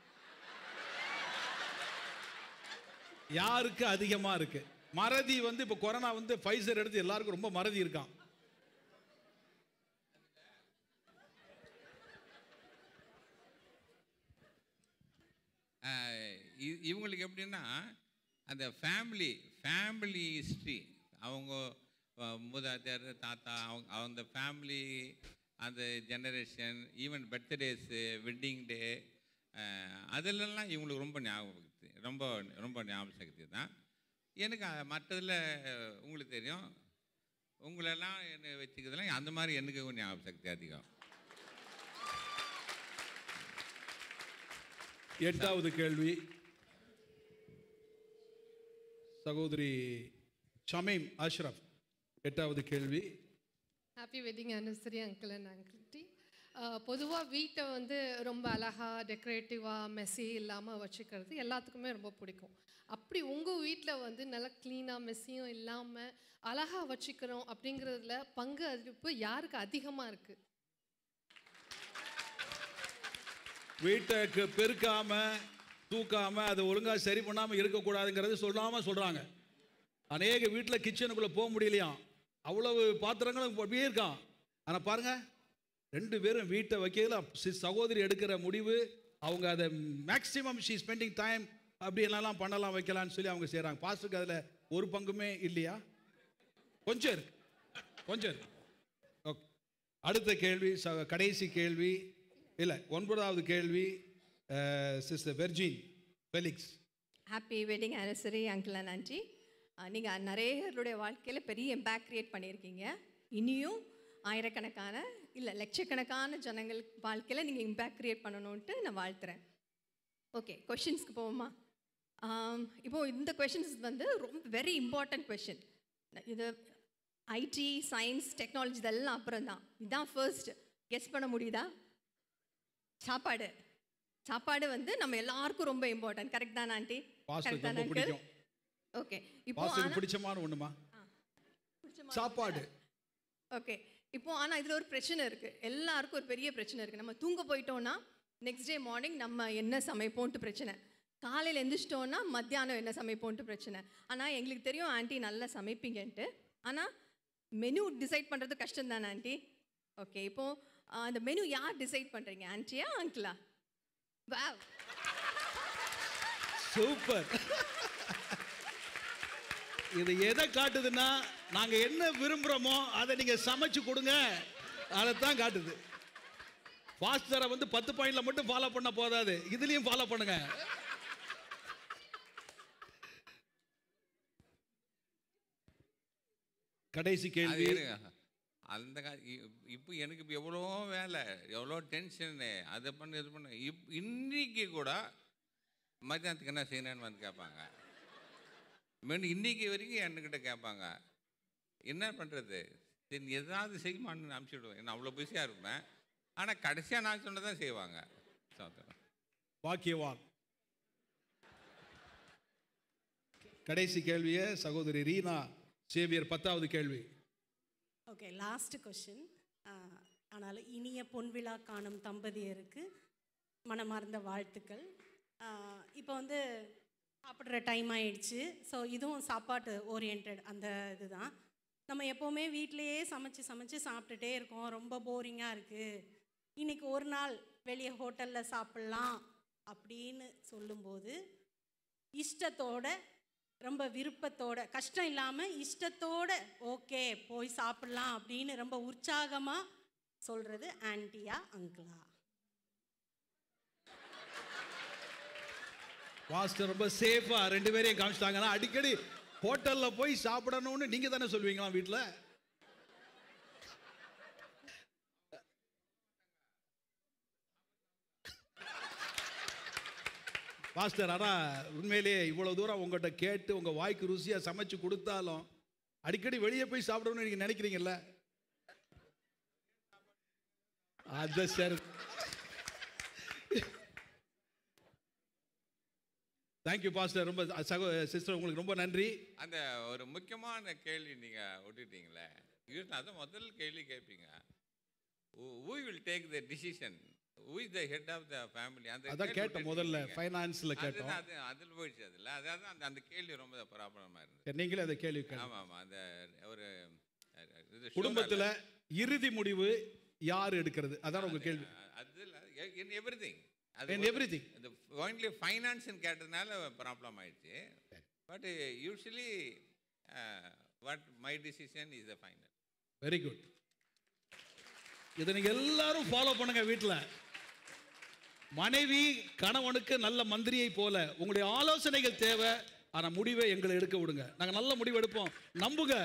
யாருக்கு அதிகமா இருக்கு மறதி வந்து இப்ப கொரோனா வந்து ஃபைசர் எடுத்து எல்லாருக்கும் ரொம்ப மறதி இருக்கான் ஆஹ் இ- இவங்களுக்கு எப்படின்னா அந்த ஃபேமிலி ஃபேமிலி ஹிஸ்ட்ரி அவங்க அஹ், மூதாதையர் தாத்தா அவங்க அந்த ஃபேமிலி அந்த generation even birthdays wedding day அதிலெல்லாம் இவங்களுக்கு ரொம்ப ஞாபகம் சக்தி ரொம்ப ரொம்ப ஞாபக சக்தி தான் எனக்கு அ- மற்றதுல உங்களுக்கு தெரியும் உங்களெல்லாம் என்ன வச்சுக்கிறதுலாம் அந்த மாதிரி எனக்கு கொஞ்சம் ஞாபக சக்தி அதிகம் எட்டாவது கேள்வி சகோதரி ஷமீம் அஷ்ரஃப் எட்டாவது கேள்வி happy wedding anniversary uncle and அங்கிள்டி பொதுவாக வீட்டை வந்து ரொம்ப அழகாக டெக்கரேட்டிவாக மெஸ்ஸி இல்லாமல் வச்சுக்கிறது எல்லாத்துக்குமே ரொம்ப பிடிக்கும் அப்படி உங்கள் வீட்டில் வந்து நல்லா க்ளீனாக மெஸ்ஸியும் இல்லாமல் அழகாக வச்சுக்கிறோம் அப்படிங்கிறதுல பங்கு அறிவிப்பு யாருக்கு அதிகமாக இருக்குது வீட்டுக்கு பெருக்காம தூக்காம அதை ஒழுங்கா சரி பண்ணாம இருக்கக்கூடாதுங்கிறது சொல்லாம சொல்றாங்க அநேக வீட்டில் கிச்சனுக்குள்ள போக முடியலையாம் அவ்வளவு பாத்திரங்களும் அப்படியே இருக்கான் ஆனா பாருங்க ரெண்டு பேரும் வீட்டை வைக்கல சி- சகோதரி எடுக்கிற முடிவு அவங்க அதை மேக்ஸிமம் ஷீ ஸ்பெண்டிங் டைம் அப்படி என்னெல்லாம் பண்ணலாம் வைக்கலாம்னு சொல்லி அவங்க செய்றாங்க பாஸ்டருக்கு அதில் ஒரு பங்குமே இல்லையா கொஞ்சம் இருக்கு கொஞ்சம் இருக்கு ஓகே அடுத்த கேள்வி ச- கடைசி கேள்வி இல்லை ஒன்பதாவது கேள்வி sister Virgin Felix happy wedding anniversary uncle and aunty நீங்கள் நிறைய பேருடைய வாழ்க்கையில் பெரிய இம்பேக்ட் க்ரியேட் பண்ணியிருக்கீங்க இனியும் ஆயிரக்கணக்கான இல்லை லட்சக்கணக்கான ஜனங்கள் வாழ்க்கையில் நீங்கள் இம்பேக்ட் க்ரியேட் பண்ணணுன்ட்டு நான் வாழ்த்துறேன் ஓகே கொஷின்ஸ்க்கு போவோமா ஆம், இப்போ இந்த கொஷின்ஸ் வந்து ரொம்ப வெரி இம்பார்ட்டன்ட் கொஷின் இது ஐடி சயின்ஸ் டெக்னாலஜி இதெல்லாம் அப்புறம் தான் இதுதான் ஃபர்ஸ்ட் கெஸ் பண்ண முடியுதா சாப்பாடு சாப்பாடு வந்து நம்ம எல்லாருக்கும் ரொம்ப இம்பார்ட்டன்ட் கரெக்ட் தானே ஆண்டி பாஸ்டருக்கு ரொம்ப பிடிக்கும் ஓகே இப்போ பாஸ்டருக்கு ஆனா- பிடிச்சமான ஒண்ணுமா சாப்பாடு ஓகே இப்போ ஆனால் இதில் ஒரு பிரச்சனை இருக்குது எல்லாருக்கும் ஒரு பெரிய பிரச்சனை இருக்குது நம்ம தூங்க போயிட்டோம்னா நெக்ஸ்ட் டே மார்னிங் நம்ம என்ன சமைப்போன்ட்டு பிரச்சனை காலையில் எந்திரிச்சிட்டோன்னா மத்தியானம் என்ன சமைப்போன்ட்டு பிரச்சனை ஆனால் எங்களுக்கு தெரியும் ஆண்டி நல்லா சமைப்பீங்கன்ட்டு ஆனால் மெனு டிசைட் பண்ணுறது கஷ்டம் தானே ஆண்டி ஓகே இப்போ ஆஹ், அந்த மெனு யார் டிசைட் பண்ணுறீங்க ஆண்டியா அங்கிளா வா சூப்பர் இது எதை காட்டுதுன்னா நாங்க என்ன விரும்புறோமோ அதை நீங்க சமைச்சு கொடுங்க அதைத்தான் காட்டுது பாஸ்டரை வந்து பத்து பாயிண்ட்ல மட்டும் ஃபாலோ பண்ண போதாது இதுலயும் ஃபாலோ பண்ணுங்க கடைசி அது கேள்வி இருங்க. அந்த கா இ- இப்போ எனக்கு இப்போ எவ்வளோ வேலை எவ்வளோ டென்ஷனு அதை பண்ணு இது பண்ணு இப் இன்னைக்கு கூட மத்தியானத்துக்கு என்ன செய்யணும்னு வந்து கேட்பாங்க மீண்டும் இன்னைக்கு வரைக்கும் என்கிட்ட கேட்பாங்க என்ன பண்ணுறது சரி நீ ஏதாவது செய்யுமான்னு அனுப்பிச்சி விடுவேன் நான் அவ்வளோ பிஸியாக இருப்பேன் ஆனால் கடைசியாக நான் சொன்னதான் செய்வாங்க சோத்திரம் வாக்கியவான் கடைசி கேள்வியை சகோதரி ரீனா சேவியர் பத்தாவது கேள்வி ஓகே லாஸ்ட் கொஷின் ஆனாலும் இனிய பொன்விழா காணும் தம்பதியருக்கு மனமார்ந்த வாழ்த்துக்கள் இப்போ வந்து சாப்பிட்ற டைம் ஆயிடுச்சு ஸோ இதுவும் சாப்பாட்டு ஓரியன்ட் அந்த இதுதான் நம்ம எப்போவுமே வீட்டிலையே சமைச்சு சமைச்சு சாப்பிட்டுட்டே இருக்கோம் ரொம்ப போரிங்காக இருக்குது இன்னைக்கு ஒரு நாள் வெளியே ஹோட்டலில் சாப்பிட்லாம் அப்படின்னு சொல்லும்போது இஷ்டத்தோட ரொம்ப விருப்பத்தோட கஷ்டம் இல்லாமல் இஷ்டத்தோட ஓகே போய் சாப்பிட்லாம் அப்படின்னு ரொம்ப உற்சாகமாக சொல்கிறது ஆன்ட்டியா அங்கிளா பாஸ்டர் ரொம்ப சேஃபா ரெண்டு பேரையும் காமிச்சிட்டாங்கன்னா அடிக்கடி ஹோட்டல்ல போய் சாப்பிடணும்னு நீங்க தானே சொல்லுவீங்களா வீட்டில் பாஸ்டர் ஆனால் உண்மையிலேயே இவ்வளோ தூரம் உங்கள்கிட்ட கேட்டு உங்கள் வாய்க்கு ருசியாக சமைச்சு கொடுத்தாலும் அடிக்கடி வெளியே போய் சாப்பிடணும்னு நீங்கள் நினைக்கிறீங்கல்ல அது சரி தேங்க்யூ பாஸ்டர் ரொம்ப சகோ சிஸ்டர் உங்களுக்கு ரொம்ப நன்றி அந்த ஒரு முக்கியமான கேள்வி நீங்கள் விட்டுட்டீங்களே இது அதான் முதல் கேள்வி கேட்பீங்க who will take the decision who is the head of the family அந்த அதான் கேள்வி கேட்டோம் முதல்ல, விட்டுட்டீங்க. finance-ல கேட்டோம். அதுதான், அது அதில் போயிடுச்சு அதில் அதாவது அந்த அந்த கேள்வி ரொம்ப ப்ராப்ளமாக இருந்தது சரி, நீங்களே அந்த கேள்வி கேளுங்க. ஆமாம் ஆமாம் அந்த ஒரு அஹ், இது குடும்பத்தில் இறுதி முடிவு யார் எடுக்கிறது அதான் உங்க கேள்வி அதில் in everything In everything. இந்த ஒன்லி ஃபைனான்ஸ்னு கேட்டதுனால ப்ராப்ளம் ஆயிடுச்சு but usually what my decision is the final very good இதை நீங்க எல்லாரும் ஃபாலோ பண்ணுங்க வீட்டில் மனைவி கணவனுக்கு நல்ல மந்திரியை போல உங்களுடைய ஆலோசனைகள் தேவை ஆனா முடிவை எங்களை எடுக்க விடுங்க நாங்க நல்ல முடிவு எடுப்போம் நம்புங்க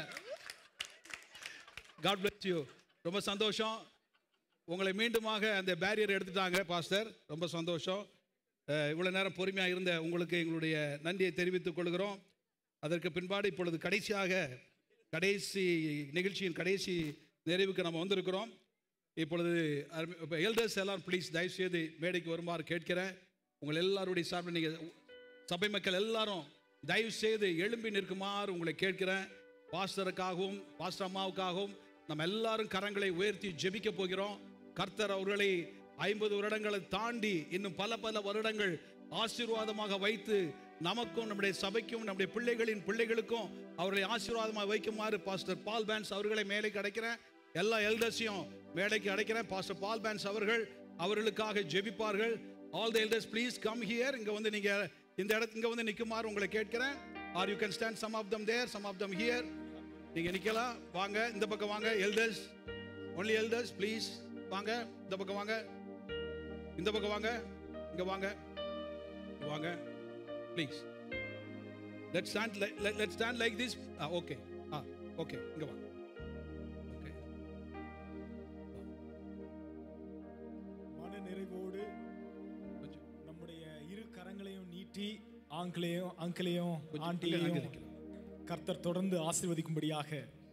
காட் bless யூ ரொம்ப சந்தோஷம் உங்களை மீண்டுமாக அந்த பேரியர் எடுத்துட்டாங்க பாஸ்டர் ரொம்ப சந்தோஷம் அஹ், இவ்வளவு நேரம் பொறுமையாக இருந்த உங்களுக்கு எங்களுடைய நன்றியை தெரிவித்துக் கொள்கிறோம் அதற்கு பின்பாடு இப்பொழுது கடைசியாக கடைசி நிகழ்ச்சியின் கடைசி நிறைவுக்கு நம்ம வந்திருக்கிறோம் இப்பொழுது எல்டர்ஸ் எல்லாம் ப்ளீஸ் தயவுசெய்து மேடைக்கு வருமாறு கேட்கிறேன் உங்கள் எல்லாருடைய சார்பில் நீங்கள் சபை மக்கள் எல்லாரும் தயவு செய்து எழும்பி நிற்குமாறு உங்களை கேட்கிறேன் பாஸ்டருக்காகவும் பாஸ்டர் அம்மாவுக்காகவும் நம்ம எல்லாரும் கரங்களை உயர்த்தி ஜெபிக்க போகிறோம் கர்த்தர் அவர்களை ஐம்பது வருடங்களை தாண்டி இன்னும் பல பல வருடங்கள் ஆசீர்வாதமாக வைத்து நமக்கும் நம்முடைய சபைக்கும் நம்முடைய பிள்ளைகளின் பிள்ளைகளுக்கும் அவர்களை ஆசீர்வாதமாக வைக்குமாறு பாஸ்டர் பால் பேன்ஸ் அவர்களை மேலைக்கு அடைக்கிறேன் எல்லா எல்டர்ஸையும் மேடைக்கு அடைக்கிறேன் பாஸ்டர் பால் பேன்ஸ் அவர்கள் அவர்களுக்காக ஜெபிப்பார்கள் all the elders please come here இங்க வந்து நீங்க இந்த இடத்து இங்க வந்து நிக்குமாறு உங்களை கேட்கிறேன் or you can stand some of them there some of them here நீங்க நிக்கலாம் வாங்க இந்த பக்கம் வாங்க எல்டர்ஸ் ஒன்லி எல்டர்ஸ் ப்ளீஸ் வாங்க இந்த பக்கம் வாங்க இந்த பக்கம் வாங்க இங்க வாங்க இங்க வாங்க please let stand let stand like this okay ah okay இங்க வாங்க ஓகே மன நிறைவோடு நம்முடைய இரு கரங்களையும் நீட்டி ஆங்கிளையும் அங்கிளையும் ஆண்டியையும் கர்த்தர் தொடர்ந்து ஆசீர்வதிக்கும்படியாக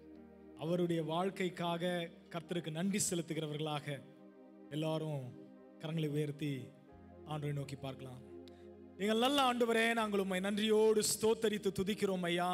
அவருடைய வாழ்க்கைக்காக கர்த்தருக்கு நன்றி செலுத்துகிறவர்களாக எல்லாரும் கரங்களை உயர்த்தி ஆண்டவரை நோக்கி பார்க்கலாம் எங்கள் நல்ல ஆண்டவரே நாங்கள் உம்மை நன்றியோடு ஸ்தோத்தரித்து துதிக்கிறோம் ஐயா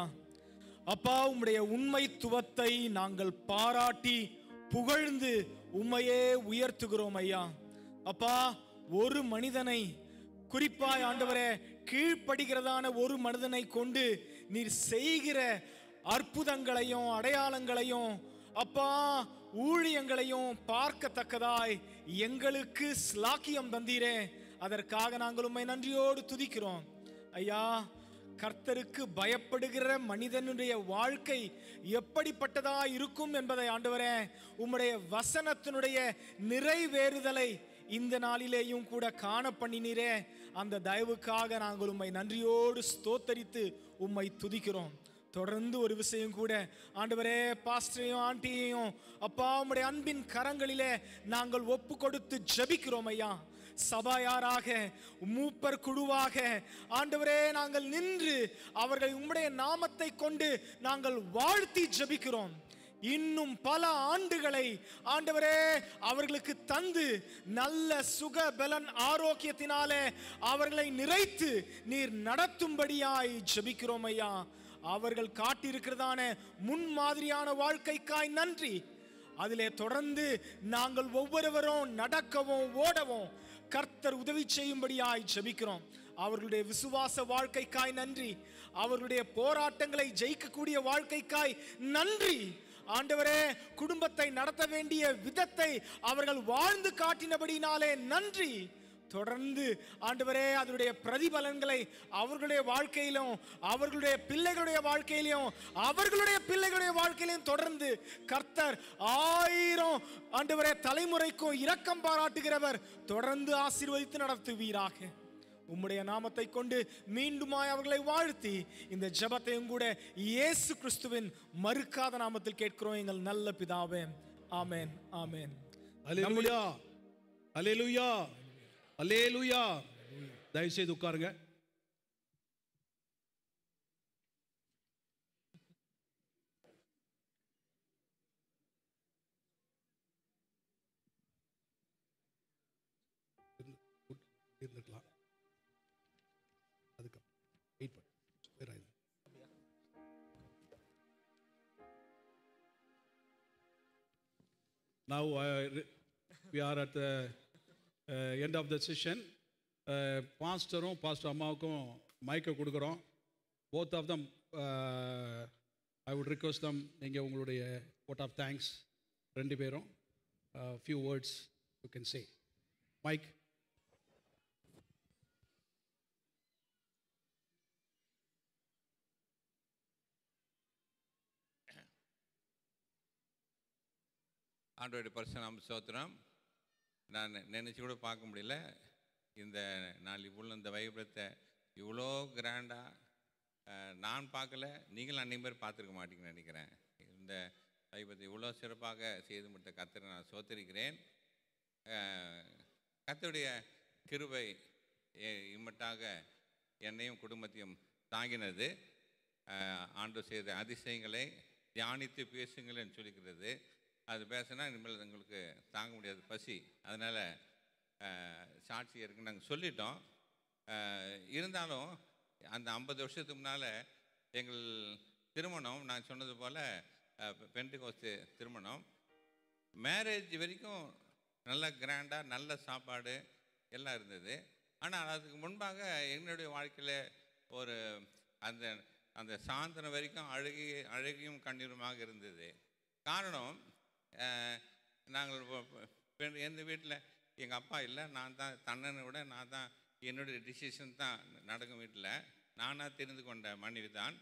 அப்பா உம்முடைய உண்மைத்துவத்தை நாங்கள் பாராட்டி புகழ்ந்து உம்மையே உயர்த்துகிறோம் ஐயா அப்பா ஒரு மனிதனை குறிப்பாய் ஆண்டவரே கீழ்ப்படுகிறதான ஒரு மனிதனை கொண்டு நீர் செய்கிற அற்புதங்களையும் அடையாளங்களையும் அப்பா ஊழியங்களையும் பார்க்கத்தக்கதாய் எங்களுக்கு ஸ்லாக்கியம் தந்தீரே அதற்காக நாங்கள் உம்மை நன்றியோடு துதிக்கிறோம் ஐயா கர்த்தருக்கு பயப்படுகிற மனிதனுடைய வாழ்க்கை எப்படிப்பட்டதா இருக்கும் என்பதை ஆண்டவரே உம்முடைய வசனத்தினுடைய நிறைவேறுதலை இந்த நாளிலேயும் கூட காண பண்ணினீரே அந்த தயவுக்காக நாங்கள் உம்மை நன்றியோடு ஸ்தோத்தரித்து உம்மை துதிக்கிறோம் தொடர்ந்து ஒரு விஷயம் கூட ஆண்டவரே பாஸ்டரையும் ஆண்டியையும் அப்பா உம்முடைய அன்பின் கரங்களிலே நாங்கள் ஒப்பு கொடுத்து ஜெபிக்கிறோம் ஐயா சபையாராக மூப்பர் குழுவாக ஆண்டவரே நாங்கள் நின்று அவர்களை உம்முடைய நாமத்தை கொண்டு நாங்கள் வாழ்த்தி ஜெபிக்கிறோம் இன்னும் பல ஆண்டுகளை ஆண்டவரே அவர்களுக்கு தந்து நல்ல சுக பலன் ஆரோக்கியத்தினாலே அவர்களை நிறைத்து நீர் நடத்தும்படியாய் ஜெபிக்கிறோம் ஐயா அவர்கள் காட்டியிருக்கிறதான முன்மாதிரியான வாழ்க்கைக்காய் நன்றி அதிலே தொடர்ந்து நாங்கள் ஒவ்வொருவரும் நடக்கவும் ஓடவும் கர்த்தர் உதவி செய்யும்படியாய் ஜெபிக்கிறோம் அவர்களுடைய விசுவாச வாழ்க்கைக்காய் நன்றி அவர்களுடைய போராட்டங்களை ஜெயிக்கக்கூடிய வாழ்க்கைக்காய் நன்றி ஆண்டவரே குடும்பத்தை நடத்த வேண்டிய விதத்தை அவர்கள் வாழ்ந்து காட்டினபடினாலே நன்றி தொடர்ந்து ஆண்டவரே அதனுடைய பிரதிபலன்களை அவர்களுடைய வாழ்க்கையிலும் அவர்களுடைய பிள்ளைகளுடைய வாழ்க்கையிலும் அவர்களுடைய பிள்ளைகளுடைய வாழ்க்கையிலும் தொடர்ந்து கர்த்தர் ஆயிரம் ஆண்டவரே தலைமுறைக்கும் இரக்கம் பாராட்டுகிறவர் தொடர்ந்து ஆசீர்வதித்து நடத்துவீராக உம்முடைய நாமத்தை கொண்டு மீண்டுமாய் அவர்களை வாழ்த்தி இந்த ஜெபத்தையும் கூட இயேசு கிறிஸ்துவின் மறுக்காத நாமத்தில் கேட்கிறோம் எங்கள் நல்ல பிதாவே amen amen hallelujah hallelujah hallelujah தயவு செய்து உட்காருங்க இருந்துக்கலாம் அதுக்கு வெயிட் பண்ணு வேற இது Now uh, re- we are at the uh, end of the session. பாஸ்டரும் பாஸ்டர் அம்மாவுக்கும் மைக்கை கொடுக்குறோம் both of them I would request them நீங்கள் உங்களுடைய vote ஆஃப் தேங்க்ஸ் ரெண்டு பேரும் few words you can say mic ஆண்டோடைய பரிசுநாம ஸ்தோத்திரம் நான் நினச்சி கூட பார்க்க முடியல இந்த நாள் இவ்வளோ இந்த வைபரத்தை இவ்வளோ கிராண்டாக நான் பார்க்கல நீங்களும் அன்னைக்கு பேர் பார்த்துருக்க மாட்டீங்கன்னு நினைக்கிறேன் இந்த வைபத்தை இவ்வளோ சிறப்பாக செய்து முடித்த கத்தரை நான் சோத்தரிக்கிறேன் கத்தருடைய கிருபை எ- இம்மட்டாக என்னையும் குடும்பத்தையும் தாங்கினது அஹ், ஆண்டு செய்த அதிசயங்களை தியானித்து பேசுங்கள்னு சொல்லிக்கிறது அது பேசினா இனிமேல் உங்களுக்கு தாங்க முடியாது பசி அதனால் சாட்சி இருக்குன்னு நாங்கள் சொல்லிட்டோம் அஹ், இருந்தாலும் அந்த ஐம்பது வருஷத்துக்கு முன்னால் எங்கள் திருமணம் நான் சொன்னது போல் பென்டிகோஸ்து திருமணம் மேரேஜ் வரைக்கும் நல்ல கிராண்டாக நல்ல சாப்பாடு எல்லாம் இருந்தது ஆனால் அதுக்கு முன்பாக என்னுடைய வாழ்க்கையில் ஒரு அந்த அந்த சாயந்தரம் வரைக்கும் அழுகி அழகியும் கண்ணீருமாக இருந்தது காரணம் அஹ், நாங்கள் இப்போ- இப்போ பெண் எந்த வீட்டில் எங்கள் அப்பா இல்லை நான் தான் தன்னனை விட நான் தான் என்னுடைய டிசிஷன் தான் நடக்கும் வீட்டில் நானாக தெரிந்து கொண்ட மனைவி தான்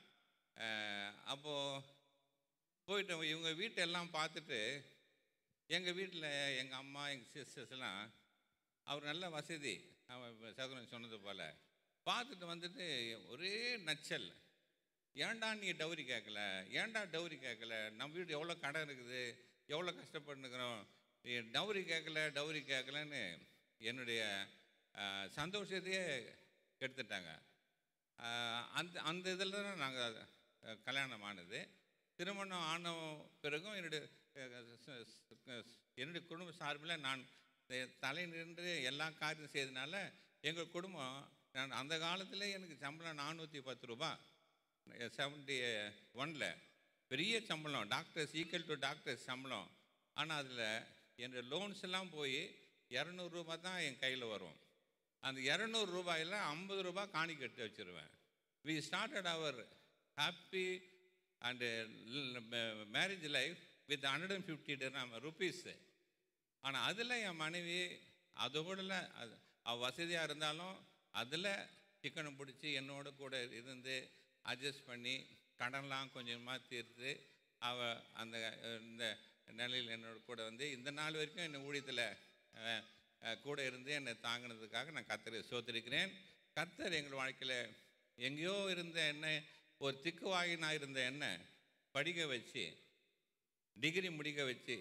அப்போது போயிட்டோம் இவங்க வீட்டெல்லாம் பார்த்துட்டு எங்கள் வீட்டில் எங்கள் அம்மா எங்கள் சிஸ்டர்ஸ்லாம் அவர் நல்ல வசதி அவன் சகுரன் சொன்னது போல் பார்த்துட்டு வந்துட்டு ஒரே நச்சல் ஏன்டா நீ டவுரி கேட்கல ஏன்டா டவுரி கேட்கல நம்ம வீடு எவ்வளோ கடன் இருக்குது எவ்வளோ கஷ்டப்பட்டுருக்குறோம் நீ டவுரி கேட்கல டவுரி கேட்கலன்னு என்னுடைய ஆஹ், சந்தோஷத்தையே கெடுத்துட்டாங்க ஆஹ், அந்த அந்த இதில் தான் நாங்கள் கல்யாணம் ஆனது திருமணம் ஆன பிறகும் என்னுடைய அஹ், ச- ச- என்னுடைய குடும்ப சார்பில் நான் த- தலை நின்று எல்லா காரியம் செய்தனால எங்கள் குடும்பம் நான் அந்த காலத்தில் எனக்கு சம்பளம் நானூற்றி பத்து ரூபா செவன்டி ஒனில் பெரிய சம்பளம் டாக்டர்ஸ் ஈக்குவல் டு டாக்டர்ஸ் சம்பளம் ஆனால் அதில் என்னோடய லோன்ஸ் எல்லாம் போய் இரநூறுபா தான் என் கையில் வரும் அந்த இரநூறு ரூபாயில் ஐம்பது ரூபாய் காணி கட்டி வச்சுருவேன் we started our happy and marriage life with hundred and fifty rupees ஆனால் அதில் என் மனைவி அதோடல அது அவள் வசதியாக இருந்தாலும் அதில் சிக்கனை பிடிச்சி என்னோட கூட இருந்து அட்ஜஸ்ட் பண்ணி கடன்லாம் கொஞ்சமாக தீர்த்து அவள் அந்த அஹ், இந்த நிலையில் என்னோட கூட வந்து இந்த நாள் வரைக்கும் என்னை ஊழியத்தில் அஹ், அஹ், கூட இருந்து என்னை தாங்கினதுக்காக நான் கத்தரை சோத்திருக்கிறேன் கத்தர் எங்கள் வாழ்க்கையில் எங்கேயோ இருந்த என்னை ஒரு திக்குவாயினாக இருந்த என்னை படிக்க வச்சு டிகிரி முடிக்க வச்சு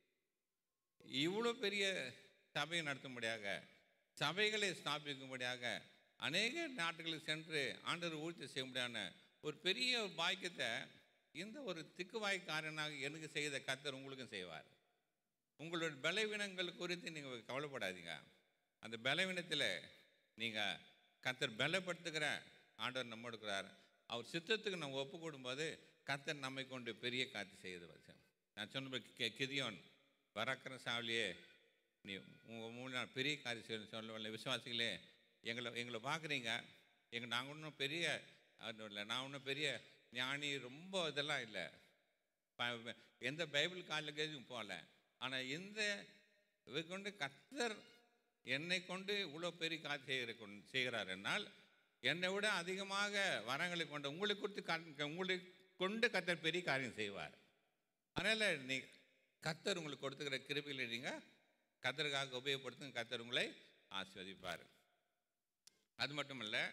இவ்வளோ பெரிய சபையை நடத்தும்படியாக சபைகளை ஸ்தாபிக்கும்படியாக அநேக நாட்டுகளுக்கு சென்று ஆண்டவர் ஊழியத்தை செய்ய முடியாத ஒரு பெரிய ஒரு பாக்கியத்தை இந்த ஒரு திக்குவாய்க்காரனாக எனக்கு செய்த கத்தர் உங்களுக்கும் செய்வார் உங்களோட பலவீனங்கள் குறித்து நீங்கள் கவலைப்படாதீங்க அந்த பலவீனத்தில் நீங்கள் கத்தர் பலப்படுத்துகிற ஆண்டவர் நம்ம இருக்கிறார் அவர் சித்தத்துக்கு நம்ம ஒப்பு கொடுக்கும்போது கத்தர் நம்மை கொண்டு பெரிய காத்து செய்து வச்சேன் நான் சொன்ன கிதியோன் பறக்கிற சாவலியே நீ உங்கள் மூணு நாள் பெரிய காரியம் செய்யணும்னு சொல்லவில்லை விசுவாசிகளே எங்களை எங்களை பார்க்குறீங்க எங்கள் நாங்கள் ஒன்றும் பெரிய அது இல்லை நான் ஒன்றும் பெரிய ஞானி ரொம்ப இதெல்லாம் இல்லை ப- எந்த பைபிள் காலேஜும் போகல ஆனால் இந்த இதை கொண்டு கத்தர் என்னை கொண்டு இவ்வளோ பெரிய காரியம் செய்கிற கொண்டு செய்கிறார் என்னால் என்னை விட அதிகமாக வரங்களை கொண்ட உங்களை குறித்து கா- உங்களை கொண்டு கத்தர் பெரிய காரியம் செய்வார் அதனால் நீ கத்தர் உங்களுக்கு கொடுத்துக்கிற கிருபிகளை நீங்கள் கத்தருக்காக உபயோகப்படுத்துங்க கத்தர் உங்களை ஆஸ்வதிப்பார் அது மட்டும் இல்லை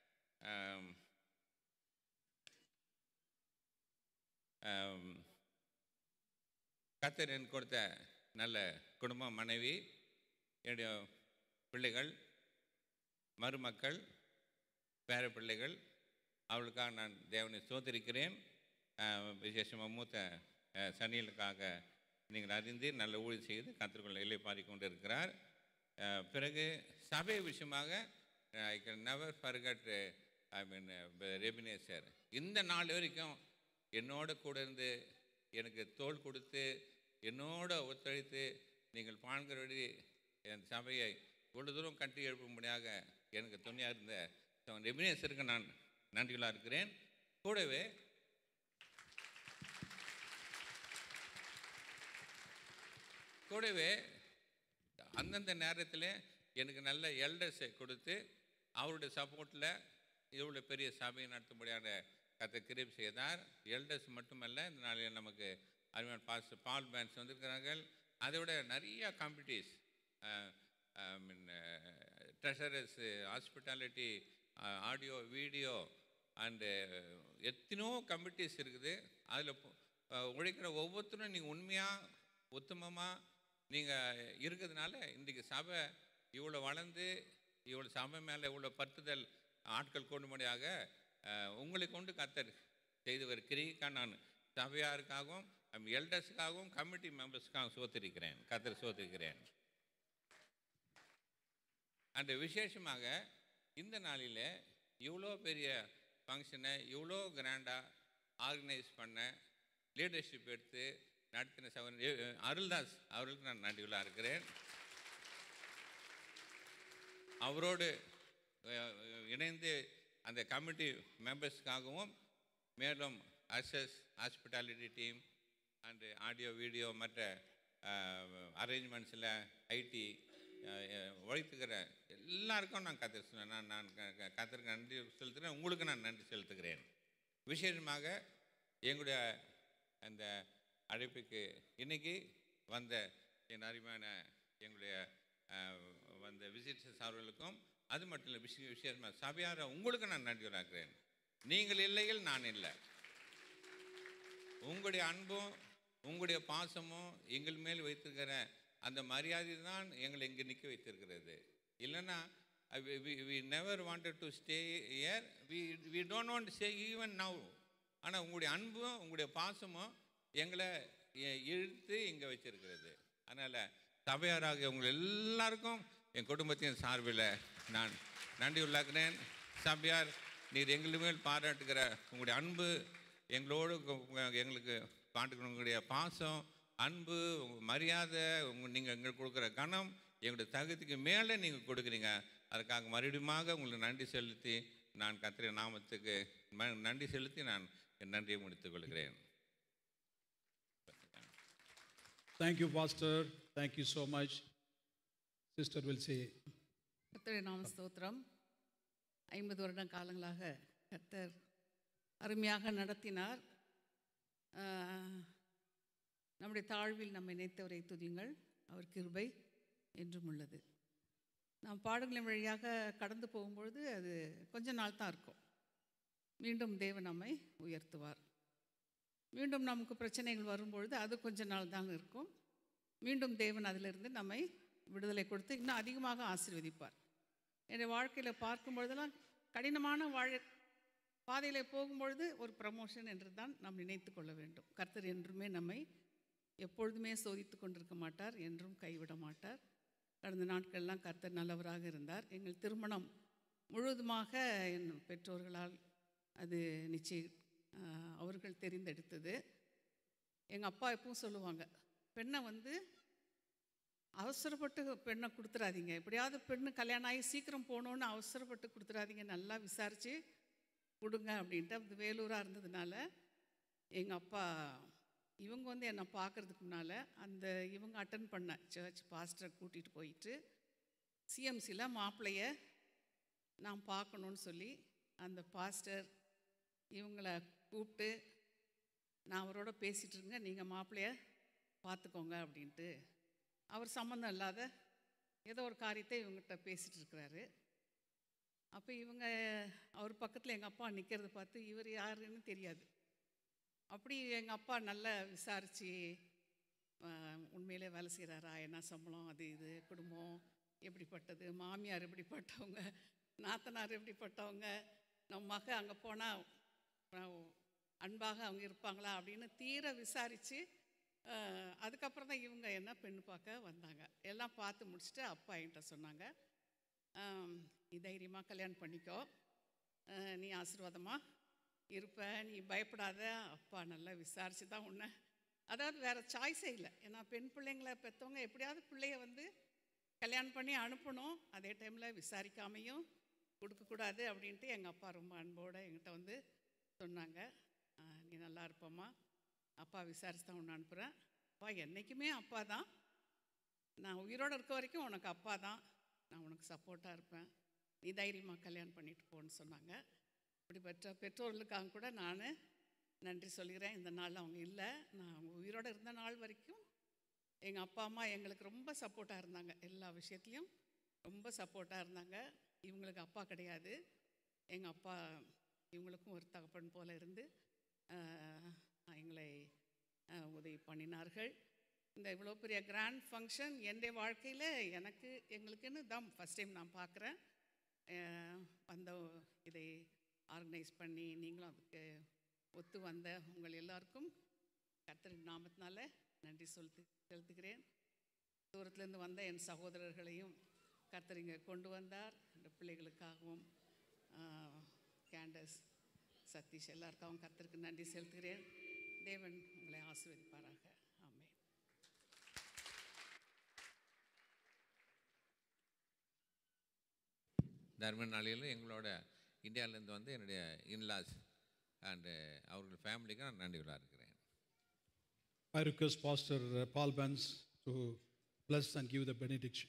கத்தர் எனக்கு கொடுத்த நல்ல குடும்பம் மனைவி என்னுடைய பிள்ளைகள் மருமக்கள் பேர பிள்ளைகள் அவளுக்காக நான் தேவனை சோதரிக்கிறேன் விசேஷமாக மூத்த அஹ், சனியலுக்காக நீங்கள் அறிந்து நல்ல ஊழியம் செய்து கத்திற்குள்ள எல்லை பாரி கொண்டு இருக்கிறார் அஹ், பிறகு சபை விஷயமாக I can never forget I mean ரெபினேசர் இந்த நாள் வரைக்கும் என்னோட கூட இருந்து எனக்கு தோள் கொடுத்து என்னோட ஒத்துழைத்து நீங்கள் பாண்கிறபடி என் சபையை இவ்வளவு தூரம் கட்டி எழுப்பும்படியாக எனக்கு துணையாக இருந்த சகோதரன் ரெபினேசருக்கு நான் நன்றிகளாக இருக்கிறேன் கூடவே கூடவே அந்தந்த நேரத்தில் எனக்கு நல்ல எல்டர்ஸை கொடுத்து அவருடைய சப்போர்ட்டில் இவ்வளோ பெரிய சபையை நடத்தும்படியான கத்தை கிரீப் செய்தார் எல்டர்ஸ் மட்டுமல்ல இந்த நாளில் நமக்கு அருமையான பாஸ் பால் பேண்ட்ஸ் வந்திருக்கிறார்கள் அதை விட நிறைய committees mean treasurers hospitality audio video and எத்தனையோ கமிட்டிஸ் இருக்குது அதில் உழைக்கிற ஒவ்வொருத்தரும் நீங்கள் உண்மையாக உத்தமமாக நீங்கள் இருக்கிறதுனால இன்றைக்கி சபை இவ்வளோ வளர்ந்து இவ்வளோ சபை மேலே இவ்வளோ பற்றுதல் ஆட்கள் கொண்டுபடியாக உங்களை கொண்டு கத்தர் செய்து வர கிரிக்காக நான் சபையாருக்காகவும் எல்டர்ஸுக்காகவும் கமிட்டி மெம்பர்ஸுக்காகவும் சோத்திருக்கிறேன் கத்தர் சோத்திருக்கிறேன் அந்த விசேஷமாக இந்த நாளில் இவ்வளோ பெரிய ஃபங்க்ஷனை இவ்வளோ கிராண்டாக ஆர்கனைஸ் பண்ண லீடர்ஷிப் எடுத்து நடத்தின சகோதரன் அருள்தாஸ் அவர்களுக்கு நான் நன்றிகளாக இருக்கிறேன் அவரோடு அஹ், இணைந்து அந்த கமிட்டி மெம்பர்ஸ்க்காகவும் மேலும் அசஸ் hospitality team and audio video மற்ற அரேஞ்ச்மெண்ட்ஸில் ஐடி உழைத்துக்கிற எல்லாருக்கும் நான் கற்று நான் நான் கத்திற்கு நன்றி செலுத்துகிறேன் உங்களுக்கு நான் நன்றி செலுத்துகிறேன் விசேஷமாக எங்களுடைய அந்த அழைப்புக்கு இன்னைக்கு வந்த என் அருமையான எங்களுடைய அஹ், வந்த விசிட்டர்ஸ் அவர்களுக்கும் அது மட்டும் இல்லை விஷய விசேஷமாக சபையார உங்களுக்கு நான் நன்றி இருக்கிறேன் நீங்கள் இல்லையில் நான் இல்லை உங்களுடைய அன்பும் உங்களுடைய பாசமும் எங்கள் மேல் வைத்திருக்கிற அந்த மரியாதை தான் எங்களை இங்கே நிற்க வைத்திருக்கிறது இல்லைன்னா we never wanted to stay here we we don't want stay even now ஆனால் உங்களுடைய அன்பும் உங்களுடைய பாசமும் எங்களை இ- இழுத்து இங்கே வச்சிருக்கிறது அதனால் சபையாராக உங்கள் எல்லாருக்கும் என் குடும்பத்தின் சார்பில் நான் நன்றி உள்ளாக்குறேன் சபையார் நீர் எங்கள் மேல் பாராட்டுகிற உங்களுடைய அன்பு எங்களோடு உங்க- உங்க- எங்களுக்கு பாட்டுக்கிற உங்களுடைய பாசம் அன்பு உங்க மரியாதை உங்க நீங்கள் எங்களுக்கு கொடுக்குற கணம் எங்களுடைய தகுதிக்கு மேலே நீங்கள் கொடுக்குறீங்க அதுக்காக மறுபடியுமாக உங்களுக்கு நன்றி செலுத்தி நான் கத்திர நாமத்துக்கு ம- நன்றி செலுத்தி நான் என் நன்றியை முடித்துக் கொள்கிறேன் Thank you, Pastor. Thank you so much. Sister will say, கர்த்தருடைய நாம ஸ்தோத்திரம் ஐம்பது வருட காலங்களாக கர்த்தர் அருமையாக நடத்தினார் ஆஹ், நம்முடைய தாழ்வில் நம்மை நினைத்தவரை துதியுங்கள் அவர் கிருபை என்றும் உள்ளது நாம் பாடங்களின் வழியாக கடந்து போகும்பொழுது அது கொஞ்ச நாள் தான் இருக்கும் மீண்டும் தேவன் நம்மை உயர்த்துவார் மீண்டும் நமக்கு பிரச்சனைகள் வரும்பொழுது அது கொஞ்ச நாள் தான் இருக்கும் மீண்டும் தேவன் அதிலிருந்து நம்மை விடுதலை கொடுத்து இன்னும் அதிகமாக ஆசீர்வதிப்பார் என்னுடைய வாழ்க்கையில் பார்க்கும் பொழுதெல்லாம் கடினமான வாழ பாதையில் போகும்பொழுது ஒரு ப்ரமோஷன் என்று தான் நாம் நினைத்து கொள்ள வேண்டும் கர்த்தர் என்றுமே நம்மை எப்பொழுதுமே சோதித்து கொண்டிருக்க மாட்டார் என்றும் கைவிட மாட்டார் கடந்த நாட்களெல்லாம் கர்த்தர் நல்லவராக இருந்தார் எங்கள் திருமணம் முழுவதுமாக என் பெற்றோர்களால் அது நிச்சயம் ஆஹ், அவர்கள் தெரிந்தெடுத்தது எங்கள் அப்பா எப்பவும் சொல்லுவாங்க பெண்ணை வந்து அவசரப்பட்டு பெண்ணை கொடுத்துறாதீங்க எப்படியாவது பெண்ணு கல்யாணம் ஆகி சீக்கிரம் போகணுன்னு அவசரப்பட்டு கொடுத்துறாதீங்க நல்லா விசாரித்து கொடுங்க அப்படின்ட்டு அது வேலூராக இருந்ததுனால எங்கள் அப்பா இவங்க வந்து என்னை பார்க்கறதுக்கு முன்னால் அந்த இவங்க அட்டன் பண்ண சர்ச் பாஸ்டரை கூட்டிகிட்டு போயிட்டு சிஎம்சியில் மாப்பிள்ளைய நான் பார்க்கணுன்னு சொல்லி அந்த பாஸ்டர் இவங்கள கூப்பிட்டு நான் அவரோட பேசிகிட்டு இருங்க நீங்கள் மாப்பிள்ளைய பார்த்துக்கோங்க அப்படின்ட்டு அவர் சம்மந்தம் இல்லாத ஏதோ ஒரு காரியத்தை இவங்ககிட்ட பேசிகிட்டு இருக்கிறாரு அப்போ இவங்க அவர் பக்கத்தில் எங்கள் அப்பா நிற்கிறத பார்த்து இவர் யாருன்னு தெரியாது அப்படி எங்கள் அப்பா நல்லா விசாரித்து உண்மையிலே வேலை செய்கிறாரா என்ன சம்பளம் அது இது குடும்பம் எப்படிப்பட்டது மாமியார் எப்படிப்பட்டவங்க நாத்தனார் எப்படிப்பட்டவங்க நம்ம மக அங்கே போனால் அன்பாக அவங்க இருப்பாங்களா அப்படின்னு தீர விசாரித்து அஹ், அதுக்கப்புறம் தான் இவங்க என்ன பெண்ணு பார்க்க வந்தாங்க எல்லாம் பார்த்து முடிச்சுட்டு அப்பா என்கிட்ட சொன்னாங்க ஆம், நீ தைரியமாக கல்யாணம் பண்ணிக்கோ அஹ், நீ ஆசீர்வாதமாக இருப்ப நீ பயப்படாத அப்பா நல்லா விசாரித்து தான் உன்னை அதாவது வேறு சாய்ஸே இல்லை ஏன்னா பெண் பிள்ளைங்களை பெற்றவங்க எப்படியாவது பிள்ளைய வந்து கல்யாணம் பண்ணி அனுப்பணும் அதே டைமில் விசாரிக்காமையும் கொடுக்கக்கூடாது அப்படின்ட்டு எங்கள் அப்பா ரொம்ப அன்போடு என்கிட்ட வந்து சொன்னாங்க "ஆ, நீ நல்லா இருப்பம்மா அப்பா விசாரிச்சு தான் உன்னை அனுப்புகிறேன் அப்பா என்றைக்குமே அப்பா தான் நான் உயிரோடு இருக்க வரைக்கும் உனக்கு அப்பா தான் நான் உனக்கு சப்போர்ட்டாக இருப்பேன் நீ தைரியமாக கல்யாணம் பண்ணிட்டு போன்னு சொன்னாங்க இப்படிப்பட்ட பெற்றோர்களுக்காக கூட நான் நன்றி சொல்கிறேன் இந்த நாள் அவங்க இல்லை நான் அவங்க உயிரோடு இருந்த நாள் வரைக்கும் எங்கள் அப்பா அம்மா எங்களுக்கு ரொம்ப சப்போர்ட்டாக இருந்தாங்க எல்லா விஷயத்துலையும் ரொம்ப சப்போர்ட்டாக இருந்தாங்க இவங்களுக்கு அப்பா கிடையாது எங்கள் அப்பா இவங்களுக்கும் ஒரு தகப்பன் போல இருந்து ஆஹ், எங்களை ஆஹ், உதவி பண்ணினார்கள் இந்த இவ்வளோ பெரிய கிராண்ட் ஃபங்க்ஷன் என்னுடைய வாழ்க்கையில் எனக்கு எங்களுக்குன்னு தான் ஃபஸ்ட் டைம் நான் பார்க்குறேன் அந்த இதை ஆர்கனைஸ் பண்ணி நீங்களும் அதுக்கு ஒத்து வந்த உங்கள் எல்லாருக்கும் கர்த்தரின் நாமத்தினால நன்றி செலுத்து செலுத்துகிறேன் தூரத்துலேருந்து வந்த என் சகோதரர்களையும் கர்த்தர் இங்கே கொண்டு வந்தார் இந்த பிள்ளைகளுக்காகவும் ஆஹ், கேண்டஸ் சதீஷ் எல்லாருக்காகவும் கர்த்தருக்கு நன்றி செலுத்துகிறேன் தேவன் உங்களை ஆசீர்வதிப்பாராக ஆமென் தர்ம நாளில் எங்களோட இந்தியாவிலேருந்து வந்து என்னுடைய இன்லாஸ் அண்டு அவர்கள் ஃபேமிலிக்கு நான் நன்றிகளாக இருக்கிறேன் I request Pastor uh, Paul Benz to bless and give the benediction.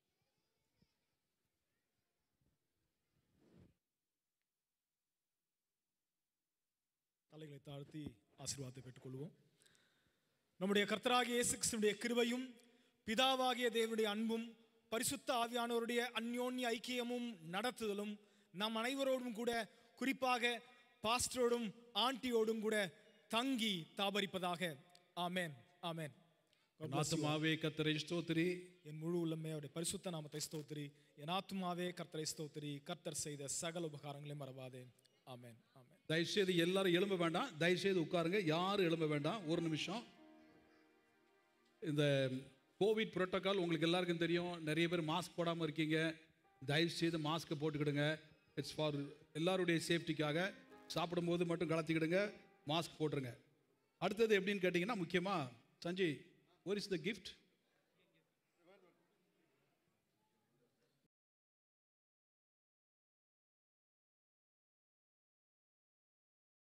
தலைகளை தாழ்த்தி ஆசீர்வாதத்தை பெற்றுக்கொள்வோம் நம்முடைய கர்த்தராகிய இயேசு கிறிஸ்துவினுடைய கிருபையும் பிதாவாகிய தேவனுடைய அன்பும் பரிசுத்த ஆவியானவருடைய அந்யோன்ய ஐக்கியமும் நடத்துதலும் நம் அனைவரோடும் கூட குறிப்பாக பாஸ்டரோடும் ஆண்டியோடும் கூட தங்கி தாபரிப்பதாக ஆமென் ஆமென் God N bless you all. ஆத்துமாவே கத்தரை ஸ்தோத்திரி என் முழு உள்ளமே அவருடைய பரிசுத்த நாமத்தை ஸ்தோத்திரி என் ஆத்துமாவே கர்த்தரை ஸ்தோத்திரி கர்த்தர் செய்த சகல உபகாரங்களையும் மறவாதே ஆமென் ஆமென் தயவுசெய்து எல்லாரும் எழும்ப வேண்டாம் தயவுசெய்து உட்காருங்க யாரும் எழும்ப வேண்டாம் ஒரு நிமிஷம் இந்த கோவிட் புரோட்டோக்கால் உங்களுக்கு எல்லாருக்கும் தெரியும் நிறைய பேர் மாஸ்க் போடாமல் இருக்கீங்க தயவுசெய்து மாஸ்க்கை போட்டுக்கிடுங்க இட்ஸ் ஃபார் எல்லாருடைய சேஃப்டிக்காக சாப்பிடும்போது மட்டும் கலத்திக்கிடுங்க மாஸ்க் போட்டுருங்க அடுத்தது எப்படின்னு கேட்டிங்கன்னா முக்கியமாக Sanjay what is the gift